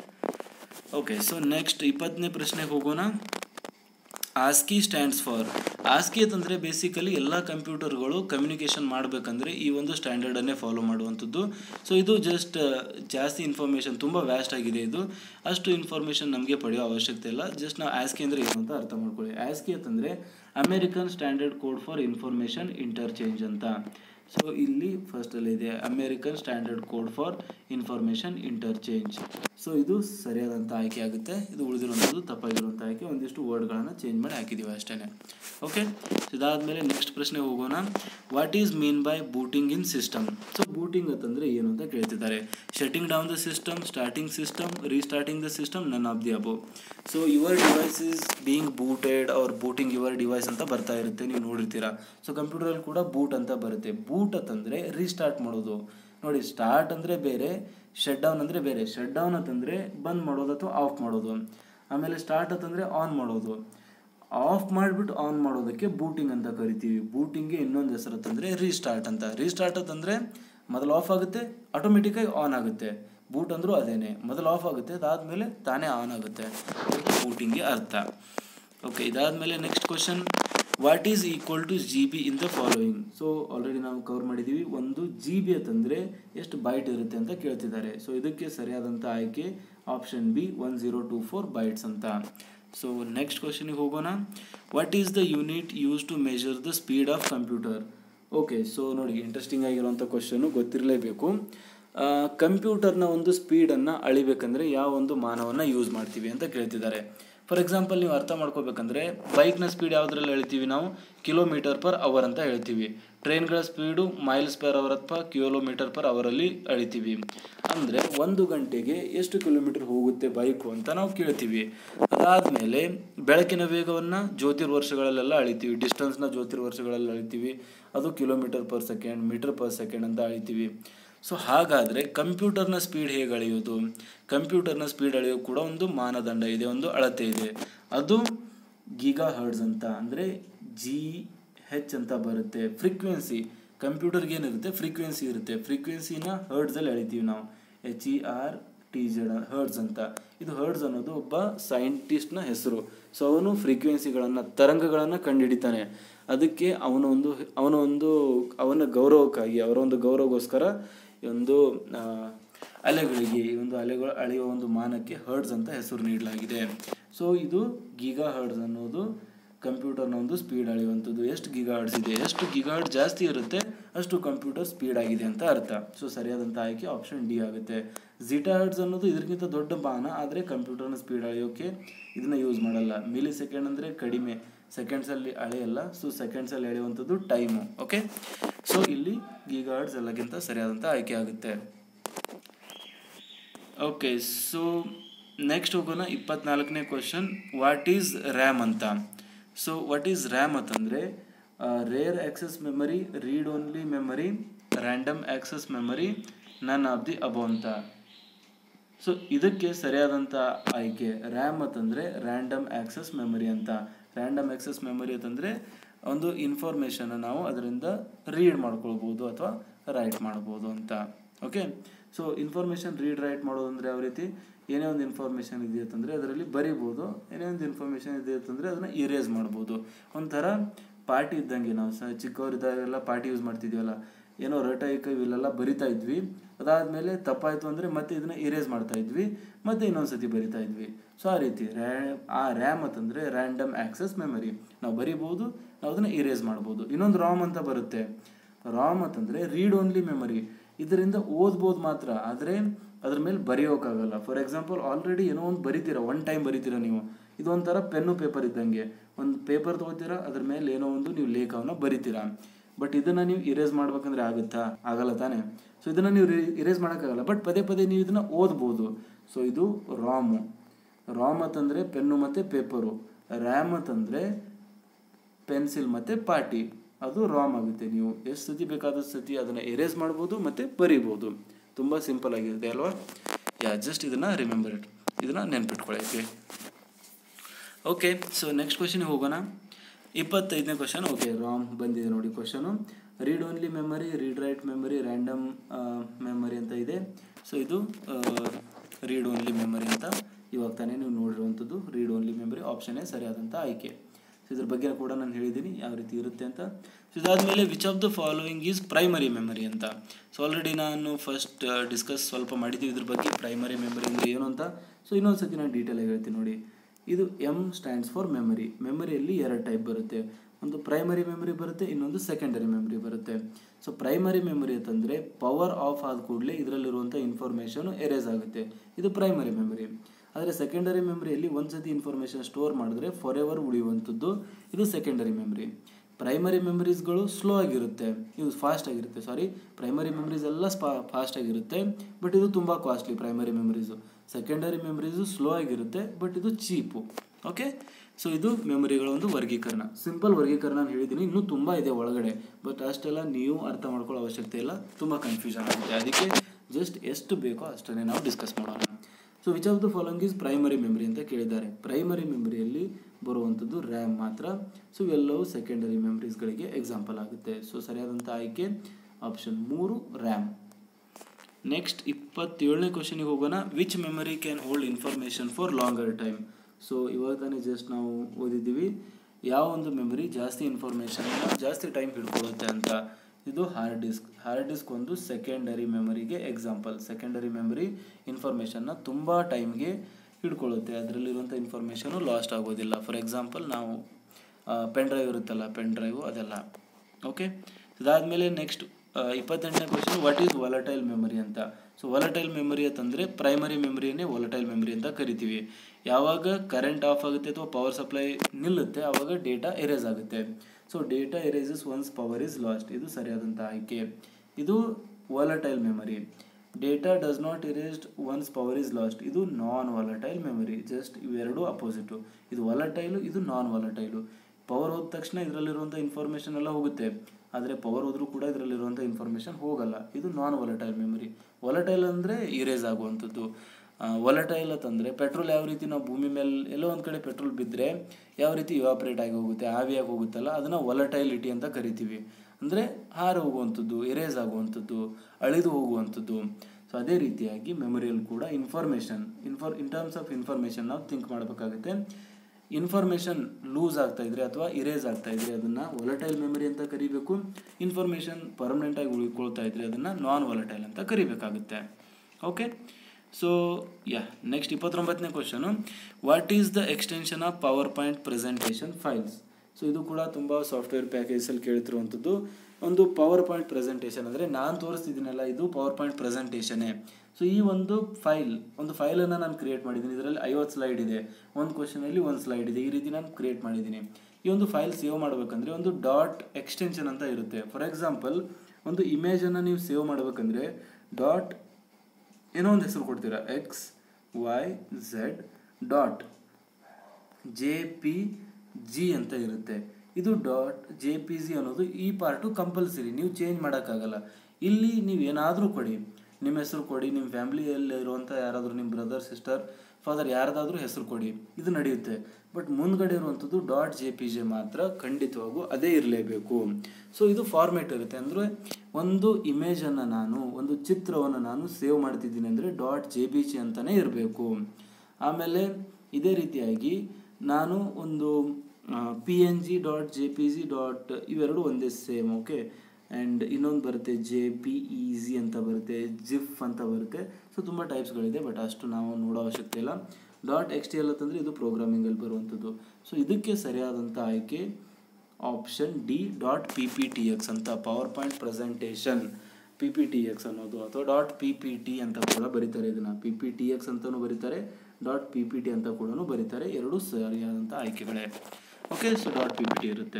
ಓಕೆ ಸೊ ನೆಕ್ಸ್ಟ್ ಇಪ್ಪತ್ತನೇ ಪ್ರಶ್ನೆಗೆ ಹೋಗೋಣ ಆಸ್ಕಿ ಸ್ಟ್ಯಾಂಡ್ಸ್ ಫಾರ್ ಆಸ್ಕಿ ಅಂತಂದರೆ ಬೇಸಿಕಲಿ ಎಲ್ಲ ಕಂಪ್ಯೂಟರ್ಗಳು ಕಮ್ಯುನಿಕೇಷನ್ ಮಾಡಬೇಕಂದ್ರೆ ಈ ಒಂದು ಸ್ಟ್ಯಾಂಡರ್ಡನ್ನೇ ಫಾಲೋ ಮಾಡುವಂಥದ್ದು ಸೊ ಇದು ಜಸ್ಟ್ ಜಾಸ್ತಿ ಇನ್ಫಾರ್ಮೇಷನ್ ತುಂಬ ವ್ಯಾಸ್ಟ್ ಆಗಿದೆ ಇದು ಅಷ್ಟು ಇನ್ಫಾರ್ಮೇಷನ್ ನಮಗೆ ಪಡೆಯೋ ಅವಶ್ಯಕತೆ ಇಲ್ಲ ಜಸ್ಟ್ ನಾವು ಆಸ್ಕಿ ಅಂದರೆ ಏನು ಅಂತ ಅರ್ಥ ಮಾಡ್ಕೊಳ್ಳಿ ಆಸ್ಕಿ ಅಂತಂದರೆ American standard code for information interchange ಅಂತ ಸೊ ಇಲ್ಲಿ ಫಸ್ಟಲ್ಲಿ ಇದೆ American standard code for information interchange so ಇದು ಸರಿಯಾದಂಥ ಆಯ್ಕೆ ಆಗುತ್ತೆ ಇದು ಉಳಿದಿರುವಂಥದ್ದು ತಪ್ಪಾಗಿರುವಂಥ ಆಯ್ಕೆ ಒಂದಿಷ್ಟು ವರ್ಡ್ಗಳನ್ನು ಚೇಂಜ್ ಮಾಡಿ ಹಾಕಿದ್ದೀವಿ ಅಷ್ಟೇ ಓಕೆ ಇದಾದಮೇಲೆ ನೆಕ್ಸ್ಟ್ ಪ್ರಶ್ನೆ ಹೋಗೋಣ what is mean by booting in system so booting ಅಂತಂದರೆ ಏನು ಅಂತ ಕೇಳ್ತಿದ್ದಾರೆ shutting down the system starting system restarting the system none of the above so your device is being booted ಅವ್ರ ಬೂಟಿಂಗ್ ಯುವರ್ ಡಿವೈಸ್ ಅಂತ ಬರ್ತಾ ಇರುತ್ತೆ ನೀವು ನೋಡಿರ್ತೀರಾ ಸೊ ಕಂಪ್ಯೂಟರಲ್ಲಿ ಕೂಡ ಬೂಟ್ ಅಂತ ಬರುತ್ತೆ ಬೂಟ್ ಅಂತಂದರೆ ರೀಸ್ಟಾರ್ಟ್ ಮಾಡೋದು ನೋಡಿ ಸ್ಟಾರ್ಟ್ ಅಂದರೆ ಬೇರೆ ಶಟ್ ಡೌನ್ ಅಂದರೆ ಬೇರೆ ಶಟ್ ಡೌನ್ ಅಂತಂದರೆ ಬಂದ್ ಮಾಡೋದು ಅಥವಾ ಆಫ್ ಮಾಡೋದು ಆಮೇಲೆ ಸ್ಟಾರ್ಟ್ ಅಂತಂದರೆ ಆನ್ ಮಾಡೋದು ಆಫ್ ಮಾಡಿಬಿಟ್ಟು ಆನ್ ಮಾಡೋದಕ್ಕೆ ಬೂಟಿಂಗ್ ಅಂತ ಕರಿತೀವಿ ಬೂಟಿಂಗ್ಗೆ ಇನ್ನೊಂದು ಹೆಸರು ಅಂತಂದರೆ ರೀಸ್ಟಾರ್ಟ್ ಅಂತ ರೀಸ್ಟಾರ್ಟ್ ಅಂತಂದರೆ ಮೊದಲು ಆಫ್ ಆಗುತ್ತೆ ಆಟೋಮೆಟಿಕ್ಕಾಗಿ ಆನ್ ಆಗುತ್ತೆ ಬೂಟ್ ಅಂದರೂ ಅದೇನೆ ಮೊದಲು ಆಫ್ ಆಗುತ್ತೆ ಅದಾದಮೇಲೆ ತಾನೇ ಆನ್ ಆಗುತ್ತೆ ಬೂಟಿಂಗ್ಗೆ ಅರ್ಥ ಓಕೆ ಇದಾದಮೇಲೆ next question what is equal to G B in the following so already ನಾವು ಕವರ್ ಮಾಡಿದ್ದೀವಿ ಒಂದು ಜಿ ಬಿ ಅಂತಂದರೆ ಎಷ್ಟು ಬೈಟ್ ಇರುತ್ತೆ ಅಂತ ಕೇಳ್ತಿದ್ದಾರೆ ಸೊ ಇದಕ್ಕೆ ಸರಿಯಾದಂಥ ಆಯ್ಕೆ option B one zero two four bytes ಅಂತ ಸೊ ನೆಕ್ಸ್ಟ್ ಕ್ವಶನಿಗೆ ಹೋಗೋಣ what is the unit use to measure the speed of computer okay so ನೋಡಿ ಇಂಟ್ರೆಸ್ಟಿಂಗ್ ಆಗಿರುವಂಥ ಕ್ವಶನು ಗೊತ್ತಿರಲೇಬೇಕು ಕಂಪ್ಯೂಟರ್ನ ಒಂದು ಸ್ಪೀಡನ್ನು ಅಳಿಬೇಕಂದ್ರೆ ಯಾವ ಒಂದು ಮಾನವನ್ನು ಯೂಸ್ ಮಾಡ್ತೀವಿ ಅಂತ ಕೇಳ್ತಿದ್ದಾರೆ ಫಾರ್ ಎಕ್ಸಾಂಪಲ್ ನೀವು ಅರ್ಥ ಮಾಡ್ಕೋಬೇಕಂದ್ರೆ ಬೈಕ್ನ ಸ್ಪೀಡ್ ಯಾವುದ್ರಲ್ಲಿ ಹೇಳ್ತೀವಿ ನಾವು ಕಿಲೋಮೀಟರ್ ಪರ್ ಅವರ್ ಅಂತ ಹೇಳ್ತೀವಿ ಟ್ರೈನ್ಗಳ ಸ್ಪೀಡು ಮೈಲ್ಸ್ ಪರ್ ಅವರ್ ಅಥವಾ ಕಿಲೋಮೀಟರ್ ಪರ್ ಅವರಲ್ಲಿ ಅಳಿತೀವಿ ಅಂದರೆ ಒಂದು ಗಂಟೆಗೆ ಎಷ್ಟು ಕಿಲೋಮೀಟರ್ ಹೋಗುತ್ತೆ ಬೈಕು ಅಂತ ನಾವು ಕೇಳ್ತೀವಿ ಅದಾದಮೇಲೆ ಬೆಳಕಿನ ವೇಗವನ್ನು ಜ್ಯೋತಿರ್ವರ್ಷಗಳಲ್ಲೆಲ್ಲ ಅಳಿತೀವಿ ಡಿಸ್ಟೆನ್ಸ್ನ ಜ್ಯೋತಿರ್ವರ್ಷಗಳಲ್ಲಿ ಅಳಿತೀವಿ ಅದು kilometre per second metre per second ಅಂತ ಅಳಿತೀವಿ ಸೊ ಹಾಗಾದರೆ ಕಂಪ್ಯೂಟರ್ನ ಸ್ಪೀಡ್ ಹೇಗೆ ಅಳೆಯೋದು ಕಂಪ್ಯೂಟರ್ನ ಸ್ಪೀಡ್ ಅಳೆಯೋ ಕೂಡ ಒಂದು ಮಾನದಂಡ ಇದೆ ಒಂದು ಅಳತೆ ಇದೆ ಅದು ಗಿಗಾ ಹರ್ಡ್ಸ್ ಅಂತ ಅಂದರೆ ಜಿ ಹೆಚ್ ಅಂತ ಬರುತ್ತೆ ಫ್ರೀಕ್ವೆನ್ಸಿ ಕಂಪ್ಯೂಟರ್ಗೆ ಏನಿರುತ್ತೆ ಫ್ರೀಕ್ವೆನ್ಸಿ ಇರುತ್ತೆ ಫ್ರೀಕ್ವೆನ್ಸಿನ ಹರ್ಡ್ಸಲ್ಲಿ ಅಳಿತೀವಿ ನಾವು H E R T Z hertz ಅಂತ ಇದು ಹರ್ಡ್ಸ್ ಅನ್ನೋದು ಒಬ್ಬ ಸೈಂಟಿಸ್ಟ್ನ ಹೆಸರು ಸೊ ಅವನು ಫ್ರೀಕ್ವೆನ್ಸಿಗಳನ್ನು ತರಂಗಗಳನ್ನು ಕಂಡುಹಿಡಿತಾನೆ ಅದಕ್ಕೆ ಅವನ ಒಂದು ಅವನ ಒಂದು ಅವನ ಗೌರವಕ್ಕಾಗಿ ಅವರ ಒಂದು ಗೌರವಗೋಸ್ಕರ ಈ ಒಂದು ಆ, ಅಲೆಗಳಿಗೆ ಈ ಒಂದು ಅಲೆಗಳು ಅಳೆಯುವ ಒಂದು ಮಾನಕ್ಕೆ ಹರ್ಡ್ಸ್ ಅಂತ ಹೆಸರು ನೀಡಲಾಗಿದೆ ಸೊ ಇದು ಗೀಗಾ ಹರ್ಡ್ಸ್ ಅನ್ನೋದು ಕಂಪ್ಯೂಟರ್ನ ಒಂದು ಸ್ಪೀಡ್ ಅಳೆಯುವಂಥದ್ದು ಎಷ್ಟು ಗಿಗಾ ಹರ್ಡ್ಸ್ ಇದೆ ಎಷ್ಟು ಗಿಗಾ ಹರ್ಡ್ ಜಾಸ್ತಿ ಇರುತ್ತೆ ಅಷ್ಟು ಕಂಪ್ಯೂಟರ್ ಸ್ಪೀಡ್ ಆಗಿದೆ ಅಂತ ಅರ್ಥ ಸೊ ಸರಿಯಾದಂಥ ಆಯ್ಕೆ ಆಪ್ಷನ್ ಡಿ ಆಗುತ್ತೆ ಝೀಟಾ ಹರ್ಡ್ಸ್ ಅನ್ನೋದು ಇದಕ್ಕಿಂತ ದೊಡ್ಡ ಮಾನ ಆದರೆ ಕಂಪ್ಯೂಟರ್ನ ಸ್ಪೀಡ್ ಅಳೆಯೋಕೆ ಇದನ್ನ ಯೂಸ್ ಮಾಡಲ್ಲ ಮಿಲಿ ಸೆಕೆಂಡ್ ಅಂದರೆ ಕಡಿಮೆ ಸೆಕೆಂಡ್ಸಲ್ಲಿ ಅಳೆಯಲ್ಲ ಸೊ ಸೆಕೆಂಡ್ಸಲ್ಲಿ ಎಳೆಯುವಂಥದ್ದು ಟೈಮು ಓಕೆ ಸೊ ಇಲ್ಲಿ ಗೀಗಾ ಹರ್ಡ್ಸ್ ಎಲ್ಲಕ್ಕಿಂತ ಸರಿಯಾದಂಥ ಆಯ್ಕೆ ಆಗುತ್ತೆ ಓಕೆ ಸೊ ನೆಕ್ಸ್ಟ್ ಹೋಗೋಣ ಇಪ್ಪತ್ನಾಲ್ಕನೇ ಕ್ವಶನ್ ವಾಟ್ ಈಸ್ ರ್ಯಾಮ್ ಅಂತ ಸೊ ವಾಟ್ ಈಸ್ ರ್ಯಾಮ್ ಅಂತಂದರೆ rare access memory read only memory random access memory none of the above ಅಂತ ಸೊ ಇದಕ್ಕೆ ಸರಿಯಾದಂಥ ಆಯ್ಕೆ ರ್ಯಾಮ್ ಅಂತಂದರೆ ರ್ಯಾಂಡಮ್ ಆಕ್ಸೆಸ್ ಮೆಮರಿ ಅಂತ ರ್ಯಾಂಡಮ್ ಆಕ್ಸೆಸ್ ಮೆಮರಿ ಅಂತಂದರೆ ಒಂದು ಇನ್ಫಾರ್ಮೇಷನ್ ನಾವು ಅದರಿಂದ ರೀಡ್ ಮಾಡ್ಕೊಳ್ಬೋದು ಅಥವಾ ರೈಟ್ ಮಾಡ್ಬೋದು ಅಂತ okay so information read write ಮಾಡೋದು ಅಂದರೆ ಯಾವ ರೀತಿ ಏನೇ ಒಂದು ಇನ್ಫಾರ್ಮೇಷನ್ ಇದೆ ಅಂತಂದರೆ ಅದರಲ್ಲಿ ಬರಿಬೋದು ಏನೇ ಒಂದು ಇನ್ಫಾರ್ಮೇಷನ್ ಇದೆ ಅಂತಂದರೆ ಅದನ್ನು ಇರೇಸ್ ಮಾಡ್ಬೋದು ಒಂಥರ ಪಾರ್ಟಿ ಇದ್ದಂಗೆ ನಾವು ಸ ಚಿಕ್ಕವರಿದ್ದಾಗೆಲ್ಲ ಪಾರ್ಟಿ ಯೂಸ್ ಮಾಡ್ತಿದ್ವಲ್ಲ ಏನೋ ರಟ ಏಕ ಇವೆಲ್ಲ ಬರಿತಾ ಇದ್ವಿ ಅದಾದಮೇಲೆ ತಪ್ಪಾಯಿತು ಅಂದರೆ ಮತ್ತೆ ಇದನ್ನ ಇರೇಸ್ ಮಾಡ್ತಾ ಇದ್ವಿ ಮತ್ತೆ ಇನ್ನೊಂದು ಸತಿ ಬರಿತಾ ಇದ್ವಿ ಸೊ ಆ ರೀತಿ ರ್ಯಾ ಆ ರ್ಯಾಮ್ ಅಂತಂದರೆ ರ್ಯಾಂಡಮ್ ಆಕ್ಸೆಸ್ ಮೆಮರಿ ನಾವು ಬರಿಬೋದು ನಾವು ಅದನ್ನು ಇರೇಸ್ ಮಾಡ್ಬೋದು ಇನ್ನೊಂದು ರಾಮ್ ಅಂತ ಬರುತ್ತೆ ರಾಮ್ ಅಂತಂದರೆ ರೀಡ್ ಓನ್ಲಿ ಮೆಮರಿ ಇದರಿಂದ ಓದ್ಬೋದು ಮಾತ್ರ ಆದರೆ ಅದ್ರ ಮೇಲೆ ಬರೆಯೋಕ್ಕಾಗಲ್ಲ ಫಾರ್ ಎಕ್ಸಾಂಪಲ್ ಆಲ್ರೆಡಿ ಏನೋ ಒಂದು ಬರಿತೀರ ಒನ್ ಟೈಮ್ ಬರಿತೀರ ನೀವು ಇದು ಒಂಥರ ಪೆನ್ನು ಪೇಪರ್ ಇದ್ದಂಗೆ ಒಂದು ಪೇಪರ್ ತೊಗೋತೀರಾ ಅದ್ರ ಮೇಲೆ ಏನೋ ಒಂದು ನೀವು ಲೇಖವನ್ನು ಬರಿತೀರಾ ಬಟ್ ಇದನ್ನು ನೀವು ಇರೇಸ್ ಮಾಡ್ಬೇಕಂದ್ರೆ ಆಗುತ್ತಾ ಆಗಲ್ಲ ತಾನೇ ಸೊ ಇದನ್ನು ನೀವು ಇರೇಸ್ ಮಾಡೋಕ್ಕಾಗಲ್ಲ ಬಟ್ ಪದೇ ಪದೇ ನೀವು ಇದನ್ನು ಓದ್ಬೋದು ಸೊ ಇದು ರಾಮು ರಾಮ್ ಅಂತಂದರೆ ಪೆನ್ನು ಮತ್ತು ಪೇಪರು ರ್ಯಾಮ್ ಅಂತಂದರೆ ಪೆನ್ಸಿಲ್ ಮತ್ತು ಪಾಟಿ ಅದು ರಾಮ್ ಆಗುತ್ತೆ ನೀವು ಎಷ್ಟು ಸತಿ ಬೇಕಾದ ಸತಿ ಅದನ್ನು ಎರೇಸ್ ಮಾಡ್ಬೋದು ಮತ್ತು ಬರಿಬೋದು ತುಂಬ ಸಿಂಪಲ್ ಆಗಿರುತ್ತೆ ಅಲ್ವಾ ಯಾ ಜಸ್ಟ್ ಇದನ್ನು ರಿಮೆಂಬರ್ ಇಟ್ ಇದನ್ನು ನೆನ್ಪಿಟ್ಕೊಳ್ಳೋಕೆ ಓಕೆ ಸೊ ನೆಕ್ಸ್ಟ್ ಕ್ವಶನ್ಗೆ ಹೋಗೋಣ ಇಪ್ಪತ್ತೈದನೇ ಕ್ವಶನ್ ಓಕೆ ರಾಮ್ ಬಂದಿದೆ ನೋಡಿ question read only memory read write memory random memory ಅಂತ ಇದೆ ಸೊ ಇದು ರೀಡ್ ಓನ್ಲಿ ಮೆಮರಿ ಅಂತ ಇವಾಗ ತಾನೇ ನೀವು ನೋಡಿರುವಂಥದ್ದು ರೀಡ್ ಓನ್ಲಿ ಮೆಮರಿ ಆಪ್ಷನ್ನೇ ಸರಿಯಾದಂಥ ಆಯ್ಕೆ ಸೊ ಇದ್ರ ಬಗ್ಗೆ ಕೂಡ ನಾನು ಹೇಳಿದ್ದೀನಿ ಯಾವ ರೀತಿ ಇರುತ್ತೆ ಅಂತ ಸೊ ಇದಾದಮೇಲೆ which of the following is primary memory ಅಂತ ಸೊ ಆಲ್ರೆಡಿ ನಾನು ಫಸ್ಟ್ ಡಿಸ್ಕಸ್ ಸ್ವಲ್ಪ ಮಾಡಿದ್ದೀವಿ ಇದ್ರ ಬಗ್ಗೆ ಪ್ರೈಮರಿ ಮೆಮರಿ ಅಂದರೆ ಏನು ಅಂತ ಸೊ ಇನ್ನೊಂದು ಸತಿ ನಾನು ಡೀಟೇಲಾಗಿ ಹೇಳ್ತೀನಿ ನೋಡಿ ಇದು ಎಮ್ ಸ್ಟ್ಯಾಂಡ್ಸ್ ಫಾರ್ ಮೆಮರಿ ಮೆಮರಿಯಲ್ಲಿ ಎರಡು ಟೈಪ್ ಬರುತ್ತೆ ಒಂದು ಪ್ರೈಮರಿ ಮೆಮರಿ ಬರುತ್ತೆ ಇನ್ನೊಂದು ಸೆಕೆಂಡರಿ ಮೆಮರಿ ಬರುತ್ತೆ ಸೊ ಪ್ರೈಮರಿ ಮೆಮರಿ ಅಂತಂದರೆ ಪವರ್ ಆಫ್ ಆದ ಕೂಡಲೇ ಇದರಲ್ಲಿರುವಂಥ ಇನ್ಫಾರ್ಮೇಷನು ಎರೇಸ್ ಆಗುತ್ತೆ ಇದು ಪ್ರೈಮರಿ ಮೆಮರಿ ಆದರೆ ಸೆಕೆಂಡರಿ ಮೆಮರಿಯಲ್ಲಿ ಒಂದು ಸತಿ ಇನ್ಫಾರ್ಮೇಷನ್ ಸ್ಟೋರ್ ಮಾಡಿದ್ರೆ ಫಾರ್ ಎವರ್ ಉಳಿಯುವಂಥದ್ದು ಇದು ಸೆಕೆಂಡರಿ ಮೆಮರಿ ಪ್ರೈಮರಿ ಮೆಮರೀಸ್ಗಳು ಸ್ಲೋ ಆಗಿರುತ್ತೆ ಇದು ಫಾಸ್ಟ್ ಆಗಿರುತ್ತೆ ಸಾರಿ ಪ್ರೈಮರಿ ಮೆಮರೀಸ್ ಎಲ್ಲ ಸ್ಪಾ ಫಾಸ್ಟ್ ಆಗಿರುತ್ತೆ ಬಟ್ ಇದು ತುಂಬ costly primary memories secondary memories slow ಆಗಿರುತ್ತೆ ಬಟ್ ಇದು ಚೀಪು ಓಕೆ ಸೊ ಇದು ಮೆಮರಿಗಳ ಒಂದು ವರ್ಗೀಕರಣ ಸಿಂಪಲ್ ವರ್ಗೀಕರಣ ನಾನು ಹೇಳಿದ್ದೀನಿ ಇನ್ನೂ ತುಂಬ ಇದೆ ಒಳಗಡೆ ಬಟ್ ಅಷ್ಟೆಲ್ಲ ನೀವು ಅರ್ಥ ಮಾಡ್ಕೊಳ್ಳೋ ಅವಶ್ಯಕತೆ ಇಲ್ಲ ತುಂಬ ಕನ್ಫ್ಯೂಷನ್ ಆಗುತ್ತೆ ಅದಕ್ಕೆ ಜಸ್ಟ್ ಎಷ್ಟು ಬೇಕೋ ಅಷ್ಟನ್ನೇ ನಾವು ಡಿಸ್ಕಸ್ ಮಾಡೋಣ so which of the following is primary memory ಅಂತ ಕೇಳಿದ್ದಾರೆ ಪ್ರೈಮರಿ ಮೆಮರಿಯಲ್ಲಿ ಬರುವಂಥದ್ದು ರ್ಯಾಮ್ ಮಾತ್ರ ಸೊ ಇವೆಲ್ಲವೂ ಸೆಕೆಂಡರಿ ಮೆಮರೀಸ್ಗಳಿಗೆ ಎಕ್ಸಾಂಪಲ್ ಆಗುತ್ತೆ ಸೊ ಸರಿಯಾದಂಥ ಆಯ್ಕೆ ಆಪ್ಷನ್ ಮೂರು ರ್ಯಾಮ್ ನೆಕ್ಸ್ಟ್ ಇಪ್ಪತ್ತೇಳನೇ ಕ್ವಶನಿಗೆ ಹೋಗೋಣ which memory can hold information for longer time so ಇವಾಗ ತಾನೇ ಜಸ್ಟ್ ನಾವು ಓದಿದ್ದೀವಿ ಯಾವ ಒಂದು ಮೆಮರಿ ಜಾಸ್ತಿ ಇನ್ಫಾರ್ಮೇಷನ್ ಜಾಸ್ತಿ ಟೈಮ್ ಹಿಡ್ಕೊಳ್ಳುತ್ತೆ ಅಂತ ಇದು ಹಾರ್ಡ್ ಡಿಸ್ಕ್ ಹಾರ್ಡ್ ಡಿಸ್ಕ್ ಒಂದು ಸೆಕೆಂಡರಿ ಮೆಮರಿಗೆ ಎಕ್ಸಾಂಪಲ್ ಸೆಕೆಂಡರಿ ಮೆಮರಿ ಇನ್ಫಾರ್ಮೇಷನ್ನ ತುಂಬ ಟೈಮ್ಗೆ ಹಿಡ್ಕೊಳ್ಳುತ್ತೆ ಅದರಲ್ಲಿರುವಂಥ ಇನ್ಫಾರ್ಮೇಷನು ಲಾಸ್ಟ್ ಆಗೋದಿಲ್ಲ ಫಾರ್ ಎಕ್ಸಾಂಪಲ್ ನಾವು ಪೆನ್ ಡ್ರೈವ್ ಇರುತ್ತಲ್ಲ ಪೆನ್ ಡ್ರೈವು ಅದೆಲ್ಲ ಓಕೆ ಅದಾದಮೇಲೆ ನೆಕ್ಸ್ಟ್ ಇಪ್ಪತ್ತೆಂಟನೇ question what is volatile memory ಅಂತ ಸೊ ವಾಲಟೈಲ್ ಮೆಮರಿ ಅಂತಂದರೆ ಪ್ರೈಮರಿ ಮೆಮರಿಯನ್ನೇ ವಾಲಟೈಲ್ ಮೆಮರಿ ಅಂತ ಕರಿತೀವಿ ಯಾವಾಗ ಕರೆಂಟ್ ಆಫ್ ಆಗುತ್ತೆ ಅಥವಾ ಪವರ್ ಸಪ್ಲೈ ನಿಲ್ಲುತ್ತೆ ಆವಾಗ ಡೇಟಾ ಎರೇಸ್ ಆಗುತ್ತೆ so data erases once power is lost ಇದು ಸರಿಯಾದಂಥ ಆಯ್ಕೆ ಇದು volatile memory data does not erased once power is lost ಇದು ನಾನ್ ವಾಲಟೈಲ್ ಮೆಮರಿ ಜಸ್ಟ್ ಇವೆರಡು ಅಪೋಸಿಟು ಇದು ವಾಲಟೈಲು ಇದು ನಾನ್ ವಾಲಟೈಲು ಪವರ್ ಹೋದ ತಕ್ಷಣ ಇದರಲ್ಲಿರುವಂಥ ಇನ್ಫಾರ್ಮೇಷನ್ ಎಲ್ಲ ಹೋಗುತ್ತೆ ಆದರೆ ಪವರ್ ಹೋದರೂ ಕೂಡ ಇದರಲ್ಲಿರುವಂಥ ಇನ್ಫಾರ್ಮೇಷನ್ ಹೋಗಲ್ಲ ಇದು ನಾನ್ ವಾಲಟೈಲ್ ಮೆಮರಿ ವಾಲಟೈಲ್ ಅಂದರೆ ಇರೇಸ್ ಆಗುವಂಥದ್ದು ವಾಲಟೈಲ್ ಅಂತಂದರೆ ಪೆಟ್ರೋಲ್ ಯಾವ ರೀತಿ ನಾವು ಭೂಮಿ ಮೇಲೆ ಎಲ್ಲೋ ಒಂದು ಕಡೆ ಪೆಟ್ರೋಲ್ ಬಿದ್ದರೆ ಯಾವ ರೀತಿ ಇವಾಪ್ರೇಟ್ ಆಗಿ ಹೋಗುತ್ತೆ ಆವಿಯಾಗಿ ಹೋಗುತ್ತಲ್ಲ ಅದನ್ನು ವಾಲಟೈಲಿಟಿ ಅಂತ ಕರಿತೀವಿ ಅಂದರೆ ಹಾರಿ ಹೋಗುವಂಥದ್ದು ಎರೇಸ್ ಆಗುವಂಥದ್ದು ಅಳಿದು ಹೋಗುವಂಥದ್ದು ಸೊ ಅದೇ ರೀತಿಯಾಗಿ ಮೆಮೊರಿಯಲ್ಲಿ ಕೂಡ ಇನ್ಫಾರ್ಮೇಷನ್ ಇನ್ಫಾರ್ ಇನ್ ಟರ್ಮ್ಸ್ ಆಫ್ ಇನ್ಫಾರ್ಮೇಷನ್ ನಾವು ಥಿಂಕ್ ಮಾಡಬೇಕಾಗುತ್ತೆ ಇನ್ಫಾರ್ಮೇಷನ್ ಲೂಸ್ ಆಗ್ತಾ ಇದ್ರೆ ಅಥವಾ ಇರೇಸ್ ಆಗ್ತಾ ಇದ್ರೆ ಅದನ್ನು ವಾಲಟೈಲ್ ಮೆಮರಿ ಅಂತ ಕರಿಬೇಕು ಇನ್ಫಾರ್ಮೇಷನ್ ಪರ್ಮನೆಂಟಾಗಿ ಉಳ್ಕೊಳ್ತಾ ಇದ್ರೆ ಅದನ್ನು ನಾನ್ ವಾಲಟೈಲ್ ಅಂತ ಕರಿಬೇಕಾಗುತ್ತೆ ಓಕೆ ಸೊ ಯಾ ನೆಕ್ಸ್ಟ್ ಇಪ್ಪತ್ತೊಂಬತ್ತನೇ question what is the extension of power point presentation files so ಇದು ಕೂಡ ತುಂಬ ಸಾಫ್ಟ್ವೇರ್ ಪ್ಯಾಕೇಜಲ್ಲಿ ಕೇಳ್ತಿರುವಂಥದ್ದು ಒಂದು ಪವರ್ ಪಾಯಿಂಟ್ ಪ್ರೆಸೆಂಟೇಷನ್ ಅಂದರೆ ನಾನು ತೋರಿಸ್ತಿದ್ದೀನಲ್ಲ ಇದು ಪವರ್ ಪಾಯಿಂಟ್ ಪ್ರೆಸೆಂಟೇಷನೇ ಸೊ ಈ ಒಂದು ಫೈಲ್ ಒಂದು ಫೈಲನ್ನು ನಾನು ಕ್ರಿಯೇಟ್ ಮಾಡಿದ್ದೀನಿ ಇದರಲ್ಲಿ ಐವತ್ತು ಸ್ಲೈಡ್ ಇದೆ ಒಂದು ಕ್ವಶನಲ್ಲಿ ಒಂದು ಸ್ಲೈಡ್ ಇದೆ ಈ ರೀತಿ ನಾನು ಕ್ರಿಯೇಟ್ ಮಾಡಿದ್ದೀನಿ ಈ ಒಂದು ಫೈಲ್ ಸೇವ್ ಮಾಡಬೇಕಂದ್ರೆ ಒಂದು ಡಾಟ್ ಎಕ್ಸ್ಟೆನ್ಷನ್ ಅಂತ ಇರುತ್ತೆ ಫಾರ್ ಎಕ್ಸಾಂಪಲ್ ಒಂದು ಇಮೇಜನ್ನು ನೀವು ಸೇವ್ ಮಾಡಬೇಕಂದ್ರೆ ಡಾಟ್ ಏನೋ ಒಂದು ಹೆಸರು ಕೊಡ್ತೀರಾ X Y Z dot J P G ಅಂತ ಇರುತ್ತೆ ಇದು ಡಾಟ್ ಜೆ ಪಿ ಜಿ ಅನ್ನೋದು ಈ ಪಾರ್ಟು ಕಂಪಲ್ಸರಿ ನೀವು ಚೇಂಜ್ ಮಾಡೋಕ್ಕಾಗಲ್ಲ ಇಲ್ಲಿ ನೀವು ಏನಾದರೂ ಕೊಡಿ ನಿಮ್ಮ ಹೆಸರು ಕೊಡಿ ನಿಮ್ಮ ಫ್ಯಾಮಿಲಿಯಲ್ಲಿ ಇರುವಂಥ ಯಾರಾದರೂ ನಿಮ್ಮ ಬ್ರದರ್ ಸಿಸ್ಟರ್ ಫಾದರ್ ಯಾರ್ದಾದ್ರೂ ಹೆಸರು ಕೊಡಿ ಇದು ನಡೆಯುತ್ತೆ ಬಟ್ ಮುಂದ್ಗಡೆ ಇರುವಂಥದ್ದು ಡಾಟ್ ಜೆ ಪಿ ಜೆ ಮಾತ್ರ ಖಂಡಿತವಾಗೂ ಅದೇ ಇರಲೇಬೇಕು ಸೊ ಇದು ಫಾರ್ಮೇಟ್ ಇರುತ್ತೆ ಅಂದರೆ ಒಂದು ಇಮೇಜನ್ನು ನಾನು ಒಂದು ಚಿತ್ರವನ್ನು ನಾನು ಸೇವ್ ಮಾಡ್ತಿದ್ದೀನಿ ಅಂದರೆ ಡಾಟ್ ಜೆ ಪಿ ಜಿ ಅಂತಲೇ ಇರಬೇಕು ಆಮೇಲೆ ಇದೇ ರೀತಿಯಾಗಿ ನಾನು ಒಂದು P N G dot J P G dot ಇವೆರಡು ಒಂದೇ ಸೇಮ್ ಓಕೆ ಆ್ಯಂಡ್ ಇನ್ನೊಂದು ಬರುತ್ತೆ ಜೆ ಪಿ ಇ ಜಿ ಅಂತ ಬರುತ್ತೆ ಜಿಫ್ ಅಂತ ಬರುತ್ತೆ ಸೊ ತುಂಬ ಟೈಪ್ಸ್ಗಳಿದೆ ಬಟ್ ಅಷ್ಟು ನಾವು ನೋಡೋ ಅವಶ್ಯಕತೆ ಇಲ್ಲ ಡಾಟ್ ಎಕ್ಸ್ ಟಿ ಎಲ್ ಅಂತಂದರೆ ಇದು ಪ್ರೋಗ್ರಾಮಿಂಗಲ್ಲಿ ಬರುವಂಥದ್ದು ಸೊ ಇದಕ್ಕೆ ಸರಿಯಾದಂಥ ಆಯ್ಕೆ option D dot P P T X ಅಂತ power point presentation P P T X ಅನ್ನೋದು ಅಥವಾ ಡಾಟ್ ಪಿ ಪಿ ಟಿ ಅಂತ ಕೂಡ ಬರೀತಾರೆ ಇದನ್ನು ಪಿ ಪಿ ಟಿ ಎಕ್ಸ್ ಅಂತಲೂ ಬರೀತಾರೆ ಡಾಟ್ ಪಿ ಪಿ ಟಿ ಅಂತ ಕೂಡ ಬರೀತಾರೆ ಎರಡು ಸರಿಯಾದಂಥ ಆಯ್ಕೆಗಳೇ okay so dot P P T ಇರುತ್ತೆ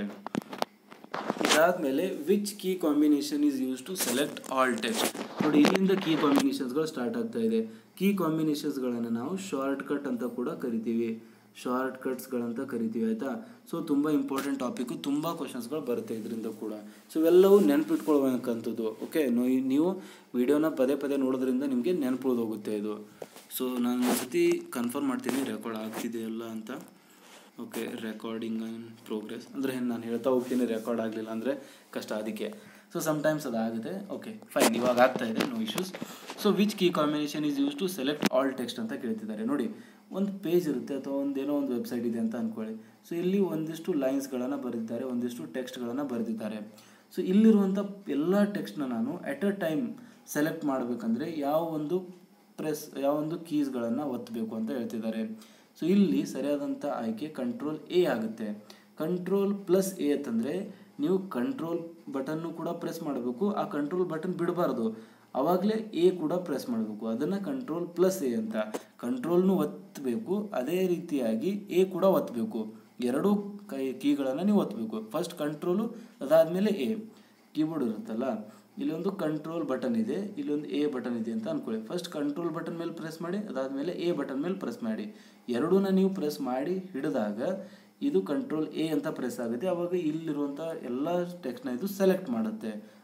ಇದಾದಮೇಲೆ which key combination is use to select all text ನೋಡಿ ಇಲ್ಲಿಂದ ಕೀ ಕಾಂಬಿನೇಷನ್ಸ್ಗಳು ಸ್ಟಾರ್ಟ್ ಆಗ್ತಾ ಇದೆ ಕೀ ಕಾಂಬಿನೇಷನ್ಸ್ಗಳನ್ನು ನಾವು ಶಾರ್ಟ್ ಕಟ್ ಅಂತ ಕೂಡ ಕರಿತೀವಿ ಶಾರ್ಟ್ ಕಟ್ಸ್ಗಳಂತ ಕರಿತೀವಿ ಆಯಿತಾ ಸೊ ತುಂಬ ಇಂಪಾರ್ಟೆಂಟ್ ಟಾಪಿಕ್ಕು ತುಂಬ ಕ್ವಶನ್ಸ್ಗಳು ಬರುತ್ತೆ ಇದರಿಂದ ಕೂಡ ಸೊ ಇವೆಲ್ಲವೂ ನೆನಪಿಟ್ಕೊಳ್ಬೇಕಂಥದ್ದು ಓಕೆ ನೀವು ವಿಡಿಯೋನ ಪದೇ ಪದೇ ನೋಡೋದ್ರಿಂದ ನಿಮಗೆ ನೆನಪು ಹೋಗುತ್ತೆ ಇದು ಸೊ ನಾನು ಒಂದ್ಸತಿ ಕನ್ಫರ್ಮ್ ಮಾಡ್ತೀನಿ ರೆಕಾರ್ಡ್ ಆಗ್ತಿದೆಯಲ್ಲ ಅಂತ ಓಕೆ ರೆಕಾರ್ಡಿಂಗ್ ಇನ್ ಪ್ರೋಗ್ರೆಸ್ ಅಂದರೆ ನಾನು ಹೇಳ್ತಾ ಹೋಗ್ತೀನಿ ರೆಕಾರ್ಡ್ ಆಗಲಿಲ್ಲ ಅಂದರೆ ಕಷ್ಟ ಅದಕ್ಕೆ ಸೊ ಸಮ್ಟೈಮ್ಸ್ ಅದಾಗುತ್ತೆ ಓಕೆ ಫೈನ್ ಇವಾಗ ಆಗ್ತಾ ಇದೆ no issues so which key combination is use to select all text ಅಂತ ಕೇಳ್ತಿದ್ದಾರೆ ನೋಡಿ ಒಂದು ಪೇಜ್ ಇರುತ್ತೆ ಅಥವಾ ಒಂದೇನೋ ಒಂದು ವೆಬ್ಸೈಟ್ ಇದೆ ಅಂತ ಅಂದ್ಕೊಳ್ಳಿ ಸೊ ಇಲ್ಲಿ ಒಂದಿಷ್ಟು ಲೈನ್ಸ್ಗಳನ್ನು ಬರೆದಿದ್ದಾರೆ ಒಂದಿಷ್ಟು ಟೆಕ್ಸ್ಟ್ಗಳನ್ನು ಬರೆದಿದ್ದಾರೆ ಸೊ ಇಲ್ಲಿರುವಂಥ ಎಲ್ಲ ಟೆಕ್ಸ್ಟ್ನ ನಾನು ಎಟ್ ಅ ಟೈಮ್ ಸೆಲೆಕ್ಟ್ ಮಾಡಬೇಕಂದ್ರೆ ಯಾವ ಒಂದು ಪ್ರೆಸ್ ಯಾವ ಒಂದು ಕೀಸ್ಗಳನ್ನು ಒತ್ತಬೇಕು ಅಂತ ಹೇಳ್ತಿದ್ದಾರೆ ಸೊ ಇಲ್ಲಿ ಸರಿಯಾದಂಥ ಆಯ್ಕೆ ಕಂಟ್ರೋಲ್ ಎ ಆಗುತ್ತೆ ಕಂಟ್ರೋಲ್ ಪ್ಲಸ್ ಎ ಅಂತಂದರೆ ನೀವು ಕಂಟ್ರೋಲ್ ಬಟನ್ನು ಕೂಡ ಪ್ರೆಸ್ ಮಾಡಬೇಕು ಆ ಕಂಟ್ರೋಲ್ ಬಟನ್ ಬಿಡಬಾರ್ದು ಆವಾಗಲೇ ಎ ಕೂಡ ಪ್ರೆಸ್ ಮಾಡಬೇಕು ಅದನ್ನು ಕಂಟ್ರೋಲ್ ಪ್ಲಸ್ ಎ ಅಂತ ಕಂಟ್ರೋಲ್ನು ಒತ್ತಬೇಕು ಅದೇ ರೀತಿಯಾಗಿ ಎ ಕೂಡ ಒತ್ತಬೇಕು ಎರಡೂ ಕೈ ಕೀಗಳನ್ನು ನೀವು ಒತ್ತಬೇಕು ಫಸ್ಟ್ ಕಂಟ್ರೋಲು ಅದಾದಮೇಲೆ ಎ ಕೀಬೋರ್ಡ್ ಇರುತ್ತಲ್ಲ ಇಲ್ಲೊಂದು ಕಂಟ್ರೋಲ್ ಬಟನ್ ಇದೆ ಇಲ್ಲೊಂದು ಎ ಬಟನ್ ಇದೆ ಅಂತ ಅಂದ್ಕೊಳ್ಳಿ ಫಸ್ಟ್ ಕಂಟ್ರೋಲ್ ಬಟನ್ ಮೇಲೆ ಪ್ರೆಸ್ ಮಾಡಿ ಅದಾದಮೇಲೆ ಎ ಬಟನ್ ಮೇಲೆ ಪ್ರೆಸ್ ಮಾಡಿ ಎರಡೂನ ನೀವು ಪ್ರೆಸ್ ಮಾಡಿ ಹಿಡಿದಾಗ ಇದು ಕಂಟ್ರೋಲ್ ಎ ಅಂತ ಪ್ರೆಸ್ ಆಗುತ್ತೆ ಆವಾಗ ಇಲ್ಲಿರುವಂಥ ಎಲ್ಲ ಟೆಕ್ಸ್ಟ್ನ ಇದು ಸೆಲೆಕ್ಟ್ ಮಾಡುತ್ತೆ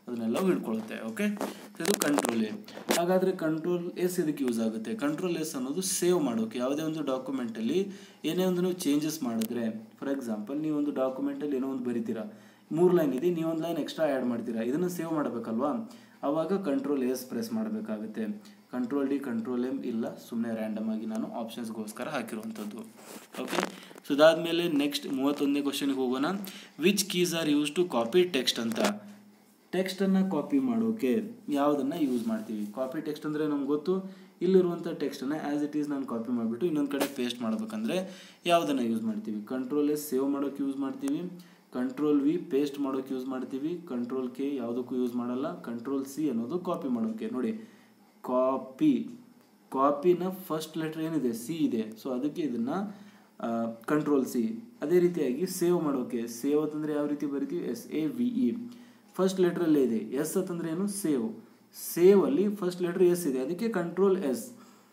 ಅದನ್ನೆಲ್ಲ ಹಿಡ್ಕೊಳ್ಳುತ್ತೆ ಓಕೆ ಇದು ಕಂಟ್ರೋಲ್ ಎ ಹಾಗಾದರೆ ಕಂಟ್ರೋಲ್ ಎಸ್ ಇದಕ್ಕೆ ಯೂಸ್ ಆಗುತ್ತೆ ಕಂಟ್ರೋಲ್ ಎಸ್ ಅನ್ನೋದು ಸೇವ್ ಮಾಡೋಕೆ ಯಾವುದೇ ಒಂದು ಡಾಕ್ಯುಮೆಂಟಲ್ಲಿ ಏನೇ ಒಂದು ನೀವು ಚೇಂಜಸ್ ಮಾಡಿದ್ರೆ ಫಾರ್ ಎಕ್ಸಾಂಪಲ್ ನೀವು ಒಂದು ಡಾಕ್ಯುಮೆಂಟಲ್ಲಿ ಏನೋ ಒಂದು ಬರಿತೀರಾ ಮೂರು ಲೈನ್ ಇದೆ ನೀವು ಒಂದು ಲೈನ್ ಎಕ್ಸ್ಟ್ರಾ ಆ್ಯಡ್ ಮಾಡ್ತೀರಾ ಇದನ್ನು ಸೇವ್ ಮಾಡಬೇಕಲ್ವಾ ಆವಾಗ ಕಂಟ್ರೋಲ್ ಎಸ್ ಪ್ರೆಸ್ ಮಾಡಬೇಕಾಗುತ್ತೆ ಕಂಟ್ರೋಲ್ ಡಿ ಕಂಟ್ರೋಲ್ ಎಮ್ ಇಲ್ಲ ಸುಮ್ಮನೆ ರ್ಯಾಂಡಮ್ ಆಗಿ ನಾನು ಆಪ್ಷನ್ಸ್ಗೋಸ್ಕರ ಹಾಕಿರುವಂಥದ್ದು ಓಕೆ ಸೊ ಅದಾದಮೇಲೆ ನೆಕ್ಸ್ಟ್ ಮೂವತ್ತೊಂದನೇ ಕ್ವಶನ್ಗೆ ಹೋಗೋಣ which keys are use to copy text ಅಂತ ಟೆಕ್ಸ್ಟನ್ನು ಕಾಪಿ ಮಾಡೋಕೆ ಯಾವುದನ್ನು ಯೂಸ್ ಮಾಡ್ತೀವಿ ಕಾಪಿ ಟೆಕ್ಸ್ಟ್ ಅಂದರೆ ನಮ್ಗೆ ಗೊತ್ತು ಇಲ್ಲಿರುವಂಥ ಟೆಕ್ಸ್ಟನ್ನು ಆ್ಯಸ್ ಇಟ್ ಈಸ್ ನಾನು ಕಾಪಿ ಮಾಡಿಬಿಟ್ಟು ಇನ್ನೊಂದು ಕಡೆ ಪೇಸ್ಟ್ ಮಾಡ್ಬೇಕಂದ್ರೆ ಯಾವುದನ್ನು ಯೂಸ್ ಮಾಡ್ತೀವಿ ಕಂಟ್ರೋಲ್ ಎಸ್ ಸೇವ್ ಮಾಡೋಕೆ ಯೂಸ್ ಮಾಡ್ತೀವಿ ಕಂಟ್ರೋಲ್ ವಿ ಪೇಸ್ಟ್ ಮಾಡೋಕೆ ಯೂಸ್ ಮಾಡ್ತೀವಿ ಕಂಟ್ರೋಲ್ ಕೆ ಯಾವುದಕ್ಕೂ ಯೂಸ್ ಮಾಡಲ್ಲ ಕಂಟ್ರೋಲ್ ಸಿ ಅನ್ನೋದು ಕಾಪಿ ಮಾಡೋಕೆ ನೋಡಿ ಕಾಪಿ ಕಾಪಿನ ಫಸ್ಟ್ ಲೆಟ್ರ್ ಏನಿದೆ ಸಿ ಇದೆ ಸೊ ಅದಕ್ಕೆ ಇದನ್ನು ಕಂಟ್ರೋಲ್ ಸಿ ಅದೇ ರೀತಿಯಾಗಿ ಸೇವ್ ಮಾಡೋಕೆ ಸೇವ್ ಅಂತಂದರೆ ಯಾವ ರೀತಿ ಬರಿತೀವಿ S A V E first ಲೆಟ್ರಲ್ಲೇ ಇದೆ ಎಸ್ ಅಂತಂದ್ರೆ ಏನು ಸೇವ್ ಸೇವ್ ಅಲ್ಲಿ ಫಸ್ಟ್ ಲೆಟ್ರ್ ಎಸ್ ಇದೆ ಅದಕ್ಕೆ ಕಂಟ್ರೋಲ್ ಎಸ್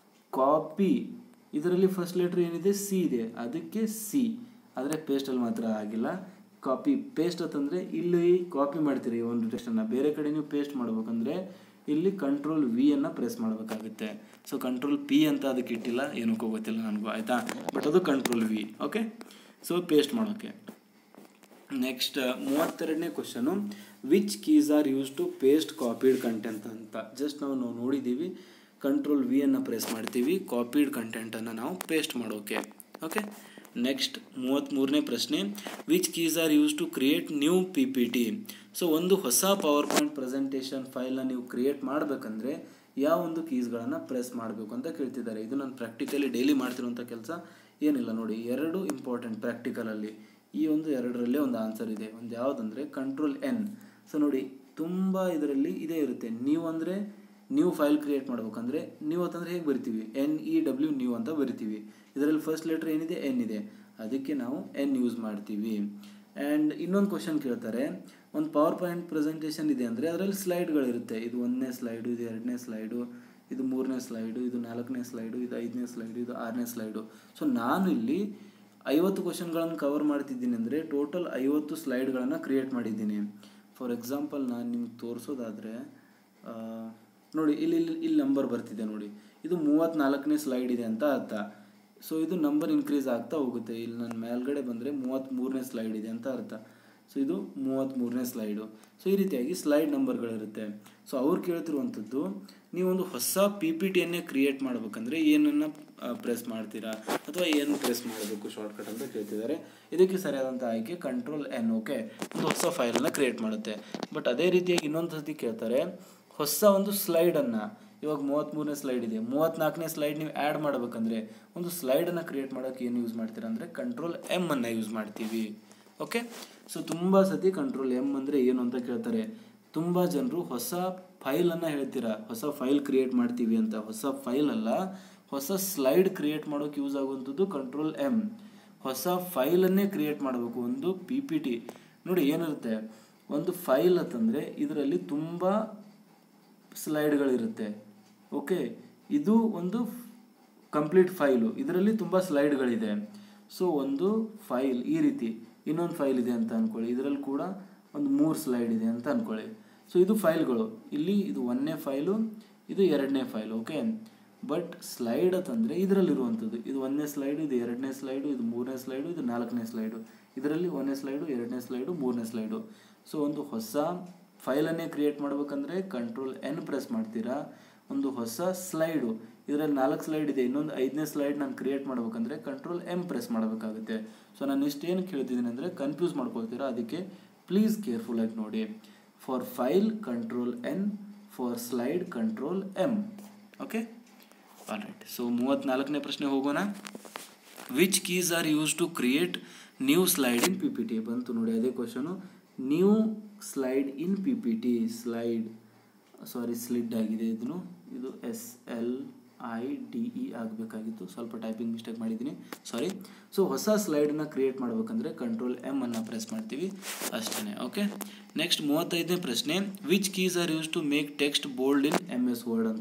ಕಾಪಿ ಇದರಲ್ಲಿ ಫಸ್ಟ್ ಲೆಟ್ರ್ ಏನಿದೆ ಸಿ ಇದೆ ಅದಕ್ಕೆ ಸಿ ಆದರೆ ಪೇಸ್ಟಲ್ಲಿ ಮಾತ್ರ ಆಗಿಲ್ಲ ಕಾಪಿ ಪೇಸ್ಟ್ ಅಂತಂದರೆ ಇಲ್ಲಿ ಕಾಪಿ ಮಾಡ್ತೀರಿ ಒಂದು ಟೆಕ್ಸ್ಟನ್ನು ಬೇರೆ ಕಡೆ ನೀವು ಪೇಸ್ಟ್ ಮಾಡ್ಬೇಕಂದ್ರೆ ಇಲ್ಲಿ ಕಂಟ್ರೋಲ್ ವಿ ಅನ್ನು ಪ್ರೆಸ್ ಮಾಡಬೇಕಾಗುತ್ತೆ ಸೊ ಕಂಟ್ರೋಲ್ ಪಿ ಅಂತ ಅದಕ್ಕೆ ಇಟ್ಟಿಲ್ಲ ಏನಕ್ಕೂ ಗೊತ್ತಿಲ್ಲ ನನಗೂ ಆಯಿತಾ ಬಟ್ ಅದು control V okay so paste ಮಾಡೋಕ್ಕೆ ನೆಕ್ಸ್ಟ್ ಮೂವತ್ತೆರಡನೇ question which keys are use to paste copied content ಅಂತ ಜಸ್ಟ್ ನಾವು ನಾವು ನೋಡಿದ್ದೀವಿ ಕಂಟ್ರೋಲ್ ವಿ ಅನ್ನು ಪ್ರೆಸ್ ಮಾಡ್ತೀವಿ ಕಾಪಿಡ್ ಕಂಟೆಂಟನ್ನು ನಾವು ಪೇಸ್ಟ್ ಮಾಡೋಕೆ ಓಕೆ ನೆಕ್ಸ್ಟ್ ಮೂವತ್ತ್ಮೂರನೇ ಪ್ರಶ್ನೆ which keys are use to create new P P T so ಒಂದು ಹೊಸ ಪವರ್ ಪಾಯಿಂಟ್ ಪ್ರೆಸೆಂಟೇಷನ್ ಫೈಲ್ನ ನೀವು ಕ್ರಿಯೇಟ್ ಮಾಡಬೇಕಂದ್ರೆ ಯಾವ ಒಂದು ಕೀಸ್ಗಳನ್ನು ಪ್ರೆಸ್ ಮಾಡಬೇಕು ಅಂತ ಕೇಳ್ತಿದ್ದಾರೆ ಇದು ನಾನು ಪ್ರಾಕ್ಟಿಕಲಿ ಡೈಲಿ ಮಾಡ್ತಿರುವಂಥ ಕೆಲಸ ಏನಿಲ್ಲ ನೋಡಿ ಎರಡು ಇಂಪಾರ್ಟೆಂಟ್ ಪ್ರಾಕ್ಟಿಕಲಲ್ಲಿ ಈ ಒಂದು ಎರಡರಲ್ಲೇ ಒಂದು ಆನ್ಸರ್ ಇದೆ ಒಂದು ಯಾವುದಂದರೆ ಕಂಟ್ರೋಲ್ ಎನ್ ಸೊ ನೋಡಿ ತುಂಬ ಇದರಲ್ಲಿ ಇದೇ ಇರುತ್ತೆ ನೀವು ಅಂದರೆ ನ್ಯೂ ಫೈಲ್ ಕ್ರಿಯೇಟ್ ಮಾಡ್ಬೇಕಂದ್ರೆ ನೀವು ಅಂತಂದರೆ ಹೇಗೆ ಬರಿತೀವಿ ಎನ್ ಇ ಡಬ್ಲ್ಯೂ ನ್ಯೂ ಅಂತ ಬರಿತೀವಿ ಇದರಲ್ಲಿ ಫಸ್ಟ್ ಲೆಟ್ರ್ ಏನಿದೆ ಎನ್ ಇದೆ ಅದಕ್ಕೆ ನಾವು ಎನ್ ಯೂಸ್ ಮಾಡ್ತೀವಿ ಆ್ಯಂಡ್ ಇನ್ನೊಂದು ಕ್ವಶನ್ ಕೇಳ್ತಾರೆ ಒಂದು ಪವರ್ ಪಾಯಿಂಟ್ ಪ್ರೆಸೆಂಟೇಷನ್ ಇದೆ ಅಂದರೆ ಅದರಲ್ಲಿ ಸ್ಲೈಡ್ಗಳಿರುತ್ತೆ ಇದು ಒಂದನೇ ಸ್ಲೈಡು ಇದು ಎರಡನೇ ಸ್ಲೈಡು ಇದು ಮೂರನೇ ಸ್ಲೈಡು ಇದು ನಾಲ್ಕನೇ ಸ್ಲೈಡು ಇದು ಐದನೇ ಸ್ಲೈಡು ಇದು ಆರನೇ ಸ್ಲೈಡು ಸೊ ನಾನು ಇಲ್ಲಿ ಐವತ್ತು ಕ್ವಶನ್ಗಳನ್ನು ಕವರ್ ಮಾಡ್ತಿದ್ದೀನಿ ಅಂದರೆ ಟೋಟಲ್ ಐವತ್ತು ಸ್ಲೈಡ್ಗಳನ್ನು ಕ್ರಿಯೇಟ್ ಮಾಡಿದ್ದೀನಿ ಫಾರ್ ಎಕ್ಸಾಂಪಲ್ ನಾನು ನಿಮ್ಗೆ ತೋರಿಸೋದಾದರೆ ನೋಡಿ ಇಲ್ಲಿ ಇಲ್ಲಿ ಇಲ್ಲಿ ನಂಬರ್ ಬರ್ತಿದೆ ನೋಡಿ ಇದು ಮೂವತ್ತ್ನಾಲ್ಕನೇ ಸ್ಲೈಡ್ ಇದೆ ಅಂತ ಅರ್ಥ ಸೊ ಇದು ನಂಬರ್ ಇನ್ಕ್ರೀಸ್ ಆಗ್ತಾ ಹೋಗುತ್ತೆ ಇಲ್ಲಿ ನನ್ನ ಮೇಲ್ಗಡೆ ಬಂದರೆ ಮೂವತ್ತ್ಮೂರನೇ ಸ್ಲೈಡ್ ಇದೆ ಅಂತ ಅರ್ಥ ಸೊ ಇದು ಮೂವತ್ತ್ಮೂರನೇ ಸ್ಲೈಡು ಸೊ ಈ ರೀತಿಯಾಗಿ ಸ್ಲೈಡ್ ನಂಬರ್ಗಳಿರುತ್ತೆ ಸೊ ಅವ್ರು ಕೇಳ್ತಿರುವಂಥದ್ದು ನೀವೊಂದು ಹೊಸ ಪಿ ಪಿ ಟಿಯನ್ನೇ ಕ್ರಿಯೇಟ್ ಮಾಡ್ಬೇಕಂದ್ರೆ ಏನನ್ನು ಪ್ರೆಸ್ ಮಾಡ್ತೀರಾ ಅಥವಾ ಏನು ಪ್ರೆಸ್ ಮಾಡಬೇಕು ಶಾರ್ಟ್ಕಟ್ ಅಂತ ಕೇಳ್ತಿದ್ದಾರೆ ಇದಕ್ಕೆ ಸರಿಯಾದಂಥ ಆಯ್ಕೆ ಕಂಟ್ರೋಲ್ ಎನ್ ಓಕೆ ಒಂದು ಹೊಸ ಫೈಲನ್ನು ಕ್ರಿಯೇಟ್ ಮಾಡುತ್ತೆ ಬಟ್ ಅದೇ ರೀತಿಯಾಗಿ ಇನ್ನೊಂದು ಸತಿ ಕೇಳ್ತಾರೆ ಹೊಸ ಒಂದು ಸ್ಲೈಡನ್ನು ಇವಾಗ ಮೂವತ್ತ್ಮೂರನೇ ಸ್ಲೈಡ್ ಇದೆ ಮೂವತ್ತ್ನಾಲ್ಕನೇ ಸ್ಲೈಡ್ ನೀವು ಆ್ಯಡ್ ಮಾಡಬೇಕಂದ್ರೆ ಒಂದು ಸ್ಲೈಡನ್ನು ಕ್ರಿಯೇಟ್ ಮಾಡೋಕ್ಕೆ ಏನು ಯೂಸ್ ಮಾಡ್ತೀರಾ ಅಂದರೆ ಕಂಟ್ರೋಲ್ ಎಮ್ ಅನ್ನು ಯೂಸ್ ಮಾಡ್ತೀವಿ ಓಕೆ ಸೊ ತುಂಬ ಸತಿ ಕಂಟ್ರೋಲ್ ಎಮ್ ಅಂದರೆ ಏನು ಅಂತ ಕೇಳ್ತಾರೆ ತುಂಬ ಜನರು ಹೊಸ ಫೈಲನ್ನು ಹೇಳ್ತೀರಾ ಹೊಸ ಫೈಲ್ ಕ್ರಿಯೇಟ್ ಮಾಡ್ತೀವಿ ಅಂತ ಹೊಸ ಫೈಲ್ ಅಲ್ಲ ಹೊಸ ಸ್ಲೈಡ್ ಕ್ರಿಯೇಟ್ ಮಾಡೋಕೆ ಯೂಸ್ ಆಗುವಂಥದ್ದು ಕಂಟ್ರೋಲ್ ಎಮ್ ಹೊಸ ಫೈಲನ್ನೇ ಕ್ರಿಯೇಟ್ ಮಾಡಬೇಕು ಒಂದು ಪಿ ಪಿ ಟಿ ನೋಡಿ ಏನಿರುತ್ತೆ ಒಂದು ಫೈಲ್ ಅಂತಂದರೆ ಇದರಲ್ಲಿ ತುಂಬ ಸ್ಲೈಡ್ಗಳಿರುತ್ತೆ ಓಕೆ ಇದು ಒಂದು ಕಂಪ್ಲೀಟ್ ಫೈಲು ಇದರಲ್ಲಿ ತುಂಬ ಸ್ಲೈಡ್ಗಳಿದೆ ಸೊ ಒಂದು ಫೈಲ್ ಈ ರೀತಿ ಇನ್ನೊಂದು ಫೈಲ್ ಇದೆ ಅಂತ ಅಂದ್ಕೊಳ್ಳಿ ಇದರಲ್ಲಿ ಕೂಡ ಒಂದು ಮೂರು ಸ್ಲೈಡ್ ಇದೆ ಅಂತ ಅಂದ್ಕೊಳ್ಳಿ ಸೊ ಇದು ಫೈಲ್ಗಳು ಇಲ್ಲಿ ಇದು ಒಂದನೇ ಫೈಲು ಇದು ಎರಡನೇ ಫೈಲ್ ಓಕೆ ಬಟ್ ಸ್ಲೈಡ್ ಅಂತಂದರೆ ಇದರಲ್ಲಿರುವಂಥದ್ದು ಇದು ಒಂದನೇ ಸ್ಲೈಡು ಇದು ಎರಡನೇ ಸ್ಲೈಡು ಇದು ಮೂರನೇ ಸ್ಲೈಡು ಇದು ನಾಲ್ಕನೇ ಸ್ಲೈಡು ಇದರಲ್ಲಿ ಒಂದನೇ ಸ್ಲೈಡು ಎರಡನೇ ಸ್ಲೈಡು ಮೂರನೇ ಸ್ಲೈಡು ಸೊ ಒಂದು ಹೊಸ ಫೈಲನ್ನೇ ಕ್ರಿಯೇಟ್ ಮಾಡ್ಬೇಕಂದ್ರೆ ಕಂಟ್ರೋಲ್ ಎನ್ ಪ್ರೆಸ್ ಮಾಡ್ತೀರಾ ಒಂದು ಹೊಸ ಸ್ಲೈಡು ಇದರಲ್ಲಿ ನಾಲ್ಕು ಸ್ಲೈಡ್ ಇದೆ ಇನ್ನೊಂದು ಐದನೇ ಸ್ಲೈಡ್ ನಾನು ಕ್ರಿಯೇಟ್ ಮಾಡ್ಬೇಕಂದ್ರೆ ಕಂಟ್ರೋಲ್ ಎಮ್ ಪ್ರೆಸ್ ಮಾಡಬೇಕಾಗುತ್ತೆ ಸೊ ನಾನು ಇಷ್ಟೇನು ಕೇಳ್ತಿದ್ದೀನಿ ಅಂದರೆ ಕನ್ಫ್ಯೂಸ್ ಮಾಡ್ಕೊಳ್ತೀರಾ ಅದಕ್ಕೆ ಪ್ಲೀಸ್ ಕೇರ್ಫುಲ್ಲಾಗಿ ನೋಡಿ for file control N for slide control M okay all right so ಮೂವತ್ತ್ನಾಲ್ಕನೇ ಪ್ರಶ್ನೆ ಹೋಗೋಣ which keys are use to create new slide in P P T ಬಂತು ನೋಡಿ ಅದೇ question new slide in P P T slide sorry slid ಆಗಿದೆ ಇದನ್ನು ಇದು S L I D E ಆಗಬೇಕಾಗಿತ್ತು ಸ್ವಲ್ಪ ಟೈಪಿಂಗ್ ಮಿಸ್ಟೇಕ್ ಮಾಡಿದ್ದೀನಿ ಸಾರಿ ಸೊ ಹೊಸ ಸ್ಲೈಡನ್ನ ಕ್ರಿಯೇಟ್ ಮಾಡ್ಬೇಕಂದ್ರೆ ಕಂಟ್ರೋಲ್ ಎಮ್ ಅನ್ನು ಪ್ರೆಸ್ ಮಾಡ್ತೀವಿ ಅಷ್ಟೇ ಓಕೆ ನೆಕ್ಸ್ಟ್ ಮೂವತ್ತೈದನೇ ಪ್ರಶ್ನೆ which keys are use to make text bold in M S word ಅಂತ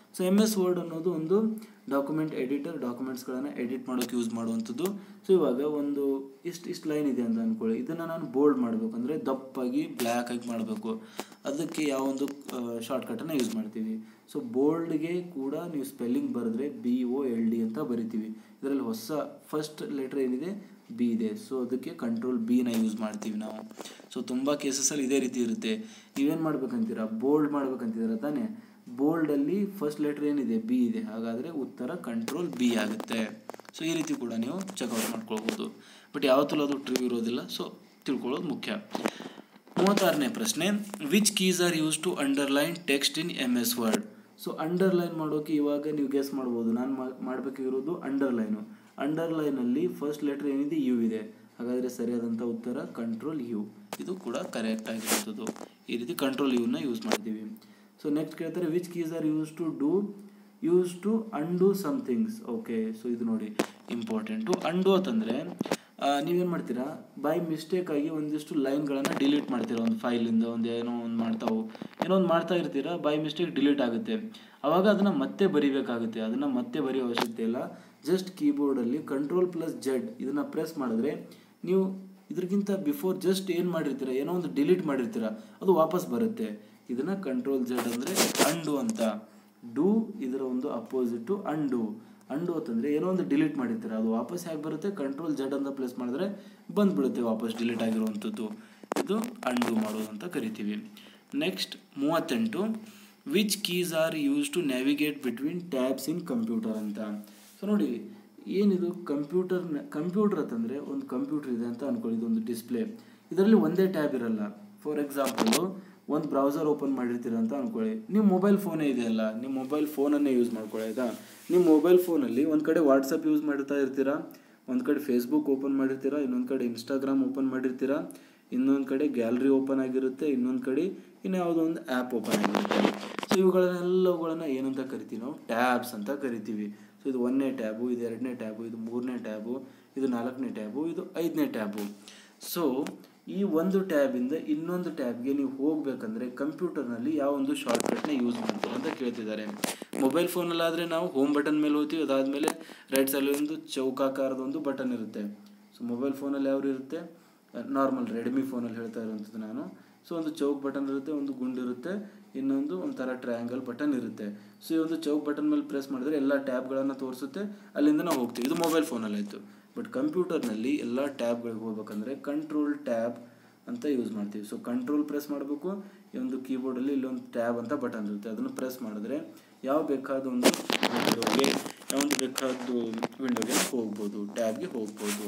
ಸೊ ಎಮ್ ಎಸ್ ವರ್ಡ್ ಅನ್ನೋದು ಒಂದು ಡಾಕ್ಯುಮೆಂಟ್ ಎಡಿಟರ್ ಡಾಕ್ಯುಮೆಂಟ್ಸ್ಗಳನ್ನು ಎಡಿಟ್ ಮಾಡೋಕ್ಕೆ ಯೂಸ್ ಮಾಡುವಂಥದ್ದು ಸೊ ಇವಾಗ ಒಂದು ಇಷ್ಟು ಇಷ್ಟು ಲೈನ್ ಇದೆ ಅಂತ ಅಂದ್ಕೊಳ್ಳಿ ಇದನ್ನು ನಾನು ಬೋಲ್ಡ್ ಮಾಡಬೇಕು ಅಂದರೆ ದಪ್ಪಾಗಿ ಬ್ಲ್ಯಾಕ್ ಆಗಿ ಮಾಡಬೇಕು ಅದಕ್ಕೆ ಯಾವ ಒಂದು ಶಾರ್ಟ್ಕಟನ್ನು ಯೂಸ್ ಮಾಡ್ತೀವಿ ಸೊ ಬೋಲ್ಡ್ಗೆ ಕೂಡ ನೀವು ಸ್ಪೆಲ್ಲಿಂಗ್ ಬರೆದ್ರೆ ಬಿ ಒ ಎಲ್ ಡಿ ಅಂತ ಬರಿತೀವಿ ಇದರಲ್ಲಿ ಹೊಸ ಫಸ್ಟ್ ಲೆಟ್ರ್ ಏನಿದೆ ಬಿ ಇದೆ ಸೊ ಅದಕ್ಕೆ ಕಂಟ್ರೋಲ್ ಬಿನ ಯೂಸ್ ಮಾಡ್ತೀವಿ ನಾವು ಸೊ ತುಂಬ ಕೇಸಸಲ್ಲಿ ಇದೇ ರೀತಿ ಇರುತ್ತೆ ನೀವೇನು ಮಾಡ್ಬೇಕಂತೀರಾ ಬೋಲ್ಡ್ ಮಾಡ್ಬೇಕಂತಿದ್ದೀರಾ ತಾನೇ ಬೋಲ್ಡಲ್ಲಿ ಫಸ್ಟ್ ಲೆಟ್ರ್ ಏನಿದೆ ಬಿ ಇದೆ ಹಾಗಾದರೆ ಉತ್ತರ ಕಂಟ್ರೋಲ್ ಬಿ ಆಗುತ್ತೆ ಸೊ ಈ ರೀತಿ ಕೂಡ ನೀವು ಚೆಕ್ಔಟ್ ಮಾಡ್ಕೊಳ್ಬೋದು ಬಟ್ ಯಾವತ್ತೂ ಅದು ಟ್ರಿವ್ ಇರೋದಿಲ್ಲ ಸೊ ತಿಳ್ಕೊಳ್ಳೋದು ಮುಖ್ಯ ಮೂವತ್ತಾರನೇ ಪ್ರಶ್ನೆ which keys are use to underline text in M S word so underline ಮಾಡೋಕೆ ಇವಾಗ ನೀವು ಗೆಸ್ ಮಾಡ್ಬೋದು ನಾನು ಮಾಡಬೇಕಾಗಿರೋದು ಅಂಡರ್ಲೈನು ಅಂಡರ್ಲೈನಲ್ಲಿ ಫಸ್ಟ್ ಲೆಟ್ರ್ ಏನಿದೆ ಯು ಇದೆ ಹಾಗಾದರೆ ಸರಿಯಾದಂಥ ಉತ್ತರ ಕಂಟ್ರೋಲ್ ಯು ಇದು ಕೂಡ ಕರೆಕ್ಟ್ ಆಗಿರುವಂಥದ್ದು ಈ ರೀತಿ ಕಂಟ್ರೋಲ್ ಯುನ ಯೂಸ್ ಮಾಡ್ತೀವಿ ಸೊ ನೆಕ್ಸ್ಟ್ ಕೇಳ್ತಾರೆ which keys are use to do use to undo somethings okay so ಇದು ನೋಡಿ ಇಂಪಾರ್ಟೆಂಟು ಅಂಡು ಅಂತಂದರೆ ನೀವೇನು ಮಾಡ್ತೀರಾ ಬೈ ಮಿಸ್ಟೇಕ್ ಆಗಿ ಒಂದಿಷ್ಟು ಲೈನ್ಗಳನ್ನು ಡಿಲೀಟ್ ಮಾಡ್ತೀರಾ ಒಂದು ಫೈಲಿಂದ ಒಂದು ಏನೋ ಒಂದು ಮಾಡ್ತಾವು ಏನೋ ಒಂದು ಮಾಡ್ತಾ ಇರ್ತೀರಾ ಬೈ ಮಿಸ್ಟೇಕ್ ಡಿಲೀಟ್ ಆಗುತ್ತೆ ಆವಾಗ ಅದನ್ನು ಮತ್ತೆ ಬರಿಬೇಕಾಗುತ್ತೆ ಅದನ್ನು ಮತ್ತೆ ಬರೆಯೋ ಅವಶ್ಯಕತೆ ಇಲ್ಲ ಜಸ್ಟ್ ಕೀಬೋರ್ಡಲ್ಲಿ ಕಂಟ್ರೋಲ್ ಪ್ಲಸ್ ಜೆಡ್ ಇದನ್ನು ಪ್ರೆಸ್ ಮಾಡಿದ್ರೆ ನೀವು ಇದ್ರಿಗಿಂತ ಬಿಫೋರ್ ಜಸ್ಟ್ ಏನು ಮಾಡಿರ್ತೀರ ಏನೋ ಒಂದು ಡಿಲೀಟ್ ಮಾಡಿರ್ತೀರ ಅದು ವಾಪಸ್ ಬರುತ್ತೆ ಇದನ್ನು ಕಂಟ್ರೋಲ್ ಜೆಡ್ ಅಂದರೆ ಅಂಡು ಅಂತ ಡೂ ಇದರ ಒಂದು ಅಪೋಸಿಟು ಅಂಡು ಅಂಡು ಅಂತಂದರೆ ಏನೋ ಒಂದು ಡಿಲೀಟ್ ಮಾಡಿರ್ತೀರ ಅದು ವಾಪಸ್ ಹೇಗೆ ಬರುತ್ತೆ ಕಂಟ್ರೋಲ್ ಜೆಡ್ ಅಂತ ಪ್ಲೇಸ್ ಮಾಡಿದ್ರೆ ಬಂದ್ಬಿಡುತ್ತೆ ವಾಪಸ್ ಡಿಲೀಟ್ ಆಗಿರುವಂಥದ್ದು ಇದು ಅಂಡು ಮಾಡೋದು ಅಂತ ಕರಿತೀವಿ ನೆಕ್ಸ್ಟ್ ಮೂವತ್ತೆಂಟು which keys are use to navigate between tabs in computer ಅಂತ ಸೊ ನೋಡಿ ಏನಿದು ಕಂಪ್ಯೂಟರ್ ಕಂಪ್ಯೂಟರ್ ಅಂತಂದರೆ ಒಂದು ಕಂಪ್ಯೂಟರ್ ಇದೆ ಅಂತ ಅನ್ಕೊಳ್ಳಿ ಇದೊಂದು ಡಿಸ್ಪ್ಲೇ ಇದರಲ್ಲಿ ಒಂದೇ ಟ್ಯಾಬ್ ಇರಲ್ಲ ಫಾರ್ ಎಕ್ಸಾಂಪಲು ಒಂದು ಬ್ರೌಸರ್ ಓಪನ್ ಮಾಡಿರ್ತೀರ ಅಂತ ಅನ್ಕೊಳ್ಳಿ ನಿಮ್ಮ ಮೊಬೈಲ್ ಫೋನೇ ಇದೆಯಲ್ಲ ನಿಮ್ಮ ಮೊಬೈಲ್ ಫೋನನ್ನೇ ಯೂಸ್ ಮಾಡ್ಕೊಳ್ಳಿ ಆಯಿತಾ ನಿಮ್ಮ ಮೊಬೈಲ್ ಫೋನಲ್ಲಿ ಒಂದು ಕಡೆ ವಾಟ್ಸಪ್ ಯೂಸ್ ಮಾಡ್ತಾ ಇರ್ತೀರಾ ಒಂದು ಕಡೆ ಫೇಸ್ಬುಕ್ ಓಪನ್ ಮಾಡಿರ್ತೀರಾ ಇನ್ನೊಂದು ಕಡೆ ಇನ್ಸ್ಟಾಗ್ರಾಮ್ ಓಪನ್ ಮಾಡಿರ್ತೀರಾ ಇನ್ನೊಂದು ಕಡೆ ಗ್ಯಾಲರಿ ಓಪನ್ ಆಗಿರುತ್ತೆ ಇನ್ನೊಂದು ಕಡೆ ಇನ್ಯಾವುದೋ ಒಂದು ಆ್ಯಪ್ ಓಪನ್ ಆಗಿರುತ್ತೆ ಸೊ ಇವುಗಳನ್ನೆಲ್ಲವುಗಳನ್ನು ಏನಂತ ಕರಿತೀವಿ ನಾವು ಟ್ಯಾಬ್ಸ್ ಅಂತ ಕರಿತೀವಿ ಸೊ ಇದು ಒಂದನೇ ಟ್ಯಾಬು ಇದು ಎರಡನೇ ಟ್ಯಾಬು ಇದು ಮೂರನೇ ಟ್ಯಾಬು ಇದು ನಾಲ್ಕನೇ ಟ್ಯಾಬು ಇದು ಐದನೇ ಟ್ಯಾಬು ಸೊ ಈ ಒಂದು ಟ್ಯಾಬಿಂದ ಇನ್ನೊಂದು ಟ್ಯಾಬ್ಗೆ ನೀವು ಹೋಗಬೇಕಂದ್ರೆ ಕಂಪ್ಯೂಟರ್ನಲ್ಲಿ ಯಾವ ಒಂದು ಶಾರ್ಟ್ಕಟ್ನ ಯೂಸ್ ಮಾಡ್ತೀವಿ ಅಂತ ಕೇಳ್ತಿದ್ದಾರೆ ಮೊಬೈಲ್ ಫೋನಲ್ಲಾದರೆ ನಾವು ಹೋಮ್ ಬಟನ್ ಮೇಲೆ ಹೋಗ್ತೀವಿ ಅದಾದಮೇಲೆ ರೈಟ್ ಸೈಡ್ ಒಂದು ಚೌಕಾಕಾರದ ಒಂದು ಬಟನ್ ಇರುತ್ತೆ ಸೊ ಮೊಬೈಲ್ ಫೋನಲ್ಲಿ ಯಾವ್ದು ಇರುತ್ತೆ ನಾರ್ಮಲ್ ರೆಡ್ಮಿ ಫೋನಲ್ಲಿ ಹೇಳ್ತಾ ಇರುವಂಥದ್ದು ನಾನು ಸೊ ಒಂದು ಚೌಕ್ ಬಟನ್ ಇರುತ್ತೆ ಒಂದು ಗುಂಡು ಇರುತ್ತೆ ಇನ್ನೊಂದು ಒಂಥರ ಟ್ರಯಾಂಗಲ್ ಬಟನ್ ಇರುತ್ತೆ ಸೊ ಈ ಒಂದು ಚೌಕ್ ಬಟನ್ ಮೇಲೆ ಪ್ರೆಸ್ ಮಾಡಿದ್ರೆ ಎಲ್ಲ ಟ್ಯಾಬ್ಗಳನ್ನು ತೋರಿಸುತ್ತೆ ಅಲ್ಲಿಂದ ನಾವು ಹೋಗ್ತೀವಿ ಇದು ಮೊಬೈಲ್ ಫೋನಲ್ಲಿ ಆಯಿತು ಬಟ್ ಕಂಪ್ಯೂಟರ್ನಲ್ಲಿ ಎಲ್ಲ ಟ್ಯಾಬ್ಗಳಿಗೆ ಹೋಗ್ಬೇಕಂದ್ರೆ ಕಂಟ್ರೋಲ್ ಟ್ಯಾಬ್ ಅಂತ ಯೂಸ್ ಮಾಡ್ತೀವಿ ಸೊ ಕಂಟ್ರೋಲ್ ಪ್ರೆಸ್ ಮಾಡಬೇಕು ಈ ಒಂದು ಕೀಬೋರ್ಡಲ್ಲಿ ಇಲ್ಲೊಂದು ಟ್ಯಾಬ್ ಅಂತ ಬಟನ್ ಇರುತ್ತೆ ಅದನ್ನು ಪ್ರೆಸ್ ಮಾಡಿದ್ರೆ ಯಾವ ಬೇಕಾದ ಒಂದು ವಿಂಡೋಗೆ ಯಾವೊಂದು ಬೇಕಾದ್ದು ವಿಂಡೋಗೆ ಹೋಗ್ಬೋದು ಟ್ಯಾಬ್ಗೆ ಹೋಗ್ಬೋದು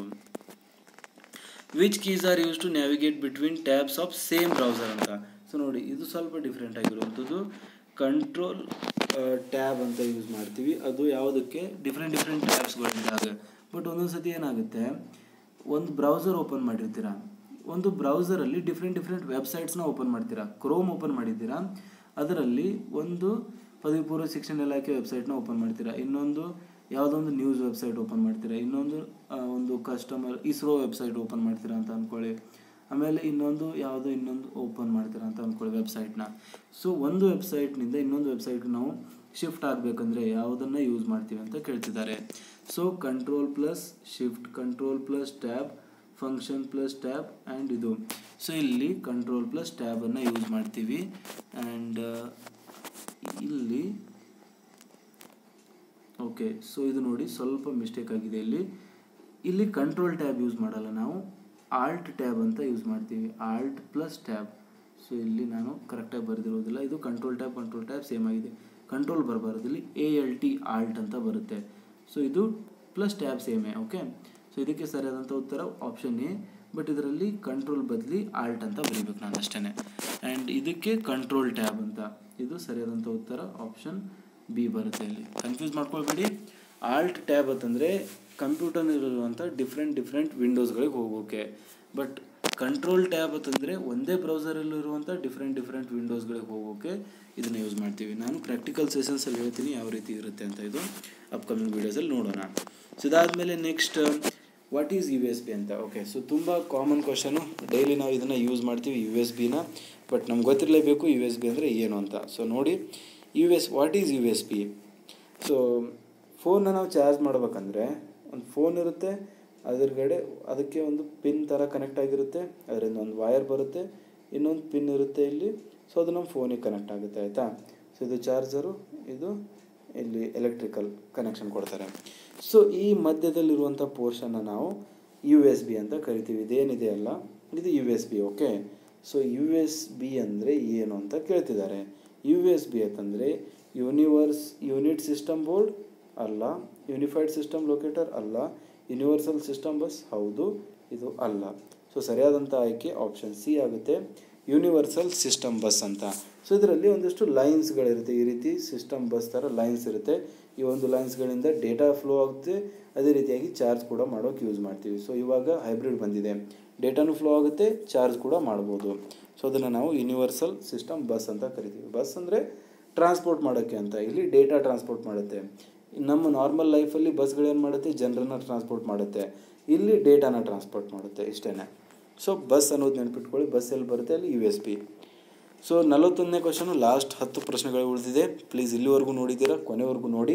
which keys are use to navigate between tabs of same browser ಅಂತ ಸೊ ನೋಡಿ ಇದು ಸ್ವಲ್ಪ ಡಿಫ್ರೆಂಟ್ ಆಗಿರುವಂಥದ್ದು ಕಂಟ್ರೋಲ್ ಟ್ಯಾಬ್ ಅಂತ ಯೂಸ್ ಮಾಡ್ತೀವಿ ಅದು ಯಾವುದಕ್ಕೆ ಡಿಫ್ರೆಂಟ್ ಡಿಫ್ರೆಂಟ್ ಟ್ಯಾಬ್ಸ್ಗಳಿದ್ದಾಗ ಬಟ್ ಒಂದೊಂದು ಸತಿ ಏನಾಗುತ್ತೆ ಒಂದು ಬ್ರೌಸರ್ ಓಪನ್ ಮಾಡಿರ್ತೀರಾ ಒಂದು ಬ್ರೌಸರಲ್ಲಿ ಡಿಫ್ರೆಂಟ್ ಡಿಫ್ರೆಂಟ್ ವೆಬ್ಸೈಟ್ಸ್ನ ಓಪನ್ ಮಾಡ್ತೀರಾ ಕ್ರೋಮ್ ಓಪನ್ ಮಾಡಿದ್ದೀರಾ ಅದರಲ್ಲಿ ಒಂದು ಪದವಿ ಪೂರ್ವ ಶಿಕ್ಷಣ ಇಲಾಖೆ ವೆಬ್ಸೈಟ್ನ ಓಪನ್ ಮಾಡ್ತೀರಾ ಇನ್ನೊಂದು ಯಾವುದೋ ಒಂದು ನ್ಯೂಸ್ ವೆಬ್ಸೈಟ್ ಓಪನ್ ಮಾಡ್ತೀರಾ ಇನ್ನೊಂದು ಒಂದು ಕಸ್ಟಮರ್ ಇಸ್ರೋ ವೆಬ್ಸೈಟ್ ಓಪನ್ ಮಾಡ್ತೀರಾ ಅಂತ ಅಂದ್ಕೊಳ್ಳಿ ಆಮೇಲೆ ಇನ್ನೊಂದು ಯಾವುದೋ ಇನ್ನೊಂದು ಓಪನ್ ಮಾಡ್ತೀರಾ ಅಂತ ಅಂದ್ಕೊಳ್ಳಿ ವೆಬ್ಸೈಟ್ನ ಸೊ ಒಂದು ವೆಬ್ಸೈಟ್ನಿಂದ ಇನ್ನೊಂದು ವೆಬ್ಸೈಟ್ಗೆ ನಾವು ಶಿಫ್ಟ್ ಆಗಬೇಕಂದ್ರೆ ಯಾವುದನ್ನು ಯೂಸ್ ಮಾಡ್ತೀವಿ ಅಂತ ಕೇಳ್ತಿದ್ದಾರೆ so control plus shift control plus tab function plus tab and ಇದು ಸೊ ಇಲ್ಲಿ ಕಂಟ್ರೋಲ್ ಪ್ಲಸ್ ಟ್ಯಾಬನ್ನು ಯೂಸ್ ಮಾಡ್ತೀವಿ ಆ್ಯಂಡ್ ಇಲ್ಲಿ ಓಕೆ ಸೊ ಇದು ನೋಡಿ ಸ್ವಲ್ಪ ಮಿಸ್ಟೇಕ್ ಆಗಿದೆ ಇಲ್ಲಿ ಇಲ್ಲಿ ಕಂಟ್ರೋಲ್ ಟ್ಯಾಬ್ ಯೂಸ್ ಮಾಡಲ್ಲ ನಾವು ಆಲ್ಟ್ ಟ್ಯಾಬ್ ಅಂತ ಯೂಸ್ ಮಾಡ್ತೀವಿ ಆಲ್ಟ್ ಪ್ಲಸ್ ಟ್ಯಾಬ್ ಸೊ ಇಲ್ಲಿ ನಾನು ಕರೆಕ್ಟಾಗಿ ಬರೆದಿರೋದಿಲ್ಲ ಇದು control tab control tab same ಆಗಿದೆ ಕಂಟ್ರೋಲ್ ಬರಬಾರ್ದು ಇಲ್ಲಿ ಎ ಎಲ್ ಟಿ ಆಲ್ಟ್ ಅಂತ ಬರುತ್ತೆ ಸೊ ಇದು ಪ್ಲಸ್ ಟ್ಯಾಬ್ ಸೇಮೇ ಓಕೆ ಸೊ ಇದಕ್ಕೆ ಸರಿಯಾದಂಥ ಉತ್ತರ ಆಪ್ಷನ್ ಎ ಬಟ್ ಇದರಲ್ಲಿ ಕಂಟ್ರೋಲ್ ಬದಲಿ ಆಲ್ಟ್ ಅಂತ ಬರೀಬೇಕು ನಾನು ಅಷ್ಟೇ ಆ್ಯಂಡ್ ಇದಕ್ಕೆ ಕಂಟ್ರೋಲ್ ಟ್ಯಾಬ್ ಅಂತ ಇದು ಸರಿಯಾದಂಥ ಉತ್ತರ ಆಪ್ಷನ್ ಬಿ ಬರುತ್ತೆ ಇಲ್ಲಿ ಕನ್ಫ್ಯೂಸ್ ಮಾಡ್ಕೊಳ್ಬೇಡಿ ಆಲ್ಟ್ ಟ್ಯಾಬ್ ಅಂತಂದರೆ ಕಂಪ್ಯೂಟರ್ನಲ್ಲಿರುವಂಥ ಡಿಫ್ರೆಂಟ್ ಡಿಫ್ರೆಂಟ್ ವಿಂಡೋಸ್ಗಳಿಗೆ ಹೋಗೋಕೆ ಬಟ್ ಕಂಟ್ರೋಲ್ ಟ್ಯಾಬ್ ಅಂತಂದರೆ ಒಂದೇ ಬ್ರೌಸರಲ್ಲಿರುವಂಥ ಡಿಫ್ರೆಂಟ್ ಡಿಫ್ರೆಂಟ್ ವಿಂಡೋಸ್ಗಳಿಗೆ ಹೋಗೋಕೆ ಇದನ್ನು ಯೂಸ್ ಮಾಡ್ತೀವಿ ನಾನು ಪ್ರಾಕ್ಟಿಕಲ್ ಸೆಷನ್ಸಲ್ಲಿ ಹೇಳ್ತೀನಿ ಯಾವ ರೀತಿ ಇರುತ್ತೆ ಅಂತ ಇದು ಅಪ್ಕಮಿಂಗ್ ವೀಡಿಯೋಸಲ್ಲಿ ನೋಡೋಣ ಸೊ ಇದಾದಮೇಲೆ next what is U S B ಅಂತ ಓಕೆ ಸೊ ತುಂಬ ಕಾಮನ್ ಕ್ವಶನು ಡೈಲಿ ನಾವು ಇದನ್ನು ಯೂಸ್ ಮಾಡ್ತೀವಿ ಯು ಎಸ್ ಬಿನ ಬಟ್ ನಮ್ಗೆ ಗೊತ್ತಿರಲೇಬೇಕು ಯು ಎಸ್ ಬಿ ಅಂದರೆ ಏನು ಅಂತ ಸೊ ನೋಡಿ U S what is U S B so ಫೋನ್ನ ನಾವು ಚಾರ್ಜ್ ಮಾಡ್ಬೇಕಂದ್ರೆ ಒಂದು ಫೋನ್ ಇರುತ್ತೆ ಅದ್ರಗಡೆ ಅದಕ್ಕೆ ಒಂದು ಪಿನ್ ಥರ ಕನೆಕ್ಟ್ ಆಗಿರುತ್ತೆ ಅದರಿಂದ ಒಂದು ವಯರ್ ಬರುತ್ತೆ ಇನ್ನೊಂದು ಪಿನ್ ಇರುತ್ತೆ ಇಲ್ಲಿ ಸೊ ಅದು ನಮ್ಮ ಫೋನಿಗೆ ಕನೆಕ್ಟ್ ಆಗುತ್ತೆ ಆಯಿತಾ ಸೊ ಇದು ಚಾರ್ಜರು ಇದು ಇಲ್ಲಿ ಎಲೆಕ್ಟ್ರಿಕಲ್ ಕನೆಕ್ಷನ್ ಕೊಡ್ತಾರೆ ಸೊ ಈ ಮಧ್ಯದಲ್ಲಿರುವಂಥ ಪೋರ್ಷನ್ನ ನಾವು ಯು ಎಸ್ ಬಿ ಅಂತ ಕರಿತೀವಿ ಇದೇನಿದೆ ಅಲ್ಲ ಇದು U S B okay so U S B ಅಂದರೆ ಏನು ಅಂತ ಕೇಳ್ತಿದ್ದಾರೆ ಯು ಎಸ್ ಬಿ ಅಂತಂದರೆ ಯೂನಿವರ್ಸ್ ಯೂನಿಟ್ ಸಿಸ್ಟಮ್ ಬೋರ್ಡ್ ಅಲ್ಲ ಯೂನಿಫೈಡ್ ಸಿಸ್ಟಮ್ ಲೊಕೇಟರ್ ಅಲ್ಲ ಯೂನಿವರ್ಸಲ್ ಸಿಸ್ಟಮ್ ಬಸ್ ಹೌದು ಇದು ಅಲ್ಲ ಸೊ ಸರಿಯಾದಂಥ ಆಯ್ಕೆ ಆಪ್ಷನ್ ಸಿ ಆಗುತ್ತೆ ಯೂನಿವರ್ಸಲ್ ಸಿಸ್ಟಮ್ ಬಸ್ ಅಂತ ಸೊ ಇದರಲ್ಲಿ ಒಂದಿಷ್ಟು ಲೈನ್ಸ್ಗಳಿರುತ್ತೆ ಈ ರೀತಿ ಸಿಸ್ಟಮ್ ಬಸ್ ಥರ ಲೈನ್ಸ್ ಇರುತ್ತೆ ಈ ಒಂದು ಲೈನ್ಸ್ಗಳಿಂದ ಡೇಟಾ ಫ್ಲೋ ಆಗುತ್ತೆ ಅದೇ ರೀತಿಯಾಗಿ ಚಾರ್ಜ್ ಕೂಡ ಮಾಡೋಕೆ ಯೂಸ್ ಮಾಡ್ತೀವಿ ಸೊ ಇವಾಗ ಹೈಬ್ರಿಡ್ ಬಂದಿದೆ ಡೇಟಾನು ಫ್ಲೋ ಆಗುತ್ತೆ ಚಾರ್ಜ್ ಕೂಡ ಮಾಡ್ಬೋದು ಸೊ ಅದನ್ನು ನಾವು ಯೂನಿವರ್ಸಲ್ ಸಿಸ್ಟಮ್ ಬಸ್ ಅಂತ ಕರಿತೀವಿ ಬಸ್ ಅಂದರೆ ಟ್ರಾನ್ಸ್ಪೋರ್ಟ್ ಮಾಡೋಕ್ಕೆ ಅಂತ ಇಲ್ಲಿ ಡೇಟಾ ಟ್ರಾನ್ಸ್ಪೋರ್ಟ್ ಮಾಡುತ್ತೆ ನಮ್ಮ ನಾರ್ಮಲ್ ಲೈಫಲ್ಲಿ ಬಸ್ಗಳೇನು ಮಾಡುತ್ತೆ ಜನರನ್ನ ಟ್ರಾನ್ಸ್ಪೋರ್ಟ್ ಮಾಡುತ್ತೆ ಇಲ್ಲಿ ಡೇಟಾನ ಟ್ರಾನ್ಸ್ಪೋರ್ಟ್ ಮಾಡುತ್ತೆ ಇಷ್ಟೇ ಸೊ ಬಸ್ ಅನ್ನೋದು ನೆನ್ಪಿಟ್ಕೊಳ್ಳಿ ಬಸ್ ಎಲ್ಲಿ ಬರುತ್ತೆ ಅಲ್ಲಿ ಯು ಎಸ್ ಬಿ ಸೊ ನಲವತ್ತೊಂದನೇ ಕ್ವಶನು ಲಾಸ್ಟ್ ಹತ್ತು ಪ್ರಶ್ನೆಗಳು ಉಳಿದಿದೆ ಪ್ಲೀಸ್ ಇಲ್ಲಿವರೆಗೂ ನೋಡಿದ್ದೀರಾ ಕೊನೆವರೆಗೂ ನೋಡಿ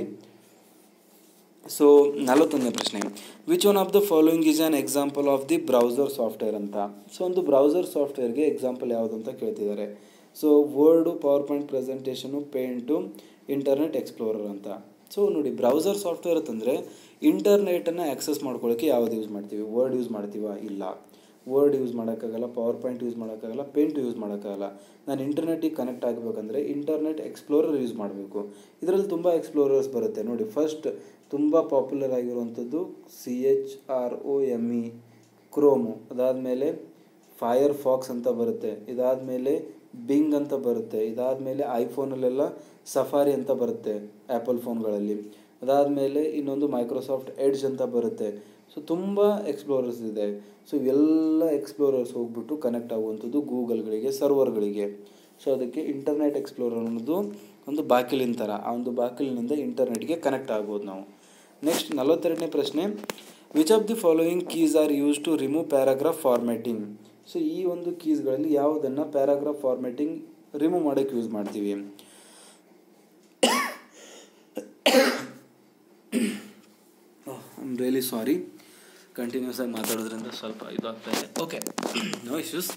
ಸೊ ನಲವತ್ತೊಂದನೇ ಪ್ರಶ್ನೆ which one of the following is an example of the browser software ಅಂತ ಸೊ ಒಂದು ಬ್ರೌಸರ್ ಸಾಫ್ಟ್ವೇರ್ಗೆ ಎಕ್ಸಾಂಪಲ್ ಯಾವುದು ಅಂತ ಕೇಳ್ತಿದ್ದಾರೆ so word power point presentation paint internet explorer ಅಂತ ಸೊ ನೋಡಿ ಬ್ರೌಸರ್ ಸಾಫ್ಟ್ವೇರ್ ಅಂತಂದರೆ ಇಂಟರ್ನೆಟನ್ನು ಆ್ಯಕ್ಸಸ್ ಮಾಡ್ಕೊಳ್ಳೋಕ್ಕೆ ಯಾವುದು ಯೂಸ್ ಮಾಡ್ತೀವಿ ವರ್ಡ್ ಯೂಸ್ ಮಾಡ್ತೀವ ಇಲ್ಲ ವರ್ಡ್ ಯೂಸ್ ಮಾಡೋಕ್ಕಾಗಲ್ಲ ಪವರ್ ಪಾಯಿಂಟ್ ಯೂಸ್ ಮಾಡೋಕ್ಕಾಗಲ್ಲ ಪೇಂಟ್ ಯೂಸ್ ಮಾಡೋಕ್ಕಾಗಲ್ಲ ನಾನು ಇಂಟರ್ನೆಟ್ಟಿಗೆ ಕನೆಕ್ಟ್ ಆಗಬೇಕಂದ್ರೆ ಇಂಟರ್ನೆಟ್ ಎಕ್ಸ್ಪ್ಲೋರರ್ ಯೂಸ್ ಮಾಡಬೇಕು ಇದರಲ್ಲಿ ತುಂಬ ಎಕ್ಸ್ಪ್ಲೋರರ್ಸ್ ಬರುತ್ತೆ ನೋಡಿ ಫಸ್ಟ್ ತುಂಬ ಪಾಪ್ಯುಲರ್ ಆಗಿರುವಂಥದ್ದು C H R O M E Chrome ಅದಾದಮೇಲೆ ಫೈರ್ ಫಾಕ್ಸ್ ಅಂತ ಬರುತ್ತೆ ಇದಾದಮೇಲೆ ಬಿಂಗ್ ಅಂತ ಬರುತ್ತೆ ಇದಾದಮೇಲೆ ಐಫೋನಲ್ಲೆಲ್ಲ ಸಫಾರಿ ಅಂತ ಬರುತ್ತೆ ಆ್ಯಪಲ್ ಫೋನ್ಗಳಲ್ಲಿ ಅದಾದಮೇಲೆ ಇನ್ನೊಂದು ಮೈಕ್ರೋಸಾಫ್ಟ್ ಎಡ್ಜ್ ಅಂತ ಬರುತ್ತೆ ಸೊ ತುಂಬ ಎಕ್ಸ್ಪ್ಲೋರರ್ಸ್ ಇದೆ ಸೊ ಇವೆಲ್ಲ ಎಕ್ಸ್ಪ್ಲೋರರ್ಸ್ ಹೋಗ್ಬಿಟ್ಟು ಕನೆಕ್ಟ್ ಆಗುವಂಥದ್ದು ಗೂಗಲ್ಗಳಿಗೆ ಸರ್ವರ್ಗಳಿಗೆ ಸೊ ಅದಕ್ಕೆ ಇಂಟರ್ನೆಟ್ ಎಕ್ಸ್ಪ್ಲೋರರ್ ಅನ್ನೋದು ಒಂದು ಬಾಗಿಲಿನ ಥರ ಆ ಒಂದು ಬಾಗಿಲಿನಿಂದ ಇಂಟರ್ನೆಟ್ಗೆ ಕನೆಕ್ಟ್ ಆಗ್ಬೋದು ನಾವು ನೆಕ್ಸ್ಟ್ ನಲವತ್ತೆರಡನೇ ಪ್ರಶ್ನೆ which of the following keys are use to remove paragraph formatting so ಈ ಒಂದು ಕೀಸ್ಗಳಲ್ಲಿ ಯಾವುದನ್ನು ಪ್ಯಾರಾಗ್ರಾಫ್ ಫಾರ್ಮ್ಯಾಟಿಂಗ್ ರಿಮೂವ್ ಮಾಡೋಕ್ಕೆ ಯೂಸ್ ಮಾಡ್ತೀವಿ ಐಮ್ ರಿಯಲಿ ಸಾರಿ ಕಂಟಿನ್ಯೂಸ್ ಆಗಿ ಮಾತಾಡೋದ್ರಿಂದ ಸ್ವಲ್ಪ ಇದು ಆಗ್ತಾ ಇದೆ ಓಕೆ ನೋ ಇಶ್ಯೂಸ್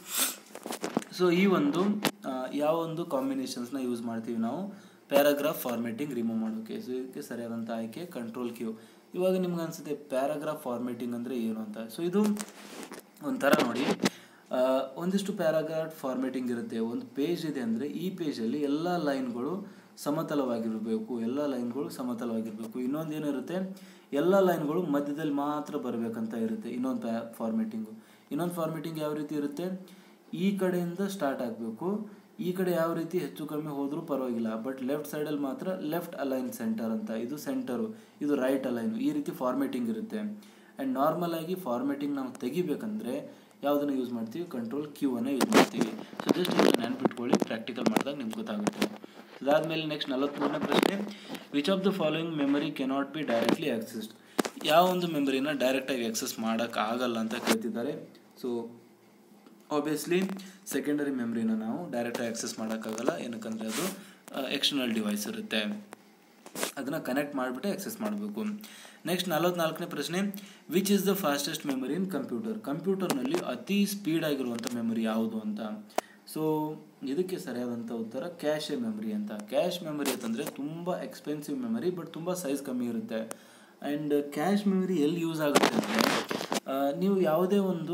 ಸೊ ಈ ಒಂದು ಆ, ಯಾವ ಒಂದು ಕಾಂಬಿನೇಷನ್ಸ್ನ ಯೂಸ್ ಮಾಡ್ತೀವಿ ನಾವು ಪ್ಯಾರಾಗ್ರಾಫ್ ಫಾರ್ಮೇಟಿಂಗ್ ರಿಮೂವ್ ಮಾಡೋಕ್ಕೆ ಸೊ ಇದಕ್ಕೆ ಸರಿಯಾದಂಥ ಆಯ್ಕೆ ಕಂಟ್ರೋಲ್ ಕ್ಯೂ ಇವಾಗ ನಿಮ್ಗೆ ಅನ್ಸುತ್ತೆ ಪ್ಯಾರಾಗ್ರಾಫ್ ಫಾರ್ಮೇಟಿಂಗ್ ಅಂದರೆ ಏನು ಅಂತ ಸೊ ಇದು ಒಂಥರ ನೋಡಿ ಆ, ಒಂದಿಷ್ಟು ಪ್ಯಾರಾಗ್ರಾಫ್ ಫಾರ್ಮೇಟಿಂಗ್ ಇರುತ್ತೆ ಒಂದು ಪೇಜ್ ಇದೆ ಅಂದರೆ ಈ ಪೇಜಲ್ಲಿ ಎಲ್ಲ ಲೈನ್ಗಳು ಸಮತಲವಾಗಿರಬೇಕು ಎಲ್ಲ ಲೈನ್ಗಳು ಸಮತಲವಾಗಿರಬೇಕು ಇನ್ನೊಂದು ಏನಿರುತ್ತೆ ಎಲ್ಲ ಲೈನ್ಗಳು ಮಧ್ಯದಲ್ಲಿ ಮಾತ್ರ ಬರಬೇಕಂತ ಇರುತ್ತೆ ಇನ್ನೊಂದು ಪ್ಯಾ ಫಾರ್ಮೇಟಿಂಗು ಇನ್ನೊಂದು ಫಾರ್ಮೇಟಿಂಗ್ ಯಾವ ರೀತಿ ಇರುತ್ತೆ ಈ ಕಡೆಯಿಂದ ಸ್ಟಾರ್ಟ್ ಆಗಬೇಕು ಈ ಕಡೆ ಯಾವ ರೀತಿ ಹೆಚ್ಚು ಕಡಿಮೆ ಹೋದರೂ ಪರವಾಗಿಲ್ಲ ಬಟ್ ಲೆಫ್ಟ್ ಸೈಡಲ್ಲಿ ಮಾತ್ರ ಲೆಫ್ಟ್ ಅಲೈನ್ ಸೆಂಟರ್ ಅಂತ ಇದು ಸೆಂಟರು ಇದು ರೈಟ್ ಅಲೈನ್ ಈ ರೀತಿ ಫಾರ್ಮೇಟಿಂಗ್ ಇರುತ್ತೆ ಆ್ಯಂಡ್ ನಾರ್ಮಲ್ ಆಗಿ ಫಾರ್ಮೇಟಿಂಗ್ ನಾವು ತೆಗಿಬೇಕಂದ್ರೆ ಯಾವುದನ್ನು ಯೂಸ್ ಮಾಡ್ತೀವಿ ಕಂಟ್ರೋಲ್ ಕ್ಯೂ ಅನ್ನು ಯೂಸ್ ಮಾಡ್ತೀವಿ ಸೊ ಜಸ್ಟ್ ಇದನ್ನು ನೆನ್ಪಿಟ್ಕೊಳ್ಳಿ ಪ್ರಾಕ್ಟಿಕಲ್ ಮಾಡಿದಾಗ ನಿಮ್ಗೆ ಗೊತ್ತಾಗುತ್ತೆ ಅದಾದಮೇಲೆ ನೆಕ್ಸ್ಟ್ ನಲವತ್ತ್ಮೂರನೇ ಪ್ರಶ್ನೆ which of the following memory cannot be directly accessed ಯಾವ ಒಂದು ಮೆಮರಿನ ಡೈರೆಕ್ಟಾಗಿ ಆಕ್ಸೆಸ್ ಮಾಡೋಕ್ಕಾಗಲ್ಲ ಅಂತ ಕೇಳ್ತಿದ್ದಾರೆ ಸೊ ಆಬ್ವಿಯಸ್ಲಿ ಸೆಕೆಂಡರಿ ಮೆಮ್ರಿನ ನಾವು ಡೈರೆಕ್ಟಾಗಿ ಆಕ್ಸೆಸ್ ಮಾಡೋಕ್ಕಾಗಲ್ಲ ಏನಕ್ಕಂದರೆ ಅದು ಎಕ್ಸ್ಟರ್ನಲ್ ಡಿವೈಸ್ ಇರುತ್ತೆ ಅದನ್ನು ಕನೆಕ್ಟ್ ಮಾಡಿಬಿಟ್ಟು ಆಕ್ಸೆಸ್ ಮಾಡಬೇಕು ನೆಕ್ಸ್ಟ್ ನಲವತ್ನಾಲ್ಕನೇ ಪ್ರಶ್ನೆ which is the fastest memory in computer ಕಂಪ್ಯೂಟರ್ನಲ್ಲಿ ಅತಿ ಸ್ಪೀಡ್ ಆಗಿರುವಂಥ ಮೆಮರಿ ಯಾವುದು ಅಂತ ಸೊ ಇದಕ್ಕೆ ಸರಿಯಾದಂಥ ಉತ್ತರ ಕ್ಯಾಶ್ ಮೆಮರಿ ಅಂತ ಕ್ಯಾಶ್ ಮೆಮರಿ ಅಂತಂದರೆ ತುಂಬ ಎಕ್ಸ್ಪೆನ್ಸಿವ್ ಮೆಮರಿ ಬಟ್ ತುಂಬ ಸೈಜ್ ಕಮ್ಮಿ ಇರುತ್ತೆ ಆ್ಯಂಡ್ ಕ್ಯಾಶ್ ಮೆಮರಿ ಎಲ್ಲಿ ಯೂಸ್ ಆಗುತ್ತೆ ಅಂದರೆ ನೀವು ಯಾವುದೇ ಒಂದು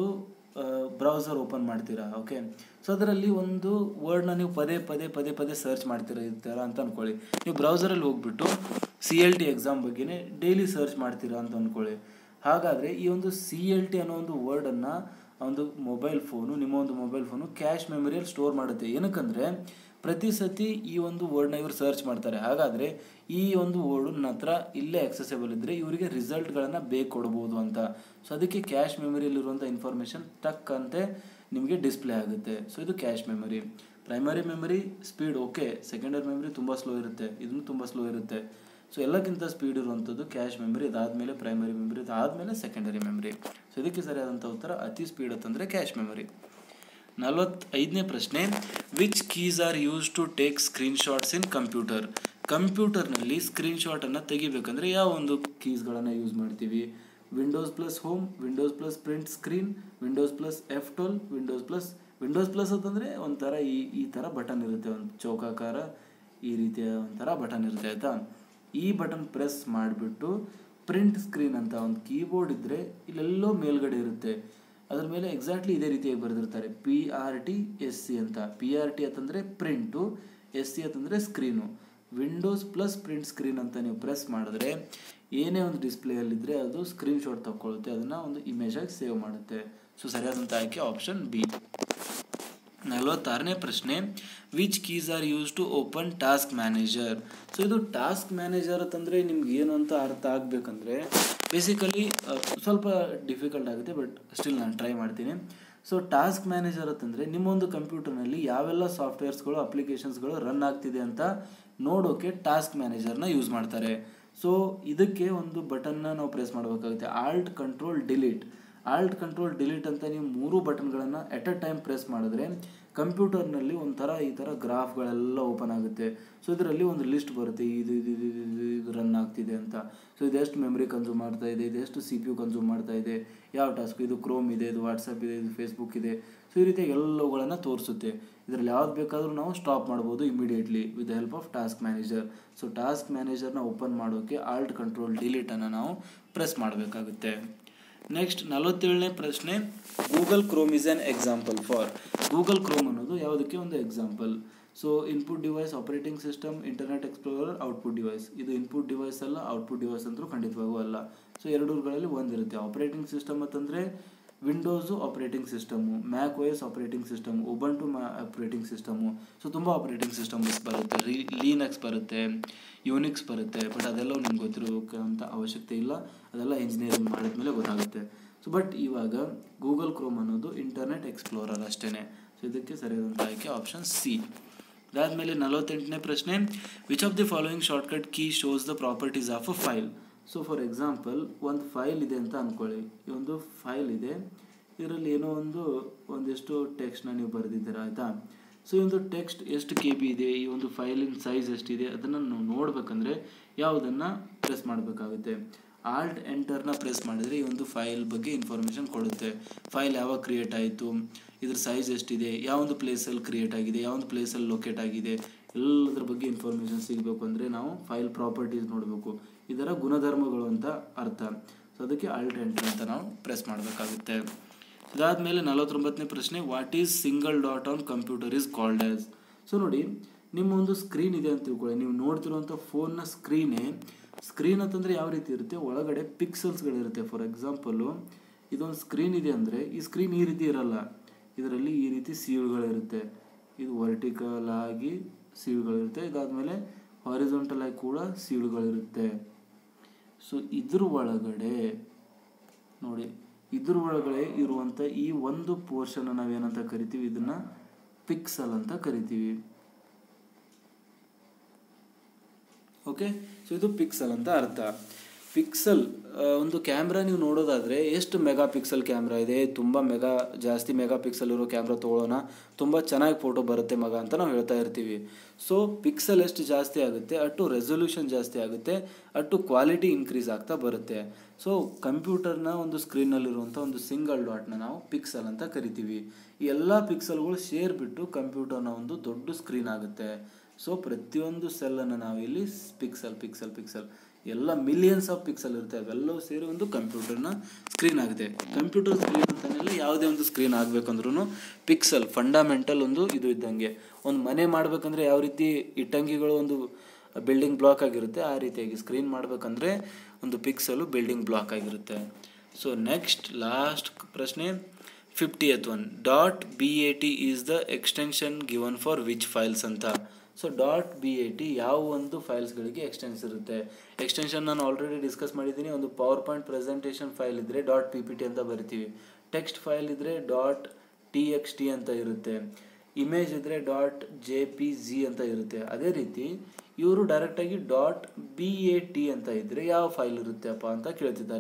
ಬ್ರೌಸರ್ ಓಪನ್ ಮಾಡ್ತೀರಾ ಓಕೆ ಸೊ ಅದರಲ್ಲಿ ಒಂದು ವರ್ಡ್ನ ನೀವು ಪದೇ ಪದೇ ಪದೇ ಪದೇ ಸರ್ಚ್ ಮಾಡ್ತೀರಾ ಇರ್ತೀರಾ ಅಂತ ಅಂದ್ಕೊಳ್ಳಿ ನೀವು ಬ್ರೌಸರಲ್ಲಿ ಹೋಗ್ಬಿಟ್ಟು ಸಿ ಎಲ್ ಟಿ ಎಕ್ಸಾಮ್ ಬಗ್ಗೆನೇ ಡೈಲಿ ಸರ್ಚ್ ಮಾಡ್ತೀರಾ ಅಂತ ಅಂದ್ಕೊಳ್ಳಿ ಹಾಗಾದರೆ ಈ ಒಂದು ಸಿ ಎಲ್ ಟಿ ಅನ್ನೋ ಒಂದು ವರ್ಡನ್ನು ಒಂದು ಮೊಬೈಲ್ ಫೋನು ನಿಮ್ಮ ಒಂದು ಮೊಬೈಲ್ ಫೋನು ಕ್ಯಾಶ್ ಮೆಮರಿಯಲ್ಲಿ ಸ್ಟೋರ್ ಮಾಡುತ್ತೆ ಏನಕ್ಕಂದರೆ ಪ್ರತಿ ಸತಿ ಈ ಒಂದು ವರ್ಡ್ನ ಇವರು ಸರ್ಚ್ ಮಾಡ್ತಾರೆ ಹಾಗಾದರೆ ಈ ಒಂದು ವರ್ಡು ನನ್ನ ಹತ್ರ ಇಲ್ಲೇ ಆಕ್ಸೆಸಬಲ್ ಇದ್ದರೆ ಇವರಿಗೆ ರಿಸಲ್ಟ್ಗಳನ್ನು ಬೇಗ ಕೊಡ್ಬೋದು ಅಂತ ಸೊ ಅದಕ್ಕೆ ಕ್ಯಾಶ್ ಮೆಮರಿಯಲ್ಲಿರುವಂಥ ಇನ್ಫಾರ್ಮೇಷನ್ ಟಕ್ ಅಂತೆ ನಿಮಗೆ ಡಿಸ್ಪ್ಲೇ ಆಗುತ್ತೆ ಸೊ ಇದು cache memory primary memory speed okay secondary memory ತುಂಬ ಸ್ಲೋ ಇರುತ್ತೆ ಇದನ್ನು ತುಂಬ ಸ್ಲೋ ಇರುತ್ತೆ ಸೊ ಎಲ್ಲಕ್ಕಿಂತ ಸ್ಪೀಡ್ ಇರುವಂಥದ್ದು ಕ್ಯಾಶ್ ಮೆಮರಿ ಅದಾದಮೇಲೆ ಪ್ರೈಮರಿ ಮೆಮರಿ ಅದಾದಮೇಲೆ ಸೆಕೆಂಡರಿ ಮೆಮರಿ ಸೊ ಇದಕ್ಕೆ ಸರಿಯಾದಂಥ ಉತ್ತರ ಅತಿ ಸ್ಪೀಡ್ ಅಂತಂದರೆ ಕ್ಯಾಶ್ ಮೆಮರಿ ನಲವತ್ತೈದನೇ ಪ್ರಶ್ನೆ which keys are use to take screenshots in computer ಕಂಪ್ಯೂಟರ್ನಲ್ಲಿ ಸ್ಕ್ರೀನ್ಶಾಟನ್ನು ತೆಗಿಬೇಕಂದ್ರೆ ಯಾವ ಒಂದು ಕೀಸ್ಗಳನ್ನು ಯೂಸ್ ಮಾಡ್ತೀವಿ Windows plus home Windows plus print screen Windows plus F twelve Windows plus Windows plus ಅಂತಂದರೆ ಒಂಥರ ಈ ಈ ಥರ ಬಟನ್ ಇರುತ್ತೆ ಒಂದು ಚೌಕಾಕಾರ ಈ ರೀತಿಯ ಒಂಥರ ಬಟನ್ ಇರುತ್ತೆ ಆಯಿತಾ ಈ ಬಟನ್ ಪ್ರೆಸ್ ಮಾಡಿಬಿಟ್ಟು ಪ್ರಿಂಟ್ ಸ್ಕ್ರೀನ್ ಅಂತ ಒಂದು ಕೀಬೋರ್ಡ್ ಇದ್ದರೆ ಇಲ್ಲೆಲ್ಲೋ ಮೇಲ್ಗಡೆ ಇರುತ್ತೆ ಅದ್ರ ಮೇಲೆ ಎಕ್ಸಾಕ್ಟ್ಲಿ ಇದೇ ರೀತಿಯಾಗಿ ಬರೆದಿರ್ತಾರೆ P R T S C ಅಂತ ಪಿ ಆರ್ ಟಿ ಅಂತಂದರೆ ಪ್ರಿಂಟು ಎಸ್ ಸಿ ಅಂತಂದರೆ screen Windows plus print screen ಅಂತ ನೀವು ಪ್ರೆಸ್ ಮಾಡಿದ್ರೆ ಏನೇ ಒಂದು ಡಿಸ್ಪ್ಲೇಯಲ್ಲಿದ್ದರೆ ಅದು ಸ್ಕ್ರೀನ್ಶಾಟ್ ತಗೊಳ್ಳುತ್ತೆ ಅದನ್ನು ಒಂದು ಇಮೇಜಾಗಿ ಸೇವ್ ಮಾಡುತ್ತೆ ಸೊ ಸರಿಯಾದಂಥ ಆಯ್ಕೆ ಆಪ್ಷನ್ ಬಿ ನಲವತ್ತಾರನೇ ಪ್ರಶ್ನೆ which keys are use to open task manager so ಇದು ಟಾಸ್ಕ್ ಮ್ಯಾನೇಜರ್ ಅಂತಂದರೆ ನಿಮ್ಗೆ ಏನು ಅಂತ ಅರ್ಥ ಆಗಬೇಕಂದ್ರೆ ಬೇಸಿಕಲಿ ಸ್ವಲ್ಪ ಡಿಫಿಕಲ್ಟ್ ಆಗುತ್ತೆ ಬಟ್ ಸ್ಟಿಲ್ ನಾನು ಟ್ರೈ ಮಾಡ್ತೀನಿ ಸೊ ಟಾಸ್ಕ್ ಮ್ಯಾನೇಜರ್ ಅಂತಂದರೆ ನಿಮ್ಮೊಂದು ಕಂಪ್ಯೂಟರ್ನಲ್ಲಿ ಯಾವೆಲ್ಲ ಸಾಫ್ಟ್ವೇರ್ಸ್ಗಳು ಅಪ್ಲಿಕೇಶನ್ಸ್ಗಳು ರನ್ ಆಗ್ತಿದೆ ಅಂತ ನೋಡೋಕೆ ಟಾಸ್ಕ್ ಮ್ಯಾನೇಜರ್ನ ಯೂಸ್ ಮಾಡ್ತಾರೆ ಸೊ ಇದಕ್ಕೆ ಒಂದು ಬಟನ್ನ ನಾವು ಪ್ರೆಸ್ ಮಾಡಬೇಕಾಗುತ್ತೆ alt control delete alt control delete ಅಂತ ನೀವು ಮೂರು ಬಟನ್ಗಳನ್ನು ಎಟ್ ಅ ಟೈಮ್ ಪ್ರೆಸ್ ಮಾಡಿದ್ರೆ ಕಂಪ್ಯೂಟರ್ನಲ್ಲಿ ಒಂಥರ ಈ ಥರ ಗ್ರಾಫ್ಗಳೆಲ್ಲ ಓಪನ್ ಆಗುತ್ತೆ ಸೊ ಇದರಲ್ಲಿ ಒಂದು ಲಿಸ್ಟ್ ಬರುತ್ತೆ ಇದು ಇದು ಇದು ಇದು ಇದು ರನ್ ಆಗ್ತಿದೆ ಅಂತ ಸೊ ಇದೆಷ್ಟು ಮೆಮರಿ ಕನ್ಸ್ಯೂಮ್ ಮಾಡ್ತಾ ಇದೆ ಇದೆಷ್ಟು ಸಿ ಪಿ ಯು ಕನ್ಸ್ಯೂಮ್ ಮಾಡ್ತಾ ಇದೆ ಯಾವ ಟಾಸ್ಕ್ ಇದು ಕ್ರೋಮ್ ಇದೆ ಇದು ವಾಟ್ಸಪ್ ಇದೆ ಇದು ಫೇಸ್ಬುಕ್ ಇದೆ ಸೊ ಈ ರೀತಿ ಎಲ್ಲವುಗಳನ್ನು ತೋರಿಸುತ್ತೆ ಇದರಲ್ಲಿ ಯಾವ್ದು ಬೇಕಾದರೂ ನಾವು ಸ್ಟಾಪ್ ಮಾಡ್ಬೋದು immediately with the help of task manager so task ಮ್ಯಾನೇಜರ್ನ ಓಪನ್ ಮಾಡೋಕ್ಕೆ ಆಲ್ಟ್ ಕಂಟ್ರೋಲ್ ಡಿಲೀಟನ್ನು ನಾವು ಪ್ರೆಸ್ ಮಾಡಬೇಕಾಗುತ್ತೆ ನೆಕ್ಸ್ಟ್ ನಲವತ್ತೇಳನೇ ಪ್ರಶ್ನೆ Google Chrome is an example for Google Chrome ಅನ್ನೋದು ಯಾವುದಕ್ಕೆ ಒಂದು example so input device operating system internet explorer output device ಇದು ಇನ್ಪುಟ್ ಡಿವೈಸ್ ಅಲ್ಲ ಔಟ್ಪುಟ್ ಡಿವೈಸ್ ಅಂತೂ ಖಂಡಿತವಾಗೂ ಅಲ್ಲ ಸೊ ಎರಡೂಗಳಲ್ಲಿ ಒಂದಿರುತ್ತೆ ಆಪರೇಟಿಂಗ್ ಸಿಸ್ಟಮ್ ಅಂತಂದರೆ Windows operating system Mac wise operating system Ubuntu ಮಾ ಆಪರೇಟಿಂಗ್ ಸಿಸ್ಟಮು ಸೊ ತುಂಬ ಆಪರೇಟಿಂಗ್ ಸಿಸ್ಟಮ್ಸ್ ಬರುತ್ತೆ ರೀ ಲೀನಕ್ಸ್ ಬರುತ್ತೆ ಯೂನಿಕ್ಸ್ ಬರುತ್ತೆ ಬಟ್ ಅದೆಲ್ಲ ನಿಮ್ಗೆ ಗೊತ್ತಿರೋಕ್ಕಂಥ ಅವಶ್ಯಕತೆ ಇಲ್ಲ ಅದೆಲ್ಲ ಇಂಜಿನಿಯರಿಂಗ್ ಮಾಡಿದ್ಮೇಲೆ ಗೊತ್ತಾಗುತ್ತೆ ಸೊ ಬಟ್ ಇವಾಗ ಗೂಗಲ್ ಕ್ರೋಮ್ ಅನ್ನೋದು ಇಂಟರ್ನೆಟ್ ಎಕ್ಸ್ಪ್ಲೋರರ್ ಅಷ್ಟೇ ಸೊ ಇದಕ್ಕೆ ಸರಿಯಾದಂಥ ಆಯ್ಕೆ ಆಪ್ಷನ್ ಸಿ ಅದಾದಮೇಲೆ ನಲವತ್ತೆಂಟನೇ ಪ್ರಶ್ನೆ which of the following shortcut key shows the properties of a file so for example ಒಂದು ಫೈಲ್ ಇದೆ ಅಂತ ಅಂದ್ಕೊಳ್ಳಿ ಈ ಒಂದು ಫೈಲ್ ಇದೆ ಇದರಲ್ಲಿ ಏನೋ ಒಂದು ಒಂದಿಷ್ಟು ಟೆಕ್ಸ್ಟ್ನ ನೀವು ಬರೆದಿದ್ದೀರಾ ಆಯಿತಾ ಸೊ ಈ ಒಂದು ಟೆಕ್ಸ್ಟ್ ಎಷ್ಟು ಕೆ ಬಿ ಇದೆ ಈ ಒಂದು ಫೈಲಿನ ಸೈಜ್ ಎಷ್ಟಿದೆ ಅದನ್ನು ನಾವು ನೋಡಬೇಕಂದ್ರೆ ಯಾವುದನ್ನು ಪ್ರೆಸ್ ಮಾಡಬೇಕಾಗುತ್ತೆ ಆಲ್ಟ್ ಎಂಟರ್ನ ಪ್ರೆಸ್ ಮಾಡಿದರೆ ಈ ಒಂದು ಫೈಲ್ ಬಗ್ಗೆ ಇನ್ಫಾರ್ಮೇಷನ್ ಕೊಡುತ್ತೆ ಫೈಲ್ ಯಾವಾಗ ಕ್ರಿಯೇಟ್ ಆಯಿತು ಇದ್ರ ಸೈಜ್ ಎಷ್ಟಿದೆ ಯಾವ ಒಂದು ಪ್ಲೇಸಲ್ಲಿ ಕ್ರಿಯೇಟ್ ಆಗಿದೆ ಯಾವ ಒಂದು ಪ್ಲೇಸಲ್ಲಿ ಲೊಕೇಟ್ ಆಗಿದೆ ಎಲ್ಲದ್ರ ಬಗ್ಗೆ ಇನ್ಫಾರ್ಮೇಷನ್ ಸಿಗಬೇಕು ಅಂದರೆ ನಾವು ಫೈಲ್ ಪ್ರಾಪರ್ಟೀಸ್ ನೋಡಬೇಕು ಇದರ ಗುಣಧರ್ಮಗಳು ಅಂತ ಅರ್ಥ ಸೊ ಅದಕ್ಕೆ ಆಲ್ಟ್ ಎಂಟರ್ ಅಂತ ನಾವು ಪ್ರೆಸ್ ಮಾಡಬೇಕಾಗುತ್ತೆ ಇದಾದಮೇಲೆ ನಲವತ್ತೊಂಬತ್ತನೇ ಪ್ರಶ್ನೆ what is single dot on computer is called as so ನೋಡಿ ನಿಮ್ಮ ಒಂದು ಸ್ಕ್ರೀನ್ ಇದೆ ಅಂತ ತಿಳ್ಕೊಳ್ಳಿ ನೀವು ನೋಡ್ತಿರುವಂಥ ಫೋನ್ನ ಸ್ಕ್ರೀನೇ ಸ್ಕ್ರೀನ್ ಅಂತಂದರೆ ಯಾವ ರೀತಿ ಇರುತ್ತೆ ಒಳಗಡೆ ಪಿಕ್ಸಲ್ಸ್ಗಳಿರುತ್ತೆ ಫಾರ್ ಎಕ್ಸಾಂಪಲು ಇದೊಂದು ಸ್ಕ್ರೀನ್ ಇದೆ ಅಂದರೆ ಈ ಸ್ಕ್ರೀನ್ ಈ ರೀತಿ ಇರಲ್ಲ ಇದರಲ್ಲಿ ಈ ರೀತಿ ಸೀಳುಗಳಿರುತ್ತೆ ಇದು ವರ್ಟಿಕಲ್ ಆಗಿ ಸೀಳುಗಳಿರುತ್ತೆ ಇದಾದಮೇಲೆ ಹಾರಿಜಾಂಟಲ್ ಆಗಿ ಕೂಡ ಸೀಳುಗಳಿರುತ್ತೆ ಸೊ ಇದ್ರ ಒಳಗಡೆ ನೋಡಿ ಇದ್ರ ಒಳಗಡೆ ಇರುವಂಥ ಈ ಒಂದು ಪೋರ್ಷನ್ ನಾವೇನಂತ ಕರಿತೀವಿ ಇದನ್ನ ಪಿಕ್ಸಲ್ ಅಂತ ಕರಿತೀವಿ ಓಕೆ ಸೊ ಇದು ಪಿಕ್ಸಲ್ ಅಂತ ಅರ್ಥ ಪಿಕ್ಸಲ್ ಒಂದು ಕ್ಯಾಮ್ರಾ ನೀವು ನೋಡೋದಾದರೆ ಎಷ್ಟು ಮೆಗಾ ಪಿಕ್ಸಲ್ ಕ್ಯಾಮ್ರಾ ಇದೆ ತುಂಬ ಮೆಗಾ ಜಾಸ್ತಿ ಮೆಗಾ ಪಿಕ್ಸಲ್ ಇರೋ ಕ್ಯಾಮ್ರಾ ತೊಗೊಳ್ಳೋಣ ತುಂಬ ಚೆನ್ನಾಗಿ ಫೋಟೋ ಬರುತ್ತೆ ಮಗ ಅಂತ ನಾವು ಹೇಳ್ತಾ ಇರ್ತೀವಿ ಸೊ ಪಿಕ್ಸಲ್ ಎಷ್ಟು ಜಾಸ್ತಿ ಆಗುತ್ತೆ ಅಷ್ಟು ರೆಸೊಲ್ಯೂಷನ್ ಜಾಸ್ತಿ ಆಗುತ್ತೆ ಅಷ್ಟು ಕ್ವಾಲಿಟಿ ಇನ್ಕ್ರೀಸ್ ಆಗ್ತಾ ಬರುತ್ತೆ ಸೊ ಕಂಪ್ಯೂಟರ್ನ ಒಂದು ಸ್ಕ್ರೀನಲ್ಲಿರುವಂಥ ಒಂದು ಸಿಂಗಲ್ ಡಾಟ್ನ ನಾವು ಪಿಕ್ಸಲ್ ಅಂತ ಕರಿತೀವಿ ಈ ಎಲ್ಲ ಪಿಕ್ಸಲ್ಗಳು ಸೇರಿಬಿಟ್ಟು ಕಂಪ್ಯೂಟರ್ನ ಒಂದು ದೊಡ್ಡ ಸ್ಕ್ರೀನ್ ಆಗುತ್ತೆ ಸೊ ಪ್ರತಿಯೊಂದು ಸೆಲ್ಲನ್ನು ನಾವಿಲ್ಲಿ ಪಿಕ್ಸಲ್ ಪಿಕ್ಸಲ್ ಪಿಕ್ಸಲ್ ಎಲ್ಲ ಮಿಲಿಯನ್ಸ್ ಆಫ್ ಪಿಕ್ಸಲ್ ಇರುತ್ತೆ ಅವೆಲ್ಲವೂ ಸೇರಿ ಒಂದು ಕಂಪ್ಯೂಟರ್ನ ಸ್ಕ್ರೀನ್ ಆಗುತ್ತೆ ಕಂಪ್ಯೂಟರ್ ಸ್ಕ್ರೀನ್ ಅಂತಲೇ ಯಾವುದೇ ಒಂದು ಸ್ಕ್ರೀನ್ ಆಗಬೇಕಂದ್ರೂ ಪಿಕ್ಸಲ್ ಫಂಡಮೆಂಟಲ್ ಒಂದು ಇದು ಇದ್ದಂಗೆ ಒಂದು ಮನೆ ಮಾಡಬೇಕಂದ್ರೆ ಯಾವ ರೀತಿ ಇಟ್ಟಂಗಿಗಳು ಒಂದು ಬಿಲ್ಡಿಂಗ್ ಬ್ಲಾಕ್ ಆಗಿರುತ್ತೆ ಆ ರೀತಿಯಾಗಿ ಸ್ಕ್ರೀನ್ ಮಾಡಬೇಕಂದ್ರೆ ಒಂದು ಪಿಕ್ಸಲು ಬಿಲ್ಡಿಂಗ್ ಬ್ಲಾಕ್ ಆಗಿರುತ್ತೆ ಸೊ ನೆಕ್ಸ್ಟ್ ಲಾಸ್ಟ್ ಪ್ರಶ್ನೆ fiftieth one dot B A T is the extension given for which files ಅಂತ so dot B A T ಯಾವ ಒಂದು ಫೈಲ್ಸ್ಗಳಿಗೆ ಎಕ್ಸ್ಟೆನ್ಸ್ ಇರುತ್ತೆ ಎಕ್ಸ್ಟೆನ್ಷನ್ ನಾನು ಆಲ್ರೆಡಿ ಡಿಸ್ಕಸ್ ಮಾಡಿದ್ದೀನಿ ಒಂದು ಪವರ್ ಪಾಯಿಂಟ್ ಪ್ರೆಸೆಂಟೇಷನ್ ಫೈಲ್ ಇದ್ದರೆ ಡಾಟ್ ಪಿ ಪಿ ಟಿ ಅಂತ ಬರಿತೀವಿ ಟೆಕ್ಸ್ಟ್ ಫೈಲ್ ಇದ್ದರೆ ಡಾಟ್ ಟಿ ಎಕ್ಸ್ ಟಿ ಅಂತ ಇರುತ್ತೆ ಇಮೇಜ್ ಇದ್ದರೆ ಡಾಟ್ ಜೆ ಪಿ ಜಿ ಅಂತ ಇರುತ್ತೆ ಅದೇ ರೀತಿ ಇವರು ಡೈರೆಕ್ಟಾಗಿ ಡಾಟ್ ಬಿ ಎ ಟಿ ಅಂತ ಇದ್ದರೆ ಯಾವ ಫೈಲ್ ಇರುತ್ತೆ ಅಪ್ಪ ಅಂತ ಕೇಳ್ತಿದ್ದಾರೆ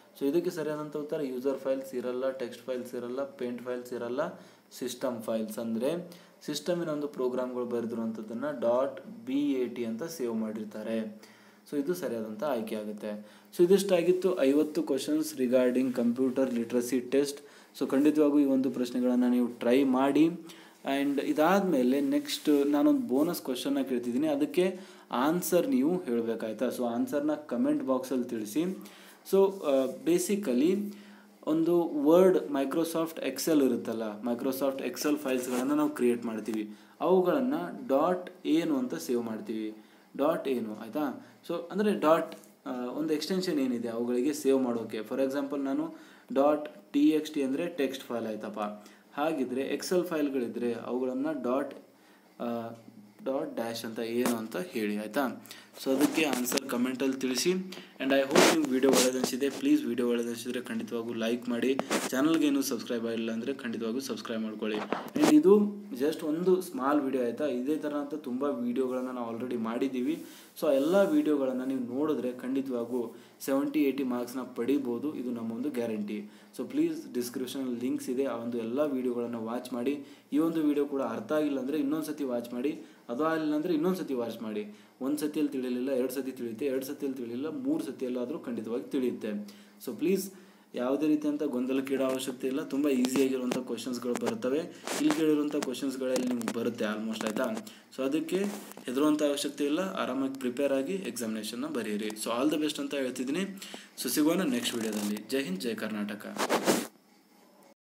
ಸೊ ಇದಕ್ಕೆ ಸರಿಯಾದಂಥ ಉತ್ತರ ಯೂಸರ್ ಫೈಲ್ಸ್ ಇರಲ್ಲ ಟೆಕ್ಸ್ಟ್ ಫೈಲ್ಸ್ ಇರಲ್ಲ ಪೇಂಟ್ ಫೈಲ್ಸ್ ಇರಲ್ಲ ಸಿಸ್ಟಮ್ ಫೈಲ್ಸ್ ಅಂದರೆ ಸಿಸ್ಟಮಿನ ಒಂದು ಪ್ರೋಗ್ರಾಮ್ಗಳು ಬರೆದಿರುವಂಥದ್ದನ್ನು ಡಾಟ್ ಬಿ ಎ ಟಿ ಅಂತ ಸೇವ್ ಮಾಡಿರ್ತಾರೆ ಸೊ ಇದು ಸರಿಯಾದಂಥ ಆಯ್ಕೆ ಆಗುತ್ತೆ ಸೊ ಇದಿಷ್ಟಾಗಿತ್ತು ಐವತ್ತು questions regarding computer literacy test so ಖಂಡಿತವಾಗೂ ಈ ಒಂದು ಪ್ರಶ್ನೆಗಳನ್ನು ನೀವು ಟ್ರೈ ಮಾಡಿ ಆ್ಯಂಡ್ ಇದಾದಮೇಲೆ ನೆಕ್ಸ್ಟ್ ನಾನೊಂದು ಬೋನಸ್ ಕ್ವಶನ್ನ ಕೇಳ್ತಿದ್ದೀನಿ ಅದಕ್ಕೆ ಆನ್ಸರ್ ನೀವು ಹೇಳಬೇಕಾಯ್ತಾ ಸೊ ಆನ್ಸರ್ನ ಕಮೆಂಟ್ ಬಾಕ್ಸಲ್ಲಿ ತಿಳಿಸಿ ಸೊ ಬೇಸಿಕಲಿ ಒಂದು ವರ್ಡ್ ಮೈಕ್ರೋಸಾಫ್ಟ್ ಎಕ್ಸೆಲ್ ಇರುತ್ತಲ್ಲ ಮೈಕ್ರೋಸಾಫ್ಟ್ ಎಕ್ಸೆಲ್ ಫೈಲ್ಸ್ಗಳನ್ನು ನಾವು ಕ್ರಿಯೇಟ್ ಮಾಡ್ತೀವಿ ಅವುಗಳನ್ನು ಡಾಟ್ ಏನು ಅಂತ ಸೇವ್ ಮಾಡ್ತೀವಿ ಡಾಟ್ ಏನು ಆಯಿತಾ ಸೊ ಅಂದರೆ ಡಾಟ್ ಒಂದು ಎಕ್ಸ್ಟೆನ್ಷನ್ ಏನಿದೆ ಅವುಗಳಿಗೆ ಸೇವ್ ಮಾಡೋಕ್ಕೆ ಫಾರ್ ಎಕ್ಸಾಂಪಲ್ ನಾನು ಡಾಟ್ ಟಿ ಎಕ್ಸ್ ಟಿ ಅಂದರೆ ಟೆಕ್ಸ್ಟ್ ಫೈಲ್ ಆಯ್ತಪ್ಪ ಹಾಗಿದ್ರೆ ಎಕ್ಸೆಲ್ ಫೈಲ್ಗಳಿದ್ರೆ ಅವುಗಳನ್ನು ಡಾಟ್ ಡಾಟ್ ಡ್ಯಾಶ್ ಅಂತ ಏನು ಅಂತ ಹೇಳಿ ಆಯಿತಾ ಸೊ ಅದಕ್ಕೆ ಆನ್ಸರ್ ಕಮೆಂಟಲ್ಲಿ ತಿಳಿಸಿ ಆ್ಯಂಡ್ ಐ ಹೋಪ್ ನಿಮ್ಗೆ ವೀಡಿಯೋ ಒಳ್ಳೆದನಿಸಿದೆ ಪ್ಲೀಸ್ ವೀಡಿಯೋ ಒಳ್ಳೆದನಿಸಿದ್ರೆ ಖಂಡಿತವಾಗೂ ಲೈಕ್ ಮಾಡಿ ಚಾನಲ್ಗೆ ಏನೂ ಸಬ್ಸ್ಕ್ರೈಬ್ ಆಗಿಲ್ಲ ಅಂದರೆ ಖಂಡಿತವಾಗೂ ಸಬ್ಸ್ಕ್ರೈಬ್ ಮಾಡ್ಕೊಳ್ಳಿ ಆ್ಯಂಡ್ ಇದು ಜಸ್ಟ್ ಒಂದು ಸ್ಮಾಲ್ ವೀಡಿಯೋ ಆಯಿತಾ ಇದೇ ಥರ ಅಂತ ತುಂಬ ವೀಡಿಯೋಗಳನ್ನು ನಾವು ಆಲ್ರೆಡಿ ಮಾಡಿದ್ದೀವಿ ಸೊ ಎಲ್ಲ ವೀಡಿಯೋಗಳನ್ನು ನೀವು ನೋಡಿದ್ರೆ ಖಂಡಿತವಾಗೂ ಸೆವೆಂಟಿ ಏಯ್ಟಿ ಮಾರ್ಕ್ಸ್ನ ಪಡಿಬೋದು ಇದು ನಮ್ಮ ಒಂದು ಗ್ಯಾರಂಟಿ ಸೊ ಪ್ಲೀಸ್ ಡಿಸ್ಕ್ರಿಪ್ಷನಲ್ಲಿ ಲಿಂಕ್ಸ್ ಇದೆ ಆ ಒಂದು ಎಲ್ಲ ವೀಡಿಯೋಗಳನ್ನು ವಾಚ್ ಮಾಡಿ ಈ ಒಂದು ವೀಡಿಯೋ ಕೂಡ ಅರ್ಥ ಆಗಿಲ್ಲ ಅಂದರೆ ಇನ್ನೊಂದು ಸತಿ ವಾಚ್ ಮಾಡಿ ಅದು ಆಗಿಲ್ಲ ಅಂದರೆ ಇನ್ನೊಂದು ಸತಿ ವಾಚ್ ಮಾಡಿ ಒಂದು ಸತಿಯಲ್ಲಿ ತಿಳಿಲಿಲ್ಲ ಎರಡು ಸತಿ ತಿಳಿಯುತ್ತೆ ಎರಡು ಸತಿಯಲ್ಲಿ ತಿಳಿಲಿಲ್ಲ ಮೂರು ಸತಿಯಲ್ಲಾದರೂ ಖಂಡಿತವಾಗಿ ತಿಳಿಯುತ್ತೆ ಸೊ ಪ್ಲೀಸ್ ಯಾವುದೇ ರೀತಿಯಂಥ ಗೊಂದಲಕ್ಕೀಡೋ ಅವಶ್ಯಕತೆ ಇಲ್ಲ ತುಂಬ ಈಸಿಯಾಗಿರುವಂಥ ಕ್ವಶನ್ಸ್ಗಳು ಬರ್ತವೆ ಇಲ್ಲಿ ಕೇಳಿರುವಂಥ ಕ್ವಶನ್ಸ್ಗಳಲ್ಲಿ ನಿಮ್ಗೆ ಬರುತ್ತೆ ಆಲ್ಮೋಸ್ಟ್ ಆಯಿತಾ ಸೊ ಅದಕ್ಕೆ ಹೆದರುವಂಥ ಅವಶ್ಯಕತೆ ಇಲ್ಲ ಆರಾಮಾಗಿ ಪ್ರಿಪೇರ್ ಆಗಿ ಎಕ್ಸಾಮಿನೇಷನ್ನ ಬರೆಯಿರಿ ಸೊ ಆಲ್ ದ ಬೆಸ್ಟ್ ಅಂತ ಹೇಳ್ತಿದ್ದೀನಿ ಸೊ ಸಿಗೋಣ ನೆಕ್ಸ್ಟ್ ವೀಡಿಯೋದಲ್ಲಿ ಜೈ ಹಿಂದ್ ಜೈ ಕರ್ನಾಟಕ